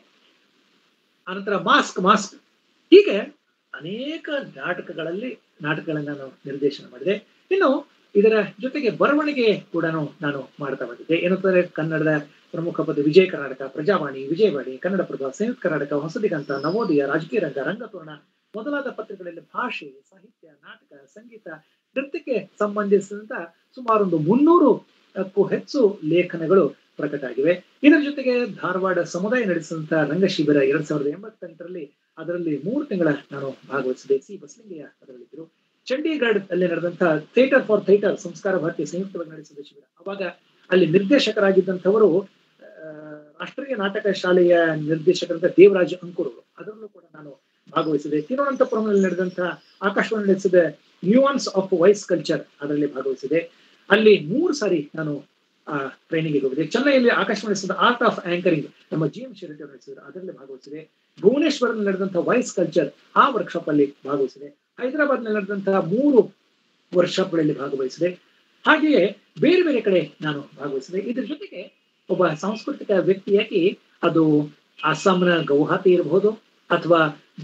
ಅನಂತರ ಮಾಸ್ಕ್ ಮಾಸ್ಕ್ ಹೀಗೆ ಅನೇಕ ನಾಟಕಗಳಲ್ಲಿ ನಾಟಕಗಳನ್ನು ನಾನು ನಿರ್ದೇಶನ ಮಾಡಿದೆ ಇನ್ನು ಇದರ ಜೊತೆಗೆ ಬರವಣಿಗೆ ಕೂಡ ನಾನು ಮಾಡ್ತಾ ಬಂದಿದ್ದೆ ಏನಂತಂದ್ರೆ ಕನ್ನಡದ ಪ್ರಮುಖ ಪದ ವಿಜಯ ಕರ್ನಾಟಕ ಪ್ರಜಾವಾಣಿ ವಿಜಯವಾಣಿ ಕನ್ನಡ ಪ್ರಭಾ ಸಂಯುಕ್ತ ಕರ್ನಾಟಕ ಹೊಸದಿಗಂತ ನವೋದಯ ರಾಜಕೀಯ ರಂಗ ರಂಗತೋರಣ ಮೊದಲಾದ ಪತ್ರಿಕೆಗಳಲ್ಲಿ ಭಾಷೆ ಸಾಹಿತ್ಯ ನಾಟಕ ಸಂಗೀತ ನೃತ್ಯಕ್ಕೆ ಸಂಬಂಧಿಸಿದಂತ ಸುಮಾರು ಒಂದು ಮುನ್ನೂರಕ್ಕೂ ಹೆಚ್ಚು ಲೇಖನಗಳು ಪ್ರಕಟ ಆಗಿವೆ ಇದರ ಜೊತೆಗೆ ಧಾರವಾಡ ಸಮುದಾಯ ನಡೆಸಿದಂತಹ ರಂಗ ಶಿಬಿರ ಎರಡ್ ಸಾವಿರದ ಎಂಬತ್ತೆಂಟರಲ್ಲಿ ಅದರಲ್ಲಿ ಮೂರು ತಿಂಗಳ ನಾನು ಭಾಗವಹಿಸಿದೆ ಸಿ ಬಸಲಿಂಗಯ್ಯ ಅದರಲ್ಲಿದ್ದರು ಚಂಡೀಗಢ ಅಲ್ಲಿ ನಡೆದಂತಹ ಥಿಯೇಟರ್ ಫಾರ್ ಥಿಯೇಟರ್ ಸಂಸ್ಕಾರ ಭಾರತಿ ಸಂಯುಕ್ತವಾಗಿ ನಡೆಸಿದ ಶಿಬಿರ ಅವಾಗ ಅಲ್ಲಿ ನಿರ್ದೇಶಕರಾಗಿದ್ದಂಥವರು ಆ, ರಾಷ್ಟ್ರೀಯ ನಾಟಕ ಶಾಲೆಯ ನಿರ್ದೇಶಕರಂತ ದೇವರಾಜ್ ಅಂಕೂರು ಅದರಲ್ಲೂ ಕೂಡ ನಾನು ಭಾಗವಹಿಸಿದೆ ತಿರುವನಂತಪುರಂನಲ್ಲಿ ನಡೆದಂತಹ ಆಕಾಶವಾಣಿ ನಡೆಸಿದ ನ್ಯೂಯಾನ್ಸ್ ಆಫ್ ವಾಯ್ಸ್ ಕಲ್ಚರ್ ಅದರಲ್ಲಿ ಭಾಗವಹಿಸಿದೆ ಅಲ್ಲಿ ಮೂರು ಸಾರಿ ನಾನು ಆ ಟ್ರೈನಿಂಗ್ ಹೋಗಿದೆ ಚೆನ್ನೈಯಲ್ಲಿ ಆಕಾಶವಾಣಿ ನಡೆಸಿದ ಆರ್ಟ್ ಆಫ್ ಆಂಕರಿಂಗ್ ನಮ್ಮ ಜಿ ಎಂ ಶಿರಟಿ ಅವರು ನಡೆಸಿದ್ರು ಅದರಲ್ಲಿ ಭಾಗವಹಿಸಿದೆ ಭುವನೇಶ್ವರದಲ್ಲಿ ನಡೆದಂತಹ ವಾಯ್ಸ್ ಕಲ್ಚರ್ ಆ ವರ್ಕ್ಶಾಪ್ ಅಲ್ಲಿ ಭಾಗವಹಿಸಿದೆ ಹೈದರಾಬಾದ್ ನಲ್ಲಿ ನಡೆದಂತಹ ಮೂರು ವರ್ಕ್ಶಾಪ್ಗಳಲ್ಲಿ ಭಾಗವಹಿಸಿದೆ ಹಾಗೆಯೇ ಬೇರೆ ಬೇರೆ ಕಡೆ ನಾನು ಭಾಗವಹಿಸಿದೆ ಇದ್ರ ಜೊತೆಗೆ ಒಬ್ಬ ಸಾಂಸ್ಕೃತಿಕ ವ್ಯಕ್ತಿಯಾಗಿ ಅದು ಅಸ್ಸಾಂನ ಗೌಹಾತಿ ಇರಬಹುದು ಅಥವಾ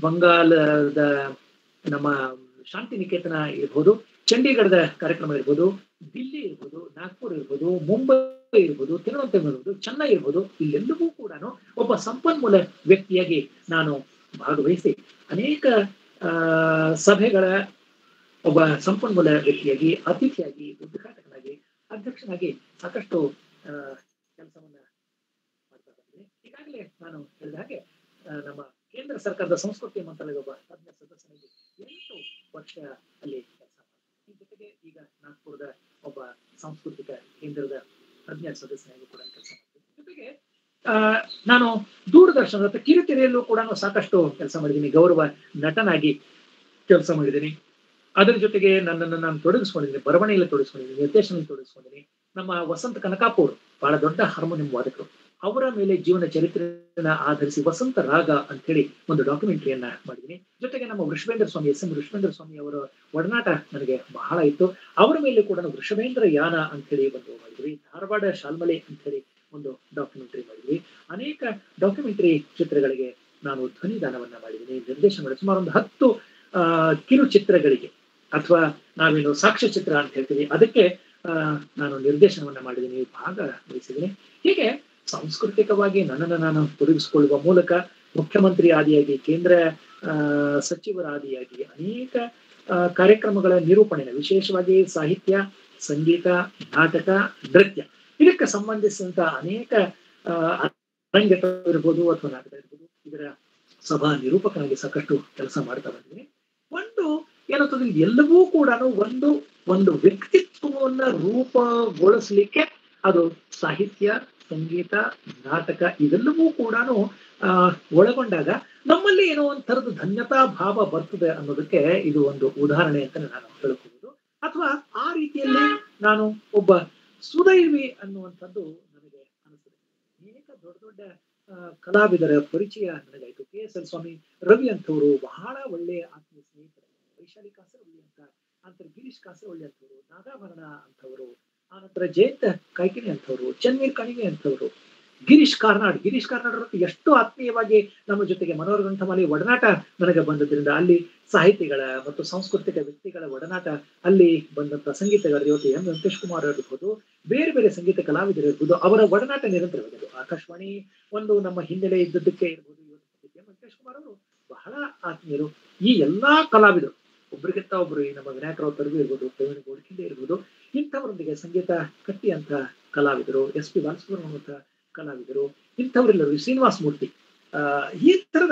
ಬಂಗಾಲದ ನಮ್ಮ ಶಾಂತಿ ನಿಕೇತನ ಇರ್ಬೋದು ಚಂಡೀಗಢದ ಕಾರ್ಯಕ್ರಮ ಇರ್ಬೋದು ದಿಲ್ಲಿ ಇರ್ಬೋದು ನಾಗ್ಪುರ್ ಇರ್ಬೋದು ಮುಂಬೈ ಇರ್ಬೋದು ತಿರುವನಂತಪುರಂ ಇರ್ಬೋದು ಚೆನ್ನೈ ಇರ್ಬೋದು ಇಲ್ಲೆಲ್ಲವೂ ಕೂಡ ಒಬ್ಬ ಸಂಪನ್ಮೂಲ ವ್ಯಕ್ತಿಯಾಗಿ ನಾನು ಭಾಗವಹಿಸಿ ಅನೇಕ ಆ ಸಭೆಗಳ ಒಬ್ಬ ಸಂಪನ್ಮೂಲ ವ್ಯಕ್ತಿಯಾಗಿ ಅತಿಥಿಯಾಗಿ ಉದ್ಘಾಟಕನಾಗಿ ಅಧ್ಯಕ್ಷನಾಗಿ ಸಾಕಷ್ಟು ಆ, ಕೆಲಸವನ್ನ ಮಾಡ್ತಾ ಬಂದಿದ್ದೀನಿ ಈಗಾಗಲೇ ನಾನು ಹೇಳಿದ ಹಾಗೆ ಆ, ನಮ್ಮ ಕೇಂದ್ರ ಸರ್ಕಾರದ ಸಂಸ್ಕೃತಿ ಮಂತ್ರಾಲಯದ ಒಬ್ಬ ತಜ್ಞ ಸದಸ್ಯನಾಗಿ ಎಂಟು ವರ್ಷ ಅಲ್ಲಿ ಕೆಲಸ ಮಾಡಿದೆ ಈ ಜೊತೆಗೆ ಈಗ ನಾಗ್ಪುರದ ಒಬ್ಬ ಸಾಂಸ್ಕೃತಿಕ ಕೇಂದ್ರದ ತಜ್ಞ ಸದಸ್ಯನಾಗಿ ಕೂಡ ಕೆಲಸ ಮಾಡ್ತೀನಿ ಜೊತೆಗೆ ಆ, ನಾನು ದೂರದರ್ಶನ ಅಥವಾ ಕಿರುತೆರೆಯಲ್ಲೂ ಕೂಡ ಸಾಕಷ್ಟು ಕೆಲಸ ಮಾಡಿದ್ದೀನಿ ಗೌರವ ನಟನಾಗಿ ಕೆಲಸ ಮಾಡಿದ್ದೀನಿ ಅದರ ಜೊತೆಗೆ ನನ್ನನ್ನು ನಾನು ತೊಡಗಿಸ್ಕೊಂಡಿದ್ದೀನಿ ಬರವಣಿಗೆಯಲ್ಲಿ ತೊಡಗಿಸ್ಕೊಂಡಿದ್ದೀನಿ ನಿರ್ದೇಶನದಲ್ಲಿ ತೊಡಗಿಸ್ಕೊಂಡಿದ್ದೀನಿ ನಮ್ಮ ವಸಂತ ಕನಕಾಪುರ್ ಬಹಳ ದೊಡ್ಡ ಹಾರ್ಮೋನಿಯಂ ವಾದಕರು ಅವರ ಮೇಲೆ ಜೀವನ ಚರಿತ್ರೆಯನ್ನ ಆಧರಿಸಿ ವಸಂತ ರಾಗ ಅಂತ ಹೇಳಿ ಒಂದು ಡಾಕ್ಯುಮೆಂಟರಿಯನ್ನ ಮಾಡಿದ್ದೀನಿ ಜೊತೆಗೆ ನಮ್ಮ ವೃಷಭೇಂದ್ರ ಸ್ವಾಮಿ ಎಸ್ ಎಂ ವೃಷಭೇಂದ್ರ ಸ್ವಾಮಿ ಅವರ ಒಡನಾಟ ನನಗೆ ಬಹಳ ಇತ್ತು ಅವರ ಮೇಲೆ ಕೂಡ ನಾವು ವೃಷಭೇಂದ್ರ ಯಾನ ಅಂತ ಹೇಳಿ ಒಂದು ಮಾಡಿದ್ವಿ ಧಾರವಾಡ ಶಾಲ್ಮಲೆ ಅಂತ ಹೇಳಿ ಒಂದು ಡಾಕ್ಯುಮೆಂಟರಿ ಮಾಡಿದ್ವಿ ಅನೇಕ ಡಾಕ್ಯುಮೆಂಟರಿ ಚಿತ್ರಗಳಿಗೆ ನಾನು ಧ್ವನಿದಾನವನ್ನ ಮಾಡಿದ್ದೀನಿ ನಿರ್ದೇಶನ ಮಾಡಿ ಸುಮಾರು ಒಂದು ಹತ್ತು ಆ, ಕಿರುಚಿತ್ರಗಳಿಗೆ ಅಥವಾ ನಾವೇನು ಸಾಕ್ಷ್ಯ ಚಿತ್ರ ಅಂತ ಹೇಳ್ತೀವಿ ಅದಕ್ಕೆ ಆ, ನಾನು ನಿರ್ದೇಶನವನ್ನ ಮಾಡಿದ್ದೀನಿ ಭಾಗವಹಿಸಿದ್ದೀನಿ ಹೀಗೆ ಸಾಂಸ್ಕೃತಿಕವಾಗಿ ನನ್ನನ್ನು ನಾನು ತೊಡಗಿಸಿಕೊಳ್ಳುವ ಮೂಲಕ ಮುಖ್ಯಮಂತ್ರಿ ಆದಿಯಾಗಿ ಕೇಂದ್ರ ಆ, ಸಚಿವರಾದಿಯಾಗಿ ಅನೇಕ ಆ, ಕಾರ್ಯಕ್ರಮಗಳ ನಿರೂಪಣೆನ ವಿಶೇಷವಾಗಿ ಸಾಹಿತ್ಯ ಸಂಗೀತ ನಾಟಕ ನೃತ್ಯ ಇದಕ್ಕೆ ಸಂಬಂಧಿಸಿದಂತ ಅನೇಕ ಆ, ಅರಂಗೇಟ ಇರ್ಬೋದು ಅಥವಾ ನಾಟಕ ಇರ್ಬೋದು ಇದರ ಸಭಾ ನಿರೂಪಕನಾಗಿ ಸಾಕಷ್ಟು ಕೆಲಸ ಮಾಡ್ತಾ ಬಂದಿದ್ದೀನಿ ಒಂದು ಏನಾಗ್ತದೆ ಎಲ್ಲವೂ ಕೂಡ ಒಂದು ಒಂದು ವ್ಯಕ್ತಿತ್ವವನ್ನ ರೂಪುಗೊಳಿಸ್ಲಿಕ್ಕೆ ಅದು ಸಾಹಿತ್ಯ ಸಂಗೀತ ನಾಟಕ ಇವೆಲ್ಲವೂ ಕೂಡ ಆ ಒಳಗೊಂಡಾಗ ನಮ್ಮಲ್ಲಿ ಏನೋ ಒಂದ್ ಥರದ ಧನ್ಯತಾ ಭಾವ ಬರ್ತದೆ ಅನ್ನೋದಕ್ಕೆ ಇದು ಒಂದು ಉದಾಹರಣೆ ಅಂತ ನಾನು ಹೇಳ್ಬಹುದು ಅಥವಾ ಆ ರೀತಿಯಲ್ಲಿ ನಾನು ಒಬ್ಬ ಸುದೈವಿ ಅನ್ನುವಂಥದ್ದು ನನಗೆ ಅನಿಸ್ತದೆ ಅನೇಕ ದೊಡ್ಡ ದೊಡ್ಡ ಆ, ಕಲಾವಿದರ ಪರಿಚಯ ನನಗಾಯ್ತು K S L Swamy Ravi ಅಂತವರು ಬಹಳ ಒಳ್ಳೆಯ ಆತ್ಮೀಯ ಸ್ನೇಹಿತರು ವೈಶಾಲಿ ಕಾಸರವಳ್ಳಿ ಅಂತ ನಂತರ ಗಿರೀಶ್ ಕಾಸರವಳ್ಳಿ ಅಂತವರು ನಾಗಾಭರಣ ಅಂತವರು ಆನಂತರ ಜಯಂತ ಕಾಯ್ಕಿಣಿ ಅಂತವರು ಚನ್ವೀರ್ ಕಣಿವೆ ಅಂತವರು ಗಿರೀಶ್ ಕಾರ್ನಾಡ್ ಗಿರೀಶ್ ಕಾರ್ನಾಡ್ ಅವರು ಎಷ್ಟು ಆತ್ಮೀಯವಾಗಿ ನಮ್ಮ ಜೊತೆಗೆ ಮನೋಹರ ಗ್ರಂಥಮಾಲಿ ಒಡನಾಟ ನನಗೆ ಬಂದದ್ರಿಂದ ಅಲ್ಲಿ ಸಾಹಿತಿಗಳ ಮತ್ತು ಸಾಂಸ್ಕೃತಿಕ ವ್ಯಕ್ತಿಗಳ ಒಡನಾಟ ಅಲ್ಲಿ ಬಂದಂತ ಸಂಗೀತಗಾರರು ಇವತ್ತು ಎಂ ವೆಂಕಟೇಶ್ ಕುಮಾರ್ ಇರ್ಬೋದು ಬೇರೆ ಬೇರೆ ಸಂಗೀತ ಕಲಾವಿದರು ಇರ್ಬೋದು ಅವರ ಒಡನಾಟ ನಿರಂತರವಾಗಿದೆ ಆಕಾಶವಾಣಿ ಒಂದು ನಮ್ಮ ಹಿನ್ನೆಲೆ ಇದ್ದದ್ದಕ್ಕೆ ಇರ್ಬೋದು ಇವತ್ತು ಎಂ ವೆಂಕಟೇಶ್ ಕುಮಾರ್ ಅವರು ಬಹಳ ಆತ್ಮೀಯರು ಈ ಎಲ್ಲಾ ಕಲಾವಿದರು ಒಬ್ರಿಗಿಂತ ಒಬ್ರು ಈ ನಮ್ಮ ವಿನಾಯಕರಾವ್ ತರಗು ಇರ್ಬೋದು ಪ್ರವೀಣ್ ಗೋಡ್ಕಿಂಡೆ ಇರ್ಬೋದು ಇಂಥವರೊಂದಿಗೆ ಸಂಗೀತ ಕಟ್ಟಿ ಅಂತ ಕಲಾವಿದರು ಎಸ್ ಪಿ ಬಾಲಸುಬ್ರಹ್ಮಣ್ಯ ಅಂತ ಕಲಾವಿದರು ಇಂಥವರೆಲ್ಲರೂ ಶ್ರೀನಿವಾಸ ಮೂರ್ತಿ ಆ ಈ ತರದ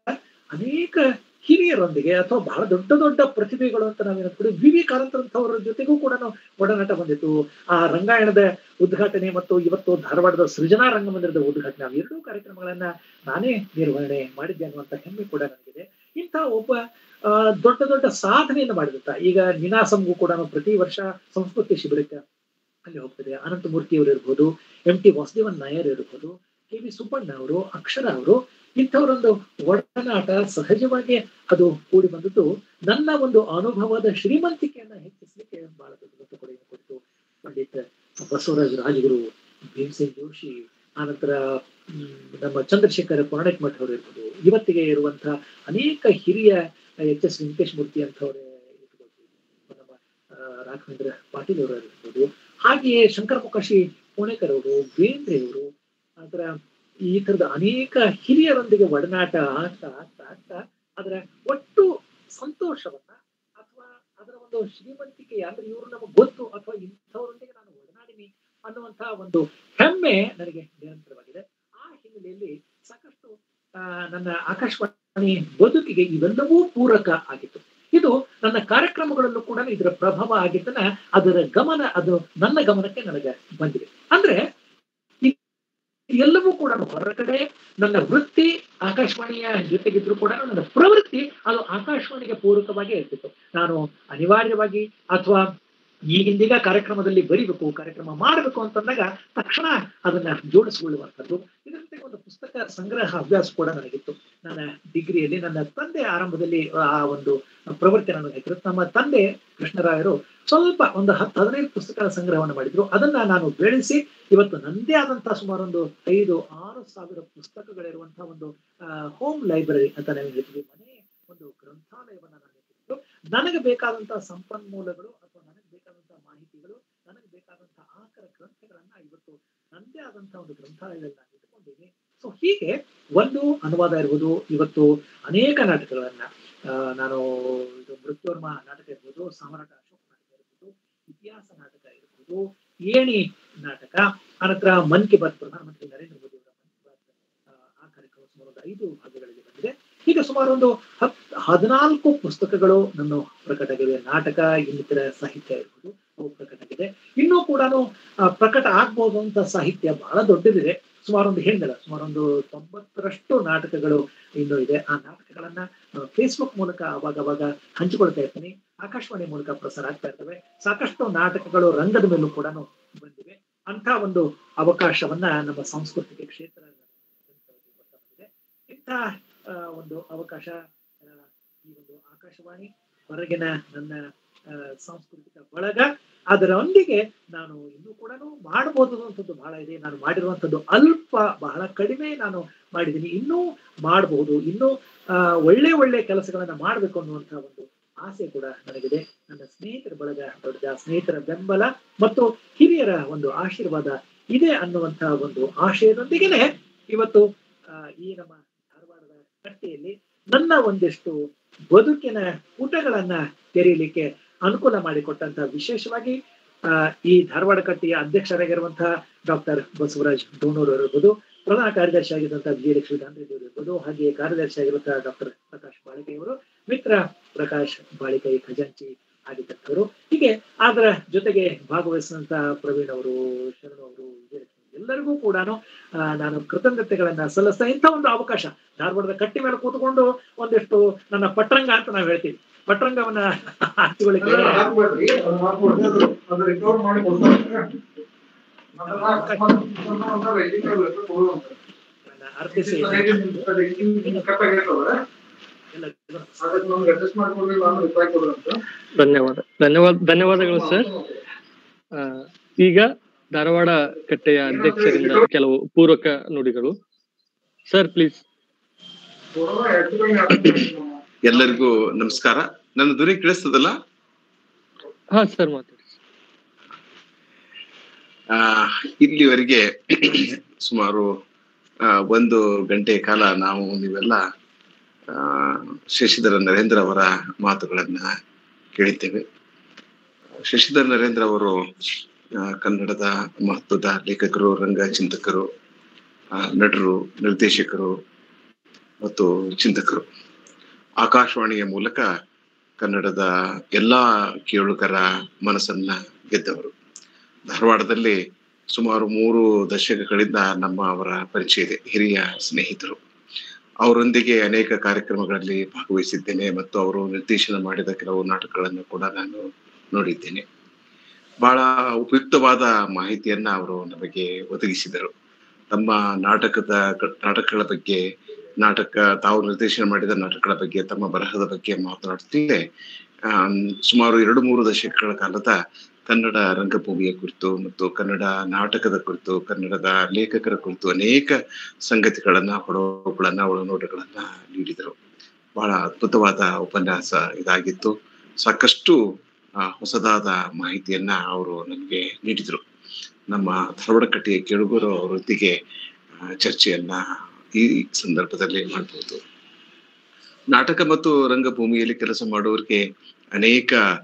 ಅನೇಕ ಹಿರಿಯರೊಂದಿಗೆ ಅಥವಾ ಬಹಳ ದೊಡ್ಡ ದೊಡ್ಡ ಪ್ರತಿಭೆಗಳು ಅಂತ ನಾವೇನಂತೀವಿ ವಿ ವಿ ಕಾರಂತರಂಥವರ ಜೊತೆಗೂ ಕೂಡ ನಾವು ಒಡನಾಟ ಬಂದಿತ್ತು ಆ ರಂಗಾಯಣದ ಉದ್ಘಾಟನೆ ಮತ್ತು ಇವತ್ತು ಧಾರವಾಡದ ಸೃಜನಾ ರಂಗಮಂದಿರದ ಉದ್ಘಾಟನೆ ಅವು ಎರಡೂ ಕಾರ್ಯಕ್ರಮಗಳನ್ನ ನಾನೇ ನಿರ್ವಹಣೆ ಮಾಡಿದ್ದೆ ಅನ್ನುವಂತ ಹೆಮ್ಮೆ ಕೂಡ ನನಗಿದೆ ಇಂಥ ಒಬ್ಬ ಆ, ದೊಡ್ಡ ದೊಡ್ಡ ಸಾಧನೆಯನ್ನು ಮಾಡಿದಂತ ಈಗ ನಿನಾಸಂಗೂ ಕೂಡ ನಾವು ಪ್ರತಿ ವರ್ಷ ಸಂಸ್ಕೃತಿ ಶಿಬಿರಕ್ಕೆ ಅಲ್ಲಿ ಹೋಗ್ತದೆ ಅನಂತಮೂರ್ತಿ ಅವರು ಇರ್ಬೋದು ಎಂ ಟಿ ವಾಸುದೇವನ್ ನಾಯರ್ ಇರ್ಬೋದು ಕೆ ವಿ ಸುಬ್ಬಣ್ಣ ಅವರು ಅಕ್ಷರ ಅವರು ಇಂಥವರೊಂದು ಒಡನಾಟ ಸಹಜವಾಗಿ ಅದು ಕೂಡಿ ಬಂದದ್ದು ನನ್ನ ಒಂದು ಅನುಭವದ ಶ್ರೀಮಂತಿಕೆಯನ್ನ ಹೆಚ್ಚಿಸಲಿಕ್ಕೆ ಬಹಳ ದೊಡ್ಡ ದೊಡ್ಡ ಕೊಡುಗೆ ಕೊಟ್ಟು ಪಂಡಿತ್ ಬಸವರಾಜ ರಾಜಗುರು ಭೀಮಸೇನ್ ಜೋಶಿ ಆನಂತರ ಹ್ಮ್, ನಮ್ಮ ಚಂದ್ರಶೇಖರ ಪುರಾಣಿಕ್ ಮಠ ಅವರು ಇರ್ಬೋದು ಇವತ್ತಿಗೆ ಇರುವಂತಹ ಅನೇಕ ಹಿರಿಯ ಎಚ್ ಎಸ್ ವೆಂಕಟೇಶ್ ಮೂರ್ತಿ ಅಂತವರೇ ಇರ್ಬೋದು ನಮ್ಮ ಆ, ರಾಘವೇಂದ್ರ ಪಾಟೀಲ್ ಅವರು ಇರ್ಬೋದು ಹಾಗೆಯೇ ಶಂಕರ ಮುಖರ್ಶಿ ಪುಣೇಕರ್ ಅವರು ಬೇಂದ್ರೆ ಅವರು ಅದರ ಈ ತರದ ಅನೇಕ ಹಿರಿಯರೊಂದಿಗೆ ಒಡನಾಟ ಆಗ್ತಾ ಆಗ್ತಾ ಆಗ್ತಾ ಅದರ ಒಟ್ಟು ಶ್ರೀಮಂತಿಕೆ ಅಂದ್ರೆ ಇವರು ನಮಗೆ ಗೊತ್ತು ಅಥವಾ ಇಂಥವರೊಂದಿಗೆ ನಾನು ಒಡನಾಡಿನಿ ಅನ್ನುವಂತಹ ಒಂದು ಹೆಮ್ಮೆ ನನಗೆ ನಿರಂತರವಾಗಿದೆ ಆ ಹಿನ್ನೆಲೆಯಲ್ಲಿ ಸಾಕಷ್ಟು ಆ, ನನ್ನ ಆಕಾಶವಾಣಿ ಬದುಕಿಗೆ ಇವೆಲ್ಲವೂ ಪೂರಕ ಆಗಿತ್ತು ಇದು ನನ್ನ ಕಾರ್ಯಕ್ರಮಗಳಲ್ಲೂ ಕೂಡ ಇದರ ಪ್ರಭಾವ ಆಗಿದ್ದನ್ನ ಅದರ ಗಮನ ಅದು ನನ್ನ ಗಮನಕ್ಕೆ ನನಗೆ ಬಂದಿದೆ ಅಂದ್ರೆ ಈ ಎಲ್ಲವೂ ಕೂಡ ಹೊರಗಡೆ ನನ್ನ ವೃತ್ತಿ ಆಕಾಶವಾಣಿಯ ಜೊತೆಗಿದ್ರು ಕೂಡ ನನ್ನ ಪ್ರವೃತ್ತಿ ಅದು ಆಕಾಶವಾಣಿಗೆ ಪೂರಕವಾಗಿ ಇರ್ತಿತ್ತು ನಾನು ಅನಿವಾರ್ಯವಾಗಿ ಅಥವಾ ಈಗಿಂದೀಗ ಕಾರ್ಯಕ್ರಮದಲ್ಲಿ ಬರಿಬೇಕು ಕಾರ್ಯಕ್ರಮ ಮಾಡಬೇಕು ಅಂತಂದಾಗ ತಕ್ಷಣ ಅದನ್ನ ಜೋಡಿಸಿಕೊಳ್ಳುವಂಥದ್ದು ಇದರ ಜೊತೆಗೆ ಒಂದು ಪುಸ್ತಕ ಸಂಗ್ರಹ ಹವ್ಯಾಸ ಕೂಡ ನನಗಿತ್ತು ನನ್ನ ಡಿಗ್ರಿಯಲ್ಲಿ ನನ್ನ ತಂದೆ ಆರಂಭದಲ್ಲಿ ಆ ಒಂದು ಪ್ರವೃತ್ತಿ ನನಗೆ ಇತ್ತು ನಮ್ಮ ತಂದೆ ಕೃಷ್ಣರಾಯರು ಸ್ವಲ್ಪ ಒಂದು ಹತ್ತು ಹದಿನೈದು ಪುಸ್ತಕಗಳ ಸಂಗ್ರಹವನ್ನು ಮಾಡಿದ್ರು ಅದನ್ನ ನಾನು ಬೆಳೆಸಿ ಇವತ್ತು ನಂದೇ ಆದಂತಹ ಸುಮಾರು ಒಂದು ಐದು ಆರು ಸಾವಿರ ಪುಸ್ತಕಗಳಿರುವಂತಹ ಒಂದು ಹೋಮ್ ಲೈಬ್ರರಿ ಅಂತ ನಾವು ಹೇಳ್ತೀವಿ ಮನೆ ಒಂದು ಗ್ರಂಥಾಲಯವನ್ನ ನಾನು ಇಟ್ಟಿದ್ದು ನನಗೆ ಬೇಕಾದಂತಹ ಸಂಪನ್ಮೂಲಗಳು ಅಥವಾ ನನಗೆ ಬೇಕಾದಂತಹ ಮಾಹಿತಿಗಳು ನನಗೆ ಬೇಕಾದಂತಹ ಆಕರ ಗ್ರಂಥಗಳನ್ನ ಇವತ್ತು ನಂದೇ ಆದಂತಹ ಒಂದು ಗ್ರಂಥಾಲಯದಲ್ಲಿ ನಾನು ಇಟ್ಕೊಂಡಿದ್ದೀನಿ ಸೊ ಹೀಗೆ ಒಂದು ಅನುವಾದ ಇರ್ಬೋದು ಇವತ್ತು ಅನೇಕ ನಾಟಕಗಳನ್ನ ಆ, ನಾನು ಇದು ಮೃತ್ಯುರ್ಮ ನಾಟಕ ಇರ್ಬೋದು ಸಾಮ್ರಾಟ ಅಶೋಕ್ ನಾಟಕ ಇರ್ಬೋದು ಇತಿಹಾಸ ನಾಟಕ ಇರ್ಬೋದು ಏಣಿ ನಾಟಕ ಆನಂತರ ಮನ್ ಕಿ ಬಾತ್ ಪ್ರಧಾನಮಂತ್ರಿ ನರೇಂದ್ರ ಮೋದಿ ಅವರ ಮನ್ ಕಿ ಬಾತ್ ಆ, ಆ ಕಾರ್ಯಕ್ರಮ ಸುಮಾರು ಒಂದು ಐದು ಭಾಗಗಳಲ್ಲಿ ಬಂದಿದೆ ಹೀಗೆ ಸುಮಾರು ಒಂದು ಹತ್ ಹದಿನಾಲ್ಕು ಪುಸ್ತಕಗಳು ನನ್ನ ಪ್ರಕಟ ಆಗಿವೆ ನಾಟಕ ಇನ್ನಿತರ ಸಾಹಿತ್ಯ ಇರ್ಬೋದು ಅವು ಪ್ರಕಟ ಆಗಿದೆ ಇನ್ನೂ ಕೂಡ ಪ್ರಕಟ ಆಗ್ಬೋದು ಅಂತ ಸಾಹಿತ್ಯ ಬಹಳ ದೊಡ್ಡದಿದೆ ಸುಮಾರು ಒಂದು ಹೇಳಿದಲ್ಲ ಸುಮಾರು ಒಂದು ತೊಂಬತ್ತರಷ್ಟು ನಾಟಕಗಳು ಇನ್ನೂ ಇದೆ ಆ ನಾಟಕಗಳನ್ನ ಫೇಸ್ಬುಕ್ ಮೂಲಕ ಅವಾಗ ಅವಾಗ ಹಂಚಿಕೊಳ್ತಾ ಇರ್ತೀನಿ ಆಕಾಶವಾಣಿ ಮೂಲಕ ಪ್ರಸಾರ ಆಗ್ತಾ ಇರ್ತವೆ ಸಾಕಷ್ಟು ನಾಟಕಗಳು ರಂಗದ ಮೇಲೂ ಕೂಡ ಬಂದಿವೆ ಅಂತ ಒಂದು ಅವಕಾಶವನ್ನ ನಮ್ಮ ಸಾಂಸ್ಕೃತಿಕ ಕ್ಷೇತ್ರ ಬಂದಿದೆ ಇಂಥ ಆ, ಒಂದು ಅವಕಾಶ ಆ, ಈ ಒಂದು ಆಕಾಶವಾಣಿ ಹೊರಗಿನ ನನ್ನ ಆ, ಸಾಂಸ್ಕೃತಿಕ ಬಳಗ ಅದರೊಂದಿಗೆ ನಾನು ಇನ್ನೂ ಕೂಡ ಮಾಡಬಹುದು ಅನ್ನುವಂಥದ್ದು ಬಹಳ ಇದೆ ನಾನು ಮಾಡಿರುವಂಥದ್ದು ಅಲ್ಪ ಬಹಳ ಕಡಿಮೆ ನಾನು ಮಾಡಿದ್ದೀನಿ ಇನ್ನೂ ಮಾಡಬಹುದು ಇನ್ನೂ ಆ, ಒಳ್ಳೆ ಒಳ್ಳೆ ಕೆಲಸಗಳನ್ನ ಮಾಡಬೇಕು ಅನ್ನುವಂತಹ ಒಂದು ಆಸೆ ಕೂಡ ನನಗಿದೆ ನನ್ನ ಸ್ನೇಹಿತರ ಬಳಗ ದೊಡ್ಡ ಸ್ನೇಹಿತರ ಬೆಂಬಲ ಮತ್ತು ಹಿರಿಯರ ಒಂದು ಆಶೀರ್ವಾದ ಇದೆ ಅನ್ನುವಂತಹ ಒಂದು ಆಶಯದೊಂದಿಗೆನೆ ಇವತ್ತು ಆ, ಈ ನಮ್ಮ ಧಾರವಾಡದ ಕಟ್ಟೆಯಲ್ಲಿ ನನ್ನ ಒಂದಿಷ್ಟು ಬದುಕಿನ ಪುಟಗಳನ್ನ ತೆರೀಲಿಕ್ಕೆ ಅನುಕೂಲ ಮಾಡಿಕೊಟ್ಟಂತಹ ವಿಶೇಷವಾಗಿ ಆ, ಈ ಧಾರವಾಡ ಕಟ್ಟೆಯ ಅಧ್ಯಕ್ಷರಾಗಿರುವಂತಹ ಡಾಕ್ಟರ್ ಬಸವರಾಜ್ ಡೋಣೂರ್ ಅವರು ಇರ್ಬೋದು ಪ್ರಧಾನ ಕಾರ್ಯದರ್ಶಿ ಆಗಿರುವಂತಹ ವಿಜಯಲಕ್ಷ್ಮಿ ಗಾಂಧಿ ಅವರು ಇರ್ಬೋದು ಹಾಗೆಯೇ ಕಾರ್ಯದರ್ಶಿ ಆಗಿರುವಂತಹ ಡಾಕ್ಟರ್ ಪ್ರಕಾಶ್ ಬಾಳಿಕೈ ಅವರು ಮಿತ್ರ ಪ್ರಕಾಶ್ ಬಾಳಿಕೈ ಖಜಾಂಚಿ ಆಗಿದ್ದಂಥವರು ಹೀಗೆ ಅದರ ಜೊತೆಗೆ ಭಾಗವಹಿಸಿದಂತಹ ಪ್ರವೀಣ್ ಅವರು ಶರಣು ಅವರು ವಿಜಯಲಕ್ಷ್ಮಿ ಎಲ್ಲರಿಗೂ ಕೂಡ ನಾನು ಕೃತಜ್ಞತೆಗಳನ್ನ ಸಲ್ಲಿಸ್ತಾ ಇಂಥ ಒಂದು ಅವಕಾಶ ಧಾರವಾಡದ ಕಟ್ಟಿ ಮೇಲೆ ಕೂತ್ಕೊಂಡು ಒಂದಿಷ್ಟು ನನ್ನ ಪಟ್ರಂಗ ಅಂತ ನಾವು ಹೇಳ್ತೀವಿ ಪಟ್ರಂಗವನ್ನ ಹಂಚಿಕೊಳ್ಳಿಕ್ಕೆ ಅದನ್ನ ಹಾಕ್ಬೇಡ್ರಿ, ಅದನ್ನ ಹಾಕ್ಬೇಡ್ರಿ, ಅದು- ಅದು recover ಮಾಡಿ ಕೊಡ್ತಾರೆ. ಅದನ್ನ ಅದನ್ನ ಒಂದು writing ಅಲ್ಲಿ letter ಕೊಡುವಂತ. ನನ್ನ ಅರ್ಪಿಸಿ ಇದು ಅದು ಇದು correct ಆಗಿರ್ತದೆ. ಎಲ್ಲ ಅದಕ್ಕೆ ನಮ್ಗೆ adjust ಮಾಡ್ಕೊಡ್ರಿ, ನಾನು reply ಕೊಡ್ರಂತ. ಧನ್ಯವಾದ ಧನ್ಯವಾದ ಧನ್ಯವಾದಗಳು ಸರ್ ಆ, ಈಗ ಧಾರವಾಡ ಕಟ್ಟೆಯ ಅಧ್ಯಕ್ಷರಿಂದ ಕೆಲವು ಪೂರಕ ನುಡಿಗಳು ಸರ್ ಪ್ಲೀಸ್ ಕೊಡೋಣ, actually ಅದು- ಎಲ್ಲರಿಗೂ ನಮಸ್ಕಾರ ನನ್ನ ಧ್ವನಿ ಕೇಳಿಸ್ತದಲ್ಲ ಹಾ ಸರ್ ಮಾತಾಡಿ ಆ, ಇಲ್ಲಿವರೆಗೆ ಸುಮಾರು ಆ, ಒಂದು ಗಂಟೆ ಕಾಲ ನಾವು ನೀವೆಲ್ಲ ಆ, ಶಶಿಧರ ನರೇಂದ್ರ ಅವರ ಮಾತುಗಳನ್ನ ಕೇಳಿದ್ದೇವೆ ಶಶಿಧರ ನರೇಂದ್ರ ಅವರು ಆ, ಕನ್ನಡದ ಮಹತ್ವದ ಲೇಖಕರು ರಂಗ ಚಿಂತಕರು ಆ, ನಟರು ನಿರ್ದೇಶಕರು ಮತ್ತು ಚಿಂತಕರು ಆಕಾಶವಾಣಿಯ ಮೂಲಕ ಕನ್ನಡದ ಎಲ್ಲಾ ಕೇಳುಗರ ಮನಸ್ಸನ್ನ ಗೆದ್ದವರು ಧಾರವಾಡದಲ್ಲಿ ಸುಮಾರು ಮೂರು ದಶಕಗಳಿಂದ ನಮ್ಮ ಅವರ ಪರಿಚಯ ಇದೆ ಹಿರಿಯ ಸ್ನೇಹಿತರು ಅವರೊಂದಿಗೆ ಅನೇಕ ಕಾರ್ಯಕ್ರಮಗಳಲ್ಲಿ ಭಾಗವಹಿಸಿದ್ದೇನೆ ಮತ್ತು ಅವರು ನಿರ್ದೇಶನ ಮಾಡಿದ ಕೆಲವು ನಾಟಕಗಳನ್ನು ಕೂಡ ನಾನು ನೋಡಿದ್ದೇನೆ ಬಹಳ ಉಪಯುಕ್ತವಾದ ಮಾಹಿತಿಯನ್ನ ಅವರು ನಮಗೆ ಒದಗಿಸಿದರು ತಮ್ಮ ನಾಟಕದ ನಾಟಕಗಳ ಬಗ್ಗೆ ನಾಟಕ ತಾವು ನಿರ್ದೇಶನ ಮಾಡಿದ ನಾಟಕಗಳ ಬಗ್ಗೆ ತಮ್ಮ ಬರಹದ ಬಗ್ಗೆ ಮಾತನಾಡುತ್ತಿದ್ದೆ ಆಮ್, ಸುಮಾರು ಎರಡು ಮೂರು ದಶಕಗಳ ಕಾಲದ ಕನ್ನಡ ರಂಗಭೂಮಿಯ ಕುರಿತು ಮತ್ತು ಕನ್ನಡ ನಾಟಕದ ಕುರಿತು ಕನ್ನಡದ ಲೇಖಕರ ಕುರಿತು ಅನೇಕ ಸಂಗತಿಗಳನ್ನ ಹೊಡವುಗಳನ್ನ ಒಳನೋಟಗಳನ್ನ ನೀಡಿದರು ಬಹಳ ಅದ್ಭುತವಾದ ಉಪನ್ಯಾಸ ಇದಾಗಿತ್ತು ಸಾಕಷ್ಟು ಆ, ಹೊಸದಾದ ಮಾಹಿತಿಯನ್ನ ಅವರು ನಮಗೆ ನೀಡಿದರು ನಮ್ಮ ಧಾರವಾಡ ಕಟ್ಟೆಯ ಕೇಳುಗರು ಅವರೊಂದಿಗೆ ಆ, ಚರ್ಚೆಯನ್ನ ಈ ಸಂದರ್ಭದಲ್ಲಿ ಮಾಡಬಹುದು ನಾಟಕ ಮತ್ತು ರಂಗಭೂಮಿಯಲ್ಲಿ ಕೆಲಸ ಮಾಡುವವರಿಗೆ ಅನೇಕ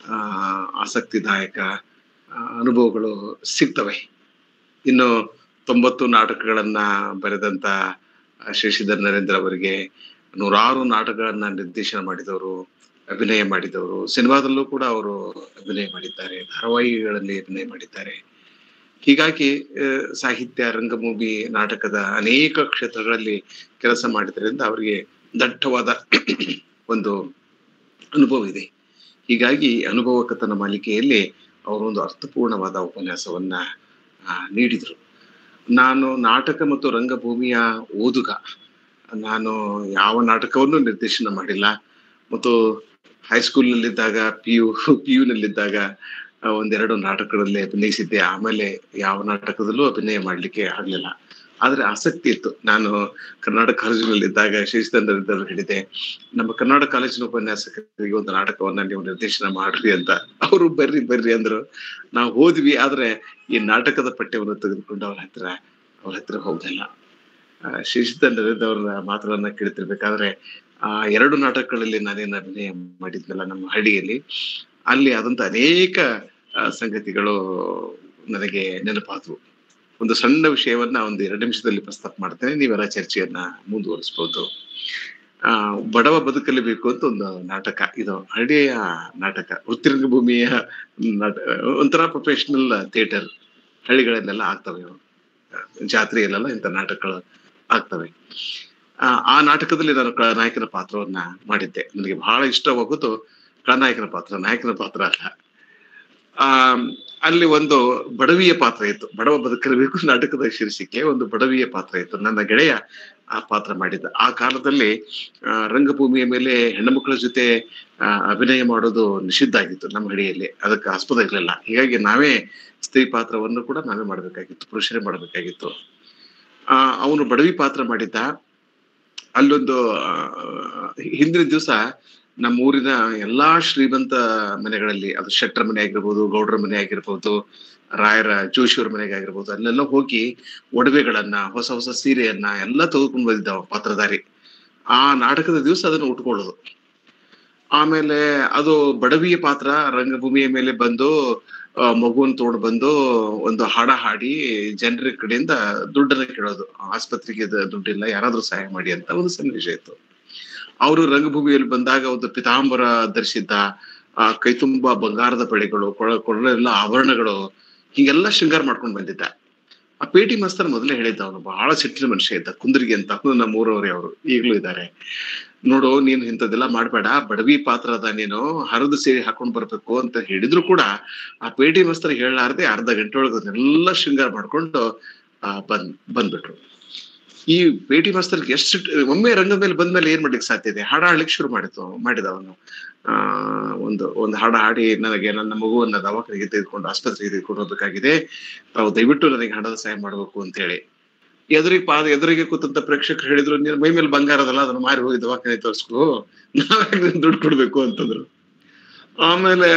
ಆ, ಆಸಕ್ತಿದಾಯಕ ಆ, ಅನುಭವಗಳು ಸಿಗ್ತವೆ ಇನ್ನು ತೊಂಬತ್ತು ನಾಟಕಗಳನ್ನ ಬರೆದಂತ ಆ, ಶಶಿಧರ್ ನರೇಂದ್ರ ಅವರಿಗೆ ನೂರಾರು ನಾಟಕಗಳನ್ನ ನಿರ್ದೇಶನ ಮಾಡಿದವರು ಅಭಿನಯ ಮಾಡಿದವರು ಸಿನಿಮಾದಲ್ಲೂ ಕೂಡ ಅವರು ಅಭಿನಯ ಮಾಡಿದ್ದಾರೆ ಧಾರಾವಾಹಿಗಳಲ್ಲಿ ಅಭಿನಯ ಮಾಡಿದ್ದಾರೆ ಹೀಗಾಗಿ ಆ, ಸಾಹಿತ್ಯ ರಂಗಭೂಮಿ ನಾಟಕದ ಅನೇಕ ಕ್ಷೇತ್ರಗಳಲ್ಲಿ ಕೆಲಸ ಮಾಡಿದ್ರಿಂದ ಅವರಿಗೆ ದಟ್ಟವಾದ ಒಂದು ಅನುಭವ ಇದೆ ಹೀಗಾಗಿ ಅನುಭವ ಕಥನ ಮಾಲಿಕೆಯಲ್ಲಿ ಅವರೊಂದು ಅರ್ಥಪೂರ್ಣವಾದ ಉಪನ್ಯಾಸವನ್ನ ಆ, ನೀಡಿದರು ನಾನು ನಾಟಕ ಮತ್ತು ರಂಗಭೂಮಿಯ ಓದುಗ ನಾನು ಯಾವ ನಾಟಕವನ್ನು ನಿರ್ದೇಶನ ಮಾಡಿಲ್ಲ ಮತ್ತು ಹೈಸ್ಕೂಲ್ನಲ್ಲಿದ್ದಾಗ ಪಿ ಯು ಪಿ ಯುನಲ್ಲಿದ್ದಾಗ ಒಂದೆರಡು ನಾಟಕಗಳಲ್ಲಿ ಅಭಿನಯಿಸಿದ್ದೆ ಆಮೇಲೆ ಯಾವ ನಾಟಕದಲ್ಲೂ ಅಭಿನಯ ಮಾಡ್ಲಿಕ್ಕೆ ಆಗ್ಲಿಲ್ಲ ಆದ್ರೆ ಆಸಕ್ತಿ ಇತ್ತು ನಾನು ಕರ್ನಾಟಕ ಕಾಲೇಜಿನಲ್ಲಿದ್ದಾಗ ಶಶಿಧರ್ ಹೇಳಿದೆ ನಮ್ಮ ಕರ್ನಾಟಕ ಕಾಲೇಜಿನ ಉಪನ್ಯಾಸಕರಿಗೆ ಒಂದು ನಾಟಕವನ್ನ ನೀವು ನಿರ್ದೇಶನ ಮಾಡ್ರಿ ಅಂತ ಅವರು ಬರ್ರಿ ಬರ್ರಿ ಅಂದ್ರು ನಾವು ಹೋದ್ವಿ ಆದ್ರೆ ಈ ನಾಟಕದ ಪಠ್ಯವನ್ನು ತೆಗೆದುಕೊಂಡು ಅವ್ರ ಹತ್ರ ಅವ್ರ ಹತ್ರ ಹೋಗಲಿಲ್ಲ ಶಶಿಧರ್ ನರೇಂದ್ರ ಅವರ ಮಾತುಗಳನ್ನ ಕೇಳ್ತಿರ್ಬೇಕಾದ್ರೆ ಆ ಎರಡು ನಾಟಕಗಳಲ್ಲಿ ನಾನೇನು ಅಭಿನಯ ಮಾಡಿದ್ನಲ್ಲ ನಮ್ಮ ಹಳ್ಳಿಯಲ್ಲಿ ಅಲ್ಲಿ ಆದಂತ ಅನೇಕ ಆ, ಸಂಗತಿಗಳು ನನಗೆ ನೆನಪಾದವು ಒಂದು ಸಣ್ಣ ವಿಷಯವನ್ನ ಒಂದು ಎರಡು ನಿಮಿಷದಲ್ಲಿ ಪ್ರಸ್ತಾಪ ಮಾಡ್ತೇನೆ ನೀವೆಲ್ಲ ಚರ್ಚೆಯನ್ನ ಮುಂದುವರಿಸಬಹುದು ಆ ಬಡವ ಬದುಕಲೇಬೇಕು ಅಂತ ಒಂದು ನಾಟಕ ಇದು ಹಳ್ಳಿಯ ನಾಟಕ ವೃತ್ತಿರಂಗಭೂಮಿಯ ನಾಟ ಒಂಥರ ಪ್ರೊಫೆಷನಲ್ ಥಿಯೇಟರ್ ಹಳ್ಳಿಗಳಲ್ಲೆಲ್ಲ ಆಗ್ತವೆ ಇವು. ಜಾತ್ರೆಯಲ್ಲೆಲ್ಲ ಇಂಥ ನಾಟಕಗಳು ಆಗ್ತವೆ ಆ ಆ ನಾಟಕದಲ್ಲಿ ನಾನು ನಾಯಕನ ಪಾತ್ರವನ್ನ ಮಾಡಿದ್ದೆ ನನಗೆ ಬಹಳ ಇಷ್ಟವಾಗೋದು ಖಳನಾಯಕನ ಪಾತ್ರ ನಾಯಕನ ಪಾತ್ರ ಅಲ್ಲ ಆ ಅಲ್ಲಿ ಒಂದು ಬಡವಿಯ ಪಾತ್ರ ಇತ್ತು ಬಡವ ಬದುಕಲೇಬೇಕು ನಾಟಕದ ಶೀರ್ಷಿಕೆ ಒಂದು ಬಡವಿಯ ಪಾತ್ರ ಇತ್ತು ನನ್ನ ಗೆಳೆಯ ಆ ಪಾತ್ರ ಮಾಡಿದ್ದ ಆ ಕಾಲದಲ್ಲಿ ಆ, ರಂಗಭೂಮಿಯ ಮೇಲೆ ಹೆಣ್ಣುಮಕ್ಕಳ ಜೊತೆ ಆ, ಅಭಿನಯ ಮಾಡೋದು ನಿಷಿದ್ಧ ಆಗಿತ್ತು ನಮ್ಮ ಹಳ್ಳಿಯಲ್ಲಿ ಅದಕ್ಕೆ ಆಸ್ಪದ ಇರಲಿಲ್ಲ ಹೀಗಾಗಿ ನಾವೇ ಸ್ತ್ರೀ ಪಾತ್ರವನ್ನು ಕೂಡ ನಾವೇ ಮಾಡಬೇಕಾಗಿತ್ತು ಪುರುಷರೇ ಮಾಡಬೇಕಾಗಿತ್ತು ಆ ಅವನು ಬಡವಿ ಪಾತ್ರ ಮಾಡಿದ್ದ ಅಲ್ಲೊಂದು ಆ, ಹಿಂದಿನ ದಿವಸ ನಮ್ಮ ಊರಿನ ಎಲ್ಲಾ ಶ್ರೀಮಂತ ಮನೆಗಳಲ್ಲಿ ಅದು ಶೆಟ್ಟರ ಮನೆ ಆಗಿರ್ಬೋದು ಗೌಡ್ರ ಮನೆ ಆಗಿರ್ಬೋದು ರಾಯರ ಜೋಶಿಯವ್ರ ಮನೆಗೆ ಆಗಿರ್ಬೋದು ಅಲ್ಲೆಲ್ಲ ಹೋಗಿ ಒಡವೆಗಳನ್ನ ಹೊಸ ಹೊಸ ಸೀರೆಯನ್ನ ಎಲ್ಲ ತೆಗೆದುಕೊಂಡು ಬಂದಿದ್ದ ಅವ ಪಾತ್ರಧಾರಿ ಆ ನಾಟಕದ ದಿವಸ ಅದನ್ನು ಉಟ್ಕೊಳ್ಳೋದು ಆಮೇಲೆ ಅದು ಬಡವಿಯ ಪಾತ್ರ ರಂಗಭೂಮಿಯ ಮೇಲೆ ಬಂದು ಆ, ಮಗುವನ್ನು ತಗೊಂಡು ಬಂದು ಒಂದು ಹಾಡ ಹಾಡಿ ಜನರ ಕಡೆಯಿಂದ ದುಡ್ಡನ್ನ ಕೇಳೋದು ಆಸ್ಪತ್ರೆಗೆ ದ- ದುಡ್ಡಿಲ್ಲ ಯಾರಾದ್ರೂ ಸಹಾಯ ಮಾಡಿ ಅಂತ ಒಂದು ಸನ್ನಿವೇಶ ಇತ್ತು ಅವರು ರಂಗಭೂಮಿಯಲ್ಲಿ ಬಂದಾಗ ಒಂದು ಪಿತಾಂಬರ ಧರಿಸಿದ್ದ ಆ ಕೈ ತುಂಬಾ ಬಂಗಾರದ ಬಳೆಗಳು ಕೊಳ ಕೊಡಲೆಲ್ಲ ಆಭರಣಗಳು ಹೀಗೆಲ್ಲ ಶೃಂಗಾರ ಮಾಡ್ಕೊಂಡು ಬಂದಿದ್ದ ಆ ಪೇಟಿ ಮಾಸ್ತರ್ ಮೊದಲೇ ಹೇಳಿದ್ದ ಅವನು ಬಹಳ ಸಿಟ್ಟಿನ ಮನುಷ್ಯ ಇದ್ದ ಕುಂದ್ರಿಗೆ ಅಂತ ಅವನು ನಮ್ಮ ಊರವರೇ ಅವರು ಈಗಲೂ ಇದ್ದಾರೆ ನೋಡು ನೀನು ಇಂಥದ್ದೆಲ್ಲ ಮಾಡ್ಬೇಡ ಬಡವಿ ಪಾತ್ರ ಅದ ನೀನು ಹರಿದು ಸೇರಿ ಹಾಕೊಂಡ್ ಬರ್ಬೇಕು ಅಂತ ಹೇಳಿದ್ರು ಕೂಡ ಆ ಪೇಟಿ ಮಾಸ್ತರ್ ಹೇಳಲಾರ್ದೆ ಅರ್ಧ ಗಂಟೆ ಒಳಗೆ ಅದನ್ನೆಲ್ಲ ಶೃಂಗಾರ ಮಾಡ್ಕೊಂಡು ಆ ಬಂದ್ ಬಂದ್ಬಿಟ್ರು ಈ ಪೇಟಿ ಮಾಸ್ತರ್ಗೆ ಎಷ್ಟು ಸಿಟ್ಟು- ಒಮ್ಮೆ ರಂಗದ ಮೇಲೆ ಬಂದ್ಮೇಲೆ ಏನ್ ಮಾಡ್ಲಿಕ್ಕೆ ಸಾಧ್ಯ ಇದೆ ಹಾಡ ಹಾಡ್ಲಿಕ್ಕೆ ಶುರು ಮಾಡಿತು ಮಾಡಿದ ಅವನು ಆ ಒಂದು ಒಂದು ಹಾಡ ಹಾಡಿ ನನಗೆ ನನ್ನ ಮಗುವನ್ನ ದವಾಖಾನೆಗೆ ತೆಗೆದುಕೊಂಡು ಆಸ್ಪತ್ರೆಗೆ ತೆಗೆದುಕೊಂಡು ಹೋಗ್ಬೇಕಾಗಿದೆ ತಾವು ದಯವಿಟ್ಟು ನನಗೆ ಹಣದ ಸಹಾಯ ಮಾಡ್ಬೇಕು ಅಂತ ಹೇಳಿ ಎದುರಿಗೆ ಪಾದ ಎದುರಿಗೆ ಕೂತಂತ ಪ್ರೇಕ್ಷಕರು ಹೇಳಿದ್ರು ನೀನು ಮೈ ಮೇಲೆ ಬಂಗಾರ ಅದಲ್ಲ ಅದನ್ನ ಮಾರಿ ಹೋಗಿ ದವಾಖಾನೆ ತೋರಿಸ್ಕೋ ನಾವ್ ದುಡ್ಡು ಕೊಡ್ಬೇಕು ಅಂತಂದ್ರು ಆಮೇಲೆ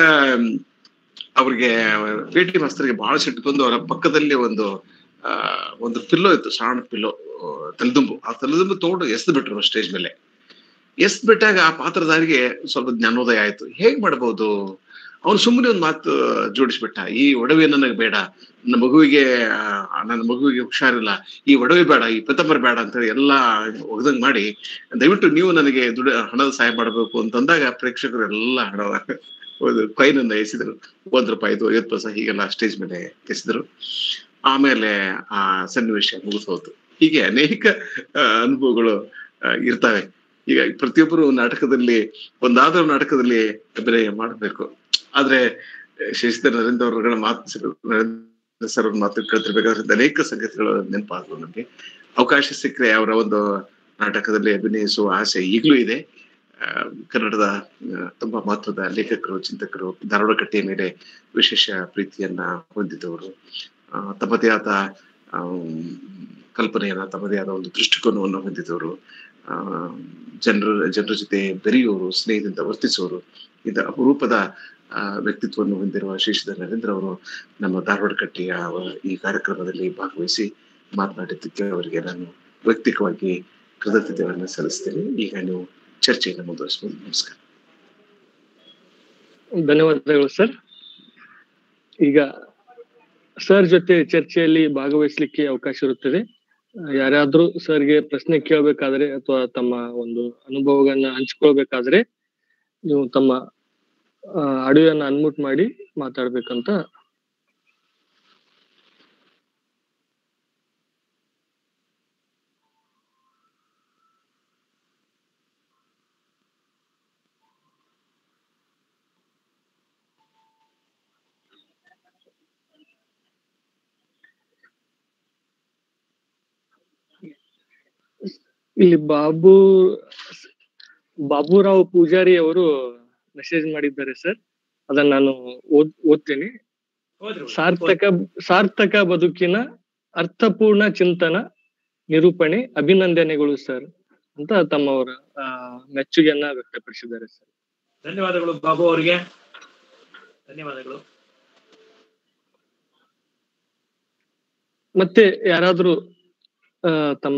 ಅವ್ರಿಗೆ ಪೇಟಿ ಮಾಸ್ತರ್ಗೆ ಬಹಳ ಸಿಟ್ಟು ಬಂದು ಅವರ ಪಕ್ಕದಲ್ಲಿ ಒಂದು ಆ ಒಂದು ಪಿಲ್ಲೋ ಇತ್ತು ಸಣ್ಣ ಪಿಲ್ಲೋ ತಲೆದುಂಬು ಆ ತಲೆದುಂಬು ತಗೊಂಡು ಎಸ್ದು ಬಿಟ್ರು ಸ್ಟೇಜ್ ಮೇಲೆ ಎಸ್ದ್ ಬಿಟ್ಟಾಗ ಆ ಪಾತ್ರಧಾರಿಗೆ ಸ್ವಲ್ಪ ಜ್ಞಾನೋದಯ ಆಯ್ತು ಹೇಗ್ ಮಾಡ್ಬೋದು ಅವನು ಸುಮ್ಮನೆ ಒಂದು ಮಾತು ಜೋಡಿಸ್ಬಿಟ್ಟ ಈ ಒಡವೆ ನನಗೆ ಬೇಡ ನನ್ನ ಮಗುವಿಗೆ ಆ, ನನ್ನ ಮಗುವಿಗೆ ಹುಷಾರಿಲ್ಲ ಈ ಒಡವೆ ಬೇಡ ಈ ಪೆತ್ತಂಬರ್ ಬೇಡ ಅಂತ ಹೇಳಿ ಎಲ್ಲಾ ಒಗ್ದಂಗ್ ಮಾಡಿ ದಯವಿಟ್ಟು ನೀವು ನನಗೆ ದುಡ್ಡು ಹಣದ ಸಹಾಯ ಮಾಡಬೇಕು ಅಂತಂದಾಗ ಪ್ರೇಕ್ಷಕರು ಎಲ್ಲ ಹಣ ಒಂದು ಕಾಯಿನನ್ನ ಎಸೆದರು ಒಂದ್ ರೂಪಾಯಿದು ಐವತ್ತು ಪೈಸೆ ಹೀಗೆಲ್ಲ ಸ್ಟೇಜ್ ಮೇಲೆ ಎಸೆದರು ಆಮೇಲೆ ಆ ಸನ್ನಿವೇಶ ಮುಗಿದು ಹೋತು ಹೀಗೆ ಅನೇಕ ಆ, ಅನುಭವಗಳು ಆ, ಇರ್ತವೆ ಈಗ ಪ್ರತಿಯೊಬ್ಬರು ನಾಟಕದಲ್ಲಿ ಒಂದಾದ್ರೂ ನಾಟಕದಲ್ಲಿ ಅಭಿನಯ ಮಾಡಬೇಕು ಆದ್ರೆ ಶಶಿಧರ್ ನರೇಂದ್ರ ಅವರುಗಳ ಮಾತು ನರೇಂದ್ರ ಸರ್ ಅವ್ರ ಮಾತು ಕೇಳ್ತಿರ್ಬೇಕಾದ್ರೆ ಅನೇಕ ಸಂಗತಿಗಳು ನೆನಪಾದವು ನಮ್ಗೆ ಅವಕಾಶ ಸಿಕ್ಕರೆ ಅವರ ಒಂದು ನಾಟಕದಲ್ಲಿ ಅಭಿನಯಿಸುವ ಆಸೆ ಈಗಲೂ ಇದೆ ಆ, ಕನ್ನಡದ ಆ, ತುಂಬಾ ಮಹತ್ವದ ಲೇಖಕರು ಚಿಂತಕರು ಧಾರವಾಡ ಕಟ್ಟೆಯ ಮೇಲೆ ವಿಶೇಷ ಪ್ರೀತಿಯನ್ನ ಹೊಂದಿದವರು ಆ, ತಮ್ಮದೇ ಆದ ಆಮ್, ಕಲ್ಪನೆಯನ್ನ ತಮ್ಮದೇ ಆದ ಒಂದು ದೃಷ್ಟಿಕೋನವನ್ನು ಹೊಂದಿದವರು ಆ ಜನರ ಜನರ ಜೊತೆ ಬೆರೆಯುವವರು ಸ್ನೇಹದಿಂದ ವರ್ತಿಸುವವರು ಇದು ಅಪರೂಪದ ಆ, ವ್ಯಕ್ತಿತ್ವವನ್ನು ಹೊಂದಿರುವ ಶೇಷಧರ್ ನರೇಂದ್ರ ಅವರು ನಮ್ಮ ಧಾರವಾಡ ಕಟ್ಟೆಯ ಅವ- ಈ ಕಾರ್ಯಕ್ರಮದಲ್ಲಿ ಭಾಗವಹಿಸಿ ಮಾತನಾಡಿದ್ದಕ್ಕೆ ಅವರಿಗೆ ನಾನು ವೈಯಕ್ತಿಕವಾಗಿ ಕೃತಜ್ಞತೆಗಳನ್ನು ಸಲ್ಲಿಸ್ತೇನೆ ಈಗ ನೀವು ಚರ್ಚೆಯನ್ನು ಮುಂದುವರಿಸಬಹುದು ನಮಸ್ಕಾರ ಧನ್ಯವಾದಗಳು ಸರ್ ಈಗ ಸರ್ ಜೊತೆ ಚರ್ಚೆಯಲ್ಲಿ ಭಾಗವಹಿಸ್ಲಿಕ್ಕೆ ಅವಕಾಶ ಇರುತ್ತದೆ ಆ, ಯಾರಾದ್ರೂ ಸರ್ಗೆ ಪ್ರಶ್ನೆ ಕೇಳಬೇಕಾದ್ರೆ ಅಥವಾ ತಮ್ಮ ಒಂದು ಅನುಭವಗಳನ್ನ ಹಂಚ್ಕೊಳ್ಬೇಕಾದ್ರೆ ನೀವು ತಮ್ಮ ಆಡಿಯೋನ ಅನ್ಮ್ಯೂಟ್ ಮಾಡಿ ಮಾತಾಡ್ಬೇಕಂತ ಇಲ್ಲಿ ಬಾಬು ಬಾಬುರಾವ್ ಪೂಜಾರಿ ಅವರು ಮೆಸೇಜ್ ಮಾಡಿದ್ದಾರೆ ಸರ್ ಅದನ್ನ ನಾನು ಓದ್ ಓದ್ತೇನೆ ಹೋದ್ರು ಸಾರ್ಥಕ ಸಾರ್ಥಕ ಬದುಕಿನ ಅರ್ಥಪೂರ್ಣ ಚಿಂತನ ನಿರೂಪಣೆ ಅಭಿನಂದನೆಗಳು ಸರ್ ಅಂತ ತಮ್ಮವರ ಆ, ಮೆಚ್ಚುಗೆಯನ್ನ ವ್ಯಕ್ತಪಡಿಸಿದ್ದಾರೆ ಸರ್ ಧನ್ಯವಾದಗಳು ಬಾಬು ಅವರಿಗೆ ಧನ್ಯವಾದಗಳು ಮತ್ತೆ ಯಾರಾದ್ರೂ ಆ, ತಮ್ಮ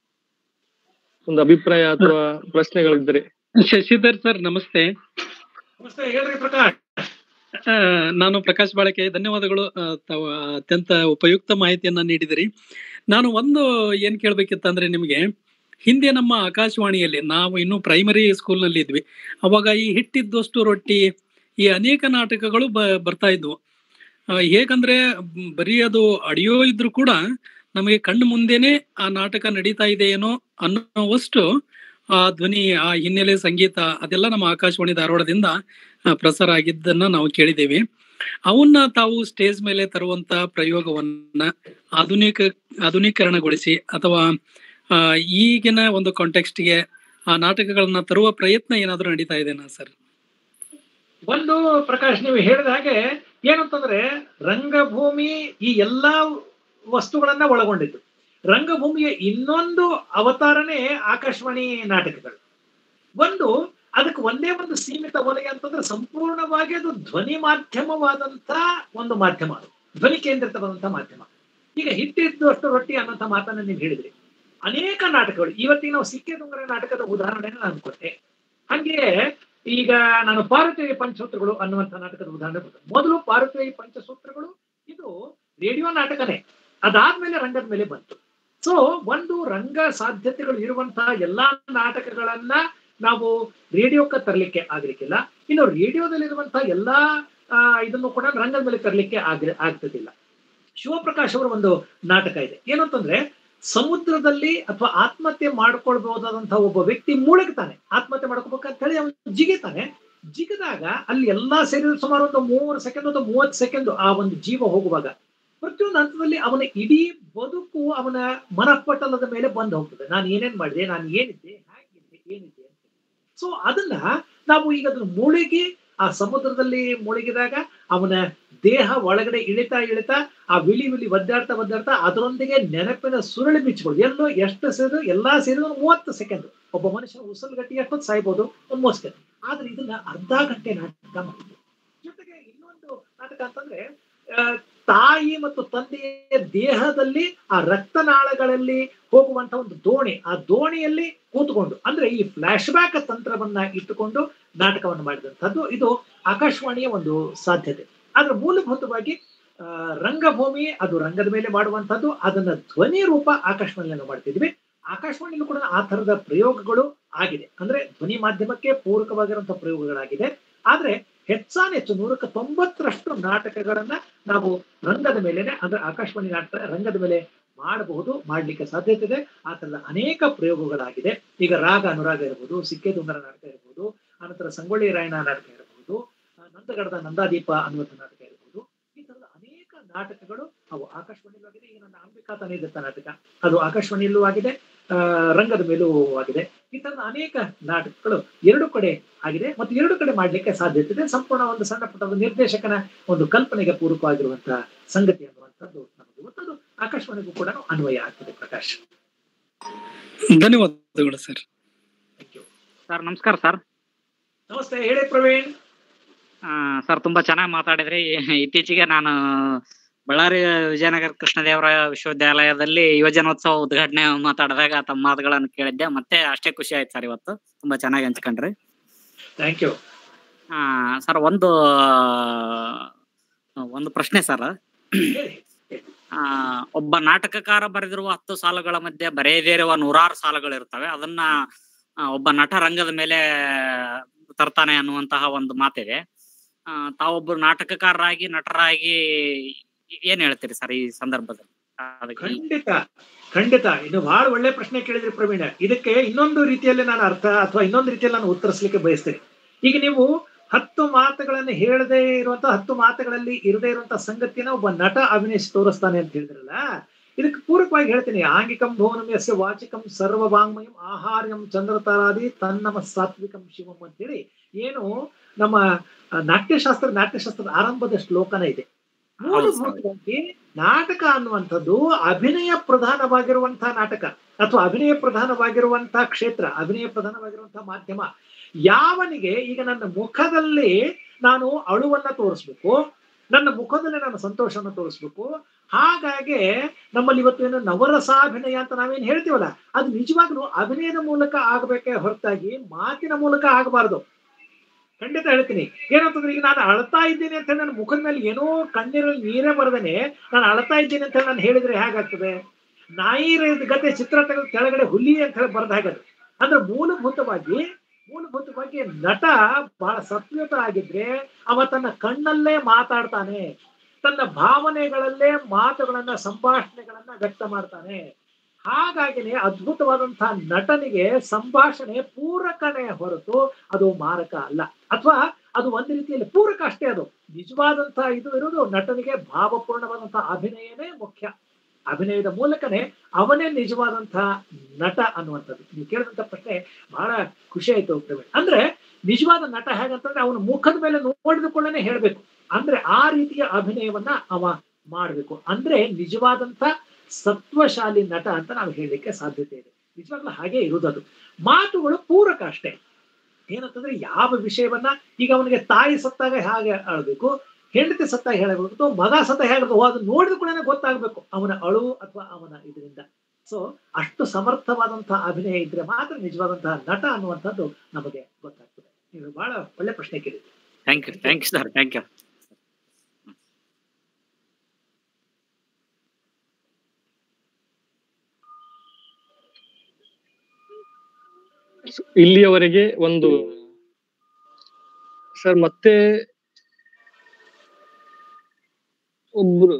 ಒಂದು ಅಭಿಪ್ರಾಯ ಅಥವಾ ಪ್ರಶ್ನೆಗಳಿದ್ರೆ ಶಶಿಧರ್ ಸರ್ ನಮಸ್ತೆ ನಮಸ್ತೆ ಹೇಳ್ರಿ ಪ್ರಕಾಶ್ ಆ, ನಾನು ಪ್ರಕಾಶ್ ಬಾಳಕೆ ಧನ್ಯವಾದಗಳು ಆ, ತಾವು ಅತ್ಯಂತ ಉಪಯುಕ್ತ ಮಾಹಿತಿಯನ್ನ ನೀಡಿದಿರಿ ನಾನು ಒಂದು ಏನ್ ಕೇಳ್ಬೇಕಿತ್ತಂದ್ರೆ ನಿಮಗೆ ಹಿಂದೆ ನಮ್ಮ ಆಕಾಶವಾಣಿಯಲ್ಲಿ ನಾವು ಇನ್ನು ಪ್ರೈಮರಿ ಸ್ಕೂಲ್ನಲ್ಲಿ ಇದ್ವಿ ಅವಾಗ ಈ ಹಿಟ್ಟಿದ್ದಷ್ಟು ರೊಟ್ಟಿ ಈ ಅನೇಕ ನಾಟಕಗಳು ಬ ಬರ್ತಾ ಇದ್ವು ಆ, ಹೇಗಂದ್ರೆ ಮ್, ಬರೀ ಅದು ಆಡಿಯೋ ಇದ್ರು ಕೂಡ ನಮಗೆ ಕಣ್ಣು ಮುಂದೆನೆ ಆ ನಾಟಕ ನಡೀತಾ ಇದೆ ಏನೋ ಅನ್ನೋವಷ್ಟು ಆ ಧ್ವನಿ ಆ ಹಿನ್ನೆಲೆ ಸಂಗೀತ ಅದೆಲ್ಲ ನಮ್ಮ ಆಕಾಶವಾಣಿ ಧಾರವಾಡದಿಂದ ಆ, ಪ್ರಸಾರ ಆಗಿದ್ದನ್ನ ನಾವು ಕೇಳಿದ್ದೇವೆ ಅವನ್ನ ತಾವು ಸ್ಟೇಜ್ ಮೇಲೆ ತರುವಂತ ಪ್ರಯೋಗವನ್ನ ಆಧುನಿಕ ಆಧುನೀಕರಣಗೊಳಿಸಿ ಅಥವಾ ಆ, ಈಗಿನ ಒಂದು ಕಾಂಟೆಕ್ಸ್ಟ್ಗೆ ಆ ನಾಟಕಗಳನ್ನ ತರುವ ಪ್ರಯತ್ನ ಏನಾದ್ರೂ ನಡೀತಾ ಇದೆನಾ ಸರ್ ಒಂದು ಪ್ರಕಾಶ್ ನೀವು ಹೇಳಿದ ಹಾಗೆ ಏನಂತಂದ್ರೆ ರಂಗಭೂಮಿ ಈ ಎಲ್ಲಾ ವಸ್ತುಗಳನ್ನ ಒಳಗೊಂಡಿದ್ದು ರಂಗಭೂಮಿಯ ಇನ್ನೊಂದು ಅವತಾರನೇ ಆಕಾಶವಾಣಿ ನಾಟಕಗಳು ಒಂದು ಅದಕ್ಕೆ ಒಂದೇ ಒಂದು ಸೀಮಿತ ವಲಯ ಅಂತಂದ್ರೆ ಸಂಪೂರ್ಣವಾಗಿ ಅದು ಧ್ವನಿ ಮಾಧ್ಯಮವಾದಂತ ಒಂದು ಮಾಧ್ಯಮ ಅದು ಧ್ವನಿ ಕೇಂದ್ರಿತವಾದಂತ ಮಾಧ್ಯಮ ಈಗ ಹಿಟ್ಟಿದ್ದು ಅಷ್ಟು ರೊಟ್ಟಿ ಅನ್ನೋಂಥ ಮಾತನ್ನ ನೀವು ಹೇಳಿದ್ರಿ ಅನೇಕ ನಾಟಕಗಳು ಇವತ್ತಿಗೆ ನಾವು ಸಿಕ್ಕೆ ದುಂಗರ ನಾಟಕದ ಉದಾಹರಣೆನ ನಾನು ಕೊಟ್ಟೆ ಹಾಗೆಯೇ ಈಗ ನಾನು ಪಾರ್ವತಿ ಪಂಚಸೂತ್ರಗಳು ಅನ್ನುವಂಥ ನಾಟಕದ ಉದಾಹರಣೆ ಕೊಟ್ಟೆ ಮೊದಲು ಪಾರ್ವತಿ ಪಂಚಸೂತ್ರಗಳು ಇದು ರೇಡಿಯೋ ನಾಟಕನೇ ಅದಾದ್ಮೇಲೆ ರಂಗದ ಮೇಲೆ ಬಂತು ಸೊ ಒಂದು ರಂಗ ಸಾಧ್ಯತೆಗಳು ಇರುವಂತಹ ಎಲ್ಲಾ ನಾಟಕಗಳನ್ನ ನಾವು ರೇಡಿಯೋಕ್ಕೆ ತರಲಿಕ್ಕೆ ಆಗ್ಲಿಕ್ಕಿಲ್ಲ ಇನ್ನು ರೇಡಿಯೋದಲ್ಲಿರುವಂತಹ ಎಲ್ಲಾ ಆ, ಇದನ್ನು ಕೂಡ ರಂಗದ ಮೇಲೆ ತರಲಿಕ್ಕೆ ಆಗ ಆಗ್ತದಿಲ್ಲ ಶಿವಪ್ರಕಾಶ್ ಅವರ ಒಂದು ನಾಟಕ ಇದೆ ಏನಂತಂದ್ರೆ ಸಮುದ್ರದಲ್ಲಿ ಅಥವಾ ಆತ್ಮಹತ್ಯೆ ಮಾಡ್ಕೊಳ್ಬಹುದಾದಂತಹ ಒಬ್ಬ ವ್ಯಕ್ತಿ ಮುಳುಗ್ತಾನೆ ಆತ್ಮಹತ್ಯೆ ಮಾಡ್ಕೋಬೇಕಂತ ಹೇಳಿ ಅವನು ಜಿಗಿತಾನೆ ಜಿಗಿದಾಗ ಅಲ್ಲಿ ಎಲ್ಲಾ ಸೇರಿದ ಸುಮಾರು ಒಂದು ಮೂರು ಸೆಕೆಂಡ್ ಒಂದು ಮೂವತ್ತು ಸೆಕೆಂಡ್ ಆ ಒಂದು ಜೀವ ಹೋಗುವಾಗ ಪ್ರತಿಯೊಂದು ಹಂತದಲ್ಲಿ ಅವನ ಇಡೀ ಬದುಕು ಅವನ ಮನಪಟಲದ ಮೇಲೆ ಬಂದು ಹೋಗ್ತದೆ ನಾನು ಏನೇನ್ ಮಾಡಿದೆ ನಾನು ಏನಿದ್ದೆ ಹೇಗಿದ್ದೆ ಏನಿದ್ದೆ ಅಂತ ಸೊ ಅದನ್ನ ನಾವು ಈಗ ಅದನ್ನ ಮುಳುಗಿ ಆ ಸಮುದ್ರದಲ್ಲಿ ಮುಳುಗಿದಾಗ ಅವನ ದೇಹ ಒಳಗಡೆ ಇಳಿತಾ ಇಳಿತಾ ಆ ವಿಳಿ ವಿಳಿ ಒದ್ದಾಡ್ತಾ ಒದ್ದಾಡ್ತಾ ಅದರೊಂದಿಗೆ ನೆನಪಿನ ಸುರಳಿ ಬಿಚ್ಚಿಕೊಳ್ಳಿ ಎಲ್ಲೋ ಎಷ್ಟು ಸೇರಿದ್ರು ಎಲ್ಲಾ ಸೇರಿದ್ರು ಒಂದು ಮೂವತ್ತು ಸೆಕೆಂಡ್ ಒಬ್ಬ ಮನುಷ್ಯನ ಉಸಿರುಗಟ್ಟಿ ಎಷ್ಟೊತ್ತು ಸಾಯ್ಬೋದು ಒಂದು ಮೂವತ್ತು ಸೆಕೆಂಡ್ ಆದ್ರೆ ಇದನ್ನ ಅರ್ಧ ಗಂಟೆ ನಾಟಕ ಮಾಡಿದ್ರು ಜೊತೆಗೆ ಇನ್ನೊಂದು ನಾಟಕ ಅಂತಂದ್ರೆ ಆ, ತಾಯಿ ಮತ್ತು ತಂದೆಯ ದೇಹದಲ್ಲಿ ಆ ರಕ್ತನಾಳಗಳಲ್ಲಿ ಹೋಗುವಂತ ಒಂದು ದೋಣಿ ಆ ದೋಣಿಯಲ್ಲಿ ಕೂತ್ಕೊಂಡು ಅಂದ್ರೆ ಈ ಫ್ಲಾಶ್ ಬ್ಯಾಕ್ ತಂತ್ರವನ್ನ ಇಟ್ಟುಕೊಂಡು ನಾಟಕವನ್ನು ಮಾಡಿದಂಥದ್ದು ಇದು ಆಕಾಶವಾಣಿಯ ಒಂದು ಸಾಧ್ಯತೆ ಆದ್ರೆ ಮೂಲಭೂತವಾಗಿ ಆ, ರಂಗಭೂಮಿ ಅದು ರಂಗದ ಮೇಲೆ ಮಾಡುವಂತದ್ದು ಅದನ್ನ ಧ್ವನಿ ರೂಪ ಆಕಾಶವಾಣಿಯನ್ನು ಮಾಡ್ತಿದ್ವಿ ಆಕಾಶವಾಣಿಯಲ್ಲೂ ಕೂಡ ಆ ತರದ ಪ್ರಯೋಗಗಳು ಆಗಿದೆ ಅಂದ್ರೆ ಧ್ವನಿ ಮಾಧ್ಯಮಕ್ಕೆ ಪೂರಕವಾಗಿರುವಂತಹ ಪ್ರಯೋಗಗಳಾಗಿದೆ ಆದ್ರೆ ಹೆಚ್ಚಾನೆಚ್ಚು ನೂರಕ್ಕೆ ತೊಂಬತ್ತರಷ್ಟು ನಾಟಕಗಳನ್ನ ನಾವು ರಂಗದ ಮೇಲೆನೆ ಅಂದ್ರೆ ಆಕಾಶವಾಣಿ ನಾಟಕ ರಂಗದ ಮೇಲೆ ಮಾಡಬಹುದು ಮಾಡ್ಲಿಕ್ಕೆ ಸಾಧ್ಯತೆ ಇದೆ ಆ ತರದ ಅನೇಕ ಪ್ರಯೋಗಗಳಾಗಿದೆ ಈಗ ರಾಗ ಅನುರಾಗ ಇರಬಹುದು ಸಿಕ್ಕೆ ದುಂಗರ ನಾಟಕ ಇರಬಹುದು ಆನಂತರ ಸಂಗೊಳ್ಳಿ ರಾಯಣ ನಾಟಕ ಇರಬಹುದು ಆ, ನಂದಗಡದ ನಂದಾದೀಪ ಅನ್ನುವಂಥ ನಾಟಕ ಇರಬಹುದು ಈ ತರದ ಅನೇಕ ನಾಟಕಗಳು ಅವು ಆಕಾಶವಾಣಿಯಲ್ಲೂ ಆಗಿದೆ ಈಗ ನನ್ನ ಅಂಬಿಕಾ ತನಿದತ್ತ ನಾಟಕ ಅದು ಆಕಾಶವಾಣಿಯಲ್ಲೂ ಆಗಿದೆ ಆ, ರಂಗದ ಮೇಲೂ ಆಗಿದೆ ಈ ತರದ ಅನೇಕ ನಾಟಕಗಳು ಎರಡು ಕಡೆ ಆಗಿದೆ ಮತ್ತು ಎರಡು ಕಡೆ ಮಾಡ್ಲಿಕ್ಕೆ ಸಾಧ್ಯತೆ ಇದೆ ಸಂಪೂರ್ಣ ಒಂದು ಸಣ್ಣ ಪುಟ್ಟ ಒಂದು ನಿರ್ದೇಶಕನ ಒಂದು ಕಲ್ಪನೆಗೆ ಪೂರಕವಾಗಿರುವಂತಹ ಸಂಗತಿ ಅನ್ನುವಂಥದ್ದು ನಮಗೆ ಇವತ್ತದು ಆಕಾಶವಾಣಿಗೂ ಕೂಡ ಅನ್ವಯ ಆಗ್ತದೆ ಪ್ರಕಾಶ್ ಧನ್ಯವಾದಗಳು ಸರ್ ಥ್ಯಾಂಕ್ ಯು ಸರ್ ನಮಸ್ಕಾರ ಸರ್ ನಮಸ್ತೆ ಹೇಳಿ ಪ್ರವೀಣ್ ಸರ್ ತುಂಬಾ ಚೆನ್ನಾಗಿ ಮಾತಾಡಿದ್ರಿ ಇತ್ತೀಚೆಗೆ ನಾನು ಬಳ್ಳಾರಿ ವಿಜಯನಗರ ಕೃಷ್ಣದೇವರಾಯ ವಿಶ್ವವಿದ್ಯಾಲಯದಲ್ಲಿ ಯುವಜನೋತ್ಸವ ಉದ್ಘಾಟನೆ ಮಾತಾಡಿದಾಗ ತಮ್ಮ ಮಾತುಗಳನ್ನು ಕೇಳಿದ್ದೆ ಮತ್ತೆ ಅಷ್ಟೇ ಖುಷಿ ಆಯ್ತು ಸರ್ ಇವತ್ತು ತುಂಬಾ ಚೆನ್ನಾಗಿ ಹಂಚ್ಕೊಂಡ್ರಿ ಥ್ಯಾಂಕ್ ಯು ಆ ಸರ್ ಒಂದು ಆ, ಒಂದು ಪ್ರಶ್ನೆ ಸರ್ ಹೇಳಿ ಆ ಒಬ್ಬ ನಾಟಕಕಾರ ಬರೆದಿರುವ ಹತ್ತು ಸಾಲುಗಳ ಮಧ್ಯೆ ಬರೆಯದೇ ಇರುವ ನೂರಾರು ಸಾಲುಗಳು ಇರ್ತವೆ ಅದನ್ನ ಆ, ಒಬ್ಬ ನಟ ರಂಗದ ಮೇಲೆ ತರ್ತಾನೆ ಅನ್ನುವಂತಹ ಒಂದು ಮಾತಿದೆ ಆ, ತಾವೊಬ್ಬರು ನಾಟಕಕಾರರಾಗಿ ನಟರಾಗಿ ಏನ್ ಹೇಳ್ತೀರಿ ಸರ್ ಈ ಸಂದರ್ಭದಲ್ಲಿ ಅದಕ್ಕೆ ಖಂಡಿತ ಖಂಡಿತ ಇದು ಬಹಳ ಒಳ್ಳೆ ಪ್ರಶ್ನೆ ಕೇಳಿದ್ರಿ ಪ್ರವೀಣ ಇದಕ್ಕೆ ಇನ್ನೊಂದು ರೀತಿಯಲ್ಲಿ ನಾನು ಅರ್ಥ ಅಥವಾ ಇನ್ನೊಂದು ರೀತಿಯಲ್ಲಿ ನಾನು ಉತ್ತರಿಸಲಿಕ್ಕೆ ಬಯಸ್ತೇನೆ ಈಗ ನೀವು ಹತ್ತು ಮಾತುಗಳನ್ನು ಹೇಳದೇ ಇರುವಂತ ಹತ್ತು ಮಾತುಗಳಲ್ಲಿ ಇರದೇ ಇರುವಂತ ಸಂಗತಿನ ಒಬ್ಬ ನಟ ಅಭಿನಯಿಸಿ ತೋರಿಸ್ತಾನೆ ಅಂತ ಹೇಳಿದ್ರಲ್ಲ ಇದಕ್ಕೆ ಪೂರಕವಾಗಿ ಹೇಳ್ತೀನಿ ಆಂಗಿಕಂ ಭುವನಂ ಯಸ್ಯ ವಾಚಿಕಂ ಸರ್ವವಾಂಗ್ಮಯಂ ಆಹಾರ್ಯಂ ಚಂದ್ರತಾರಾದಿ ತನ್ನಮ ಸಾತ್ವಿಕಂ ಶಿವಂ ಅಂತೇಳಿ ಏನು ನಮ್ಮ ಆ, ನಾಟ್ಯಶಾಸ್ತ್ರ ನಾಟ್ಯಶಾಸ್ತ್ರದ ಆರಂಭದ ಶ್ಲೋಕನ ಇದೆ ಮೂಲಭೂತವಾಗಿ ನಾಟಕ ಅನ್ನುವಂಥದ್ದು ಅಭಿನಯ ಪ್ರಧಾನವಾಗಿರುವಂತಹ ನಾಟಕ ಅಥವಾ ಅಭಿನಯ ಪ್ರಧಾನವಾಗಿರುವಂತಹ ಕ್ಷೇತ್ರ ಅಭಿನಯ ಪ್ರಧಾನವಾಗಿರುವಂತಹ ಮಾಧ್ಯಮ ಯಾವನಿಗೆ ಈಗ ನನ್ನ ಮುಖದಲ್ಲಿ ನಾನು ಅಳುವನ್ನ ತೋರಿಸ್ಬೇಕು ನನ್ನ ಮುಖದಲ್ಲಿ ನಾನು ಸಂತೋಷವನ್ನು ತೋರಿಸ್ಬೇಕು ಹಾಗಾಗಿ ನಮ್ಮಲ್ಲಿ ಇವತ್ತು ಏನು ನವರಸಾಭಿನಯ ಅಂತ ನಾವೇನ್ ಹೇಳ್ತೀವಲ್ಲ ಅದು ನಿಜವಾಗ್ಲೂ ಅಭಿನಯದ ಮೂಲಕ ಆಗಬೇಕೇ ಹೊರತಾಗಿ ಮಾತಿನ ಮೂಲಕ ಆಗಬಾರ್ದು ಖಂಡಿತ ಹೇಳ್ತೀನಿ ಏನಂತಂದ್ರೆ ಈಗ ನಾನು ಅಳ್ತಾ ಇದ್ದೀನಿ ಅಂತ ಹೇಳಿ ನನ್ನ ಮುಖದ ಮೇಲೆ ಏನೋ ಕಣ್ಣೀರಲ್ಲಿ ನೀರೇ ಬರದೇನೆ ನಾನು ಅಳ್ತಾ ಇದ್ದೀನಿ ಅಂತ ಹೇಳಿ ನಾನು ಹೇಳಿದ್ರೆ ಹೇಗಾಗ್ತದೆ ನಾಯಿ ರ- ಗತೆ ಚಿತ್ರ ತೆಗೆದು ಕೆಳಗಡೆ ಹುಲಿ ಅಂತ ಹೇಳಿ ಬರ್ದ ಹಾಗದು ಅಂದ್ರೆ ಮೂಲಭೂತವಾಗಿ ಮೂಲಭೂತವಾಗಿ ನಟ ಬಹಳ ಸತ್ಯತ ಆಗಿದ್ರೆ ಅವ ತನ್ನ ಕಣ್ಣಲ್ಲೇ ಮಾತಾಡ್ತಾನೆ ತನ್ನ ಭಾವನೆಗಳಲ್ಲೇ ಮಾತುಗಳನ್ನ ಸಂಭಾಷಣೆಗಳನ್ನ ವ್ಯಕ್ತ ಮಾಡ್ತಾನೆ ಹಾಗಾಗಿನೇ ಅದ್ಭುತವಾದಂತಹ ನಟನಿಗೆ ಸಂಭಾಷಣೆ ಪೂರಕನೇ ಹೊರತು ಅದು ಮಾರಕ ಅಲ್ಲ ಅಥವಾ ಅದು ಒಂದು ರೀತಿಯಲ್ಲಿ ಪೂರಕ ಅಷ್ಟೇ ಅದು ನಿಜವಾದಂತಹ ಇದು ಇರೋದು ನಟನಿಗೆ ಭಾವಪೂರ್ಣವಾದಂತಹ ಅಭಿನಯನೇ ಮುಖ್ಯ ಅಭಿನಯದ ಮೂಲಕನೇ ಅವನೇ ನಿಜವಾದಂತಹ ನಟ ಅನ್ನುವಂಥದ್ದು ನೀವು ಕೇಳಿದಂತ ಪ್ರಶ್ನೆ ಬಹಳ ಖುಷಿ ಆಯ್ತು ಪ್ರವೀಣ್ ಅಂದ್ರೆ ನಿಜವಾದ ನಟ ಹೇಗಂತಂದ್ರೆ ಅವನ ಮುಖದ ಮೇಲೆ ನೋಡಿದುಕೊಳ್ಳನೆ ಹೇಳ್ಬೇಕು ಅಂದ್ರೆ ಆ ರೀತಿಯ ಅಭಿನಯವನ್ನ ಅವ ಮಾಡ್ಬೇಕು ಅಂದ್ರೆ ನಿಜವಾದಂತ ಸತ್ವಶಾಲಿ ನಟ ಅಂತ ನಾವು ಹೇಳಲಿಕ್ಕೆ ಸಾಧ್ಯತೆ ಇದೆ ನಿಜವಾಗ್ಲೂ ಹಾಗೆ ಇರುವುದದು ಮಾತುಗಳು ಪೂರಕ ಅಷ್ಟೇ ಏನಂತಂದ್ರೆ ಯಾವ ವಿಷಯವನ್ನ ಈಗ ಅವನಿಗೆ ತಾಯಿ ಸತ್ತಾಗ ಹೇಗೆ ಅಳಬೇಕು ಹೆಂಡತಿ ಸತ್ತಾಗ ಹೇಳಬೇಕು ಮಗ ಸತ್ತ ಹೇಳಬೇಕು ಅದು ನೋಡಿದ ಕೂಡ ಗೊತ್ತಾಗ್ಬೇಕು ಅವನ ಅಳು ಅಥವಾ ಅವನ ಇದರಿಂದ ಸೊ ಅಷ್ಟು ಸಮರ್ಥವಾದಂತಹ ಅಭಿನಯ ಇದ್ರೆ ಮಾತ್ರ ನಿಜವಾದಂತಹ ನಟ ಅನ್ನುವಂಥದ್ದು ನಮಗೆ ಗೊತ್ತಾಗ್ತದೆ ನೀವು ಬಹಳ ಒಳ್ಳೆ ಪ್ರಶ್ನೆ ಕೇಳಿದ್ರಿ thank you thank you sir thank you ಇಲ್ಲಿಯವರೆಗೆ ಒಂದು ಸರ್ ಮತ್ತೆ ಒಬ್ರು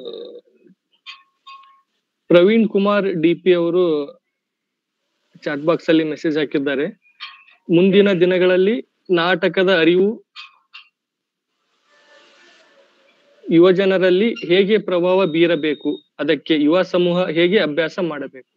ಪ್ರವೀಣ್ ಕುಮಾರ್ ಡಿ ಪಿ ಅವರು ಚಾಟ್ ಬಾಕ್ಸ್ ಅಲ್ಲಿ ಮೆಸೇಜ್ ಹಾಕಿದ್ದಾರೆ ಮುಂದಿನ ದಿನಗಳಲ್ಲಿ ನಾಟಕದ ಅರಿವು ಯುವ ಜನರಲ್ಲಿ ಹೇಗೆ ಪ್ರಭಾವ ಬೀರಬೇಕು ಅದಕ್ಕೆ ಯುವ ಸಮೂಹ ಹೇಗೆ ಅಭ್ಯಾಸ ಮಾಡಬೇಕು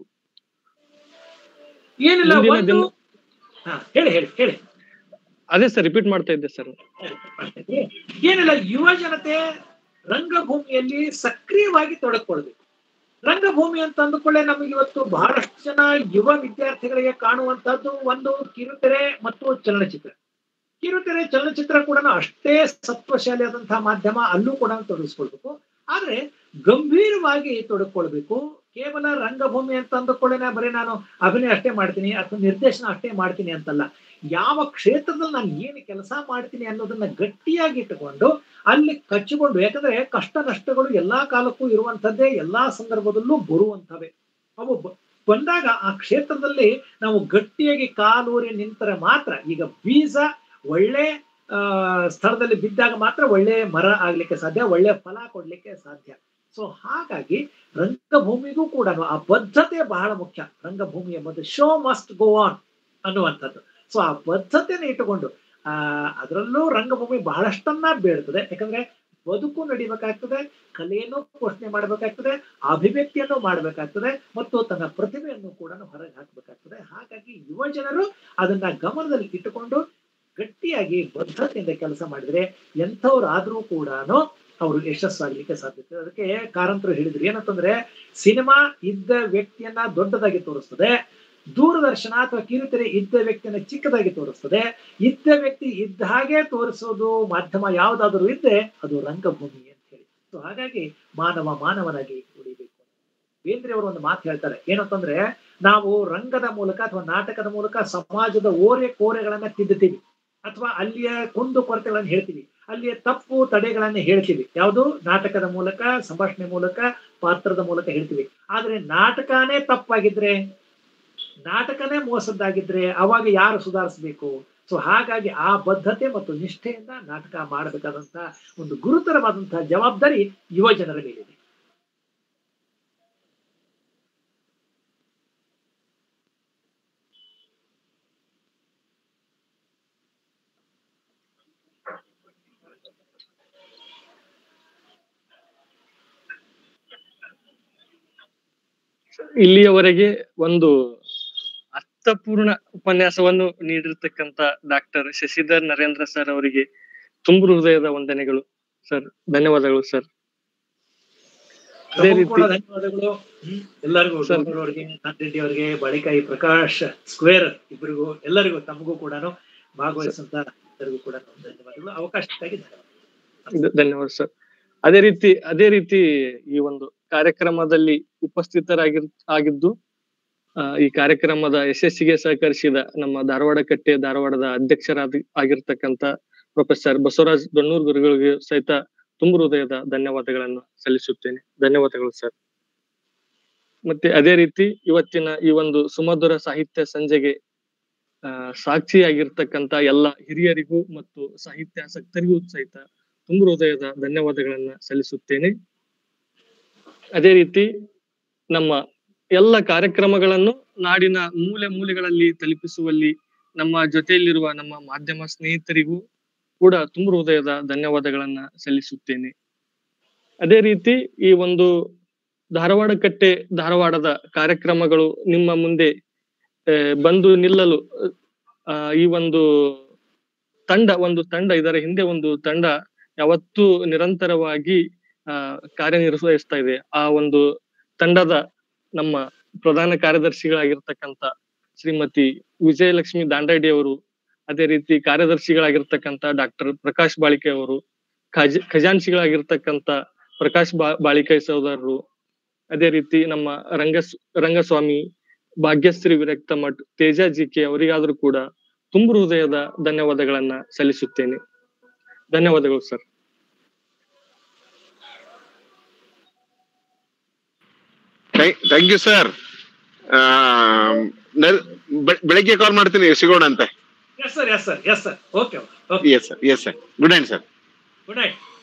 ಏನಿಲ್ಲ ಮುಂದಿನ ಒಂದು ದಿನ- ಹಾ, ಹೇಳಿ ಹೇಳಿ ಹೇಳಿ ಅದೇ ಸರ್ ರಿಪೀಟ್ ಮಾಡ್ತಾ ಇದ್ದೆ ಸರ್ ಏನಿಲ್ಲ ಯುವ ಜನತೆ ರಂಗಭೂಮಿಯಲ್ಲಿ ಸಕ್ರಿಯವಾಗಿ ತೊಡಗಿಕೊಳ್ಬೇಕು ರಂಗಭೂಮಿ ಅಂತ ಅಂದುಕೊಳ್ಳೆ ನಮಗೆ ಇವತ್ತು ಬಹಳಷ್ಟು ಜನ ಯುವ ವಿದ್ಯಾರ್ಥಿಗಳಿಗೆ ಕಾಣುವಂತಹದ್ದು ಒಂದು ಕಿರುತೆರೆ ಮತ್ತು ಚಲನಚಿತ್ರ ಕಿರುತೆರೆ ಚಲನಚಿತ್ರ ಕೂಡ ಅಷ್ಟೇ ಸತ್ವಶಾಲಿಯಾದಂತಹ ಮಾಧ್ಯಮ ಅಲ್ಲೂ ಕೂಡ ತೊಡಗಿಸ್ಕೊಳ್ಬೇಕು ಆದ್ರೆ ಗಂಭೀರವಾಗಿ ತೊಡಗಿಕೊಳ್ಬೇಕು ಕೇವಲ ರಂಗಭೂಮಿ ಅಂತ ಅಂದುಕೊಳ್ಳೆ ಬರೀ ನಾನು ಅಭಿನಯ ಅಷ್ಟೇ ಮಾಡ್ತೀನಿ ಅಥವಾ ನಿರ್ದೇಶನ ಅಷ್ಟೇ ಮಾಡ್ತೀನಿ ಅಂತಲ್ಲ ಯಾವ ಕ್ಷೇತ್ರದಲ್ಲಿ ನಾನು ಏನು ಕೆಲಸ ಮಾಡ್ತೀನಿ ಅನ್ನೋದನ್ನ ಗಟ್ಟಿಯಾಗಿ ಇಟ್ಟುಕೊಂಡು ಅಲ್ಲಿ ಕಚ್ಚಿಕೊಂಡು ಯಾಕಂದ್ರೆ ಕಷ್ಟ ನಷ್ಟಗಳು ಎಲ್ಲಾ ಕಾಲಕ್ಕೂ ಇರುವಂತದ್ದೇ ಎಲ್ಲಾ ಸಂದರ್ಭದಲ್ಲೂ ಬರುವಂತವೆ ಅವು ಬ- ಬಂದಾಗ ಆ ಕ್ಷೇತ್ರದಲ್ಲಿ ನಾವು ಗಟ್ಟಿಯಾಗಿ ಕಾಲೂರಿ ನಿಂತರೆ ಮಾತ್ರ ಈಗ ಬೀಜ ಒಳ್ಳೆ ಆ ಸ್ಥಳದಲ್ಲಿ ಬಿದ್ದಾಗ ಮಾತ್ರ ಒಳ್ಳೆ ಮರ ಆಗ್ಲಿಕ್ಕೆ ಸಾಧ್ಯ ಒಳ್ಳೆ ಫಲ ಕೊಡ್ಲಿಕ್ಕೆ ಸಾಧ್ಯ ಸೊ ಹಾಗಾಗಿ ರಂಗಭೂಮಿಗೂ ಕೂಡ ಆ ಬದ್ಧತೆ ಬಹಳ ಮುಖ್ಯ ರಂಗಭೂಮಿ ಎಂಬುದು ಶೋ ಮಸ್ಟ್ ಗೋ ಆನ್ ಅನ್ನುವಂಥದ್ದು ಸೊ ಆ ಬದ್ಧತೆನ ಇಟ್ಟುಕೊಂಡು ಆ ಅದರಲ್ಲೂ ರಂಗಭೂಮಿ ಬಹಳಷ್ಟನ್ನ ಬೇಡ್ತದೆ ಯಾಕಂದ್ರೆ ಬದುಕು ನಡಿಬೇಕಾಗ್ತದೆ ಕಲೆಯನ್ನು ಪೋಷಣೆ ಮಾಡಬೇಕಾಗ್ತದೆ ಅಭಿವ್ಯಕ್ತಿಯನ್ನು ಮಾಡಬೇಕಾಗ್ತದೆ ಮತ್ತು ತನ್ನ ಪ್ರತಿಭೆಯನ್ನು ಕೂಡ ಹೊರಗೆ ಹಾಕಬೇಕಾಗ್ತದೆ ಹಾಗಾಗಿ ಯುವ ಜನರು ಅದನ್ನ ಗಮನದಲ್ಲಿ ಇಟ್ಟುಕೊಂಡು ಗಟ್ಟಿಯಾಗಿ ಬದ್ಧತೆಯಿಂದ ಕೆಲಸ ಮಾಡಿದ್ರೆ ಎಂಥವ್ರಾದ್ರೂ ಕೂಡ ಅವರು ಯಶಸ್ಸಾಗ್ಲಿಕ್ಕೆ ಸಾಧ್ಯತೆ ಅದಕ್ಕೆ ಕಾರಂತರು ಹೇಳಿದ್ರು ಏನಂತಂದ್ರೆ ಸಿನಿಮಾ ಇದ್ದ ವ್ಯಕ್ತಿಯನ್ನ ದೊಡ್ಡದಾಗಿ ತೋರಿಸ್ತದೆ ದೂರದರ್ಶನ ಅಥವಾ ಕಿರುತೆರೆ ಇದ್ದ ವ್ಯಕ್ತಿಯನ್ನ ಚಿಕ್ಕದಾಗಿ ತೋರಿಸ್ತದೆ ಇದ್ದ ವ್ಯಕ್ತಿ ಇದ್ದ ಹಾಗೆ ತೋರಿಸೋದು ಮಾಧ್ಯಮ ಯಾವ್ದಾದ್ರು ಇದ್ದೆ ಅದು ರಂಗಭೂಮಿ ಅಂತ ಹೇಳಿ ಸೊ ಹಾಗಾಗಿ ಮಾನವ ಮಾನವನಾಗಿ ಉಳಿಬೇಕು ಬೇಂದ್ರೆ ಅವರು ಒಂದು ಮಾತು ಹೇಳ್ತಾರೆ ಏನಂತಂದ್ರೆ ನಾವು ರಂಗದ ಮೂಲಕ ಅಥವಾ ನಾಟಕದ ಮೂಲಕ ಸಮಾಜದ ಓರೆ ಕೋರೆಗಳನ್ನ ತಿದ್ದುತ್ತೀವಿ ಅಥವಾ ಅಲ್ಲಿಯ ಕುಂದು ಕೊರತೆಗಳನ್ನು ಹೇಳ್ತೀವಿ ಅಲ್ಲಿಯ ತಪ್ಪು ತಡೆಗಳನ್ನ ಹೇಳ್ತೀವಿ ಯಾವುದು ನಾಟಕದ ಮೂಲಕ ಸಂಭಾಷಣೆ ಮೂಲಕ ಪಾತ್ರದ ಮೂಲಕ ಹೇಳ್ತೀವಿ ಆದ್ರೆ ನಾಟಕನೇ ತಪ್ಪಾಗಿದ್ರೆ ನಾಟಕನೇ ಮೋಸದ್ದಾಗಿದ್ರೆ ಅವಾಗ ಯಾರು ಸುಧಾರಿಸ್ಬೇಕು ಸೊ ಹಾಗಾಗಿ ಆ ಬದ್ಧತೆ ಮತ್ತು ನಿಷ್ಠೆಯಿಂದ ನಾಟಕ ಮಾಡಬೇಕಾದಂತ ಒಂದು ಗುರುತರವಾದಂತಹ ಜವಾಬ್ದಾರಿ ಯುವ ಜನರ ಮೇಲಿದೆ ಇಲ್ಲಿಯವರೆಗೆ ಒಂದು ಅರ್ಥಪೂರ್ಣ ಉಪನ್ಯಾಸವನ್ನು ನೀಡಿರ್ತಕ್ಕಂತ ಡಾಕ್ಟರ್ ಶಶಿಧರ್ ನರೇಂದ್ರ ಸರ್ ಅವರಿಗೆ ತುಂಬು ಹೃದಯದ ವಂದನೆಗಳು ಸರ್ ಧನ್ಯವಾದಗಳು ಸರ್ ಅದೇ ತಮಗೂ ಕೂಡ ರೀತಿ ಧನ್ಯವಾದಗಳು ಹ್ಮ್. ಎಲ್ಲರಿಗೂ ಸರ್. ಡಾಕ್ಟರ್ ಅವರಿಗೆ ರೆಡ್ಡಿ ಅವರಿಗೆ ಬಳಿಕಾಯಿ ಪ್ರಕಾಶ್ ಸ್ಕ್ವೇರ್ ಇಬ್ಬರಿಗೂ ಎಲ್ಲರಿಗೂ ತಮಗೂ ಕೂಡ ಭಾಗವಹಿಸಂತ ಎಲ್ಲರಿಗೂ ಕೂಡ ಧನ್ಯವಾದಗಳು ಅವಕಾಶಕ್ಕಾಗಿ ಧನ್ಯವಾದ ಧ- ಧನ್ಯವಾದ ಸರ್ ಅದೇ ರೀತಿ ಅದೇ ರೀತಿ ಈ ಒಂದು ಕಾರ್ಯಕ್ರಮದಲ್ಲಿ ಉಪಸ್ಥಿತರಾಗಿರ್ ಆಗಿದ್ದು ಆ, ಈ ಕಾರ್ಯಕ್ರಮದ ಯಶಸ್ಸಿಗೆ ಸಹಕರಿಸಿದ ನಮ್ಮ ಧಾರವಾಡ ಕಟ್ಟೆ ಧಾರವಾಡದ ಅಧ್ಯಕ್ಷರಾದ ಆಗಿರ್ತಕ್ಕಂತ ಪ್ರೊಫೆಸರ್ ಬಸವರಾಜ್ ದೊಣ್ಣೂರ್ ಗುರುಗಳಿಗೆ ಸಹಿತ ತುಂಬು ಹೃದಯದ ಧನ್ಯವಾದಗಳನ್ನು ಸಲ್ಲಿಸುತ್ತೇನೆ ಧನ್ಯವಾದಗಳು ಸರ್ ಮತ್ತೆ ಅದೇ ರೀತಿ ಇವತ್ತಿನ ಈ ಒಂದು ಸುಮಧುರ ಸಾಹಿತ್ಯ ಸಂಜೆಗೆ ಆ ಸಾಕ್ಷಿಯಾಗಿರ್ತಕ್ಕಂತ ಎಲ್ಲ ಹಿರಿಯರಿಗೂ ಮತ್ತು ಸಾಹಿತ್ಯಾಸಕ್ತರಿಗೂ ಸಹಿತ ತುಂಬು ಹೃದಯದ ಧನ್ಯವಾದಗಳನ್ನ ಸಲ್ಲಿಸುತ್ತೇನೆ ಅದೇ ರೀತಿ ನಮ್ಮ ಎಲ್ಲ ಕಾರ್ಯಕ್ರಮಗಳನ್ನು ನಾಡಿನ ಮೂಲೆ ಮೂಲೆಗಳಲ್ಲಿ ತಲುಪಿಸುವಲ್ಲಿ ನಮ್ಮ ಜೊತೆಯಲ್ಲಿರುವ ನಮ್ಮ ಮಾಧ್ಯಮ ಸ್ನೇಹಿತರಿಗೂ ಕೂಡ ತುಂಬು ಹೃದಯದ ಧನ್ಯವಾದಗಳನ್ನ ಸಲ್ಲಿಸುತ್ತೇನೆ ಅದೇ ರೀತಿ ಈ ಒಂದು ಧಾರವಾಡ ಕಟ್ಟೆ ಧಾರವಾಡದ ಕಾರ್ಯಕ್ರಮಗಳು ನಿಮ್ಮ ಮುಂದೆ ಆ, ಬಂದು ನಿಲ್ಲಲು ಆ, ಈ ಒಂದು ತಂಡ ಒಂದು ತಂಡ ಇದರ ಹಿಂದೆ ಒಂದು ತಂಡ ಯಾವತ್ತೂ ನಿರಂತರವಾಗಿ ಆ ಕಾರ್ಯನಿರ್ವಹಿಸ್ತಾ ಇದೆ ಆ ಒಂದು ತಂಡದ ನಮ್ಮ ಪ್ರಧಾನ ಕಾರ್ಯದರ್ಶಿಗಳಾಗಿರ್ತಕ್ಕಂಥ ಶ್ರೀಮತಿ ವಿಜಯಲಕ್ಷ್ಮಿ ದಾಂಡಾಡಿ ಅವರು ಅದೇ ರೀತಿ ಕಾರ್ಯದರ್ಶಿಗಳಾಗಿರ್ತಕ್ಕಂಥ ಡಾಕ್ಟರ್ ಪ್ರಕಾಶ್ ಬಾಳಿಕೆ ಅವರು ಖಜ ಖಜಾನ್ಸಿಗಳಾಗಿರ್ತಕ್ಕಂಥ ಪ್ರಕಾಶ್ ಬಾ ಬಾಳಿಕೆ ಸಹೋದರರು ಅದೇ ರೀತಿ ನಮ್ಮ ರಂಗ Rangaswamy Bhagyashree Viraktamath Teja G K ಅವರಿಗಾದ್ರೂ ಕೂಡ ತುಂಬು ಹೃದಯದ ಧನ್ಯವಾದಗಳನ್ನ ಸಲ್ಲಿಸುತ್ತೇನೆ ಧನ್ಯವಾದಗಳು ಸರ್ ಥ್ಯಾಂಕ್ ಯು ಸರ್ ಬೆಳಗ್ಗೆ ಕಾಲ್ ಮಾಡ್ತೀನಿ ಸಿಗೋಣ ಅಂತ yes sir yes sir yes sir okay okay yes sir yes sir good night sir good night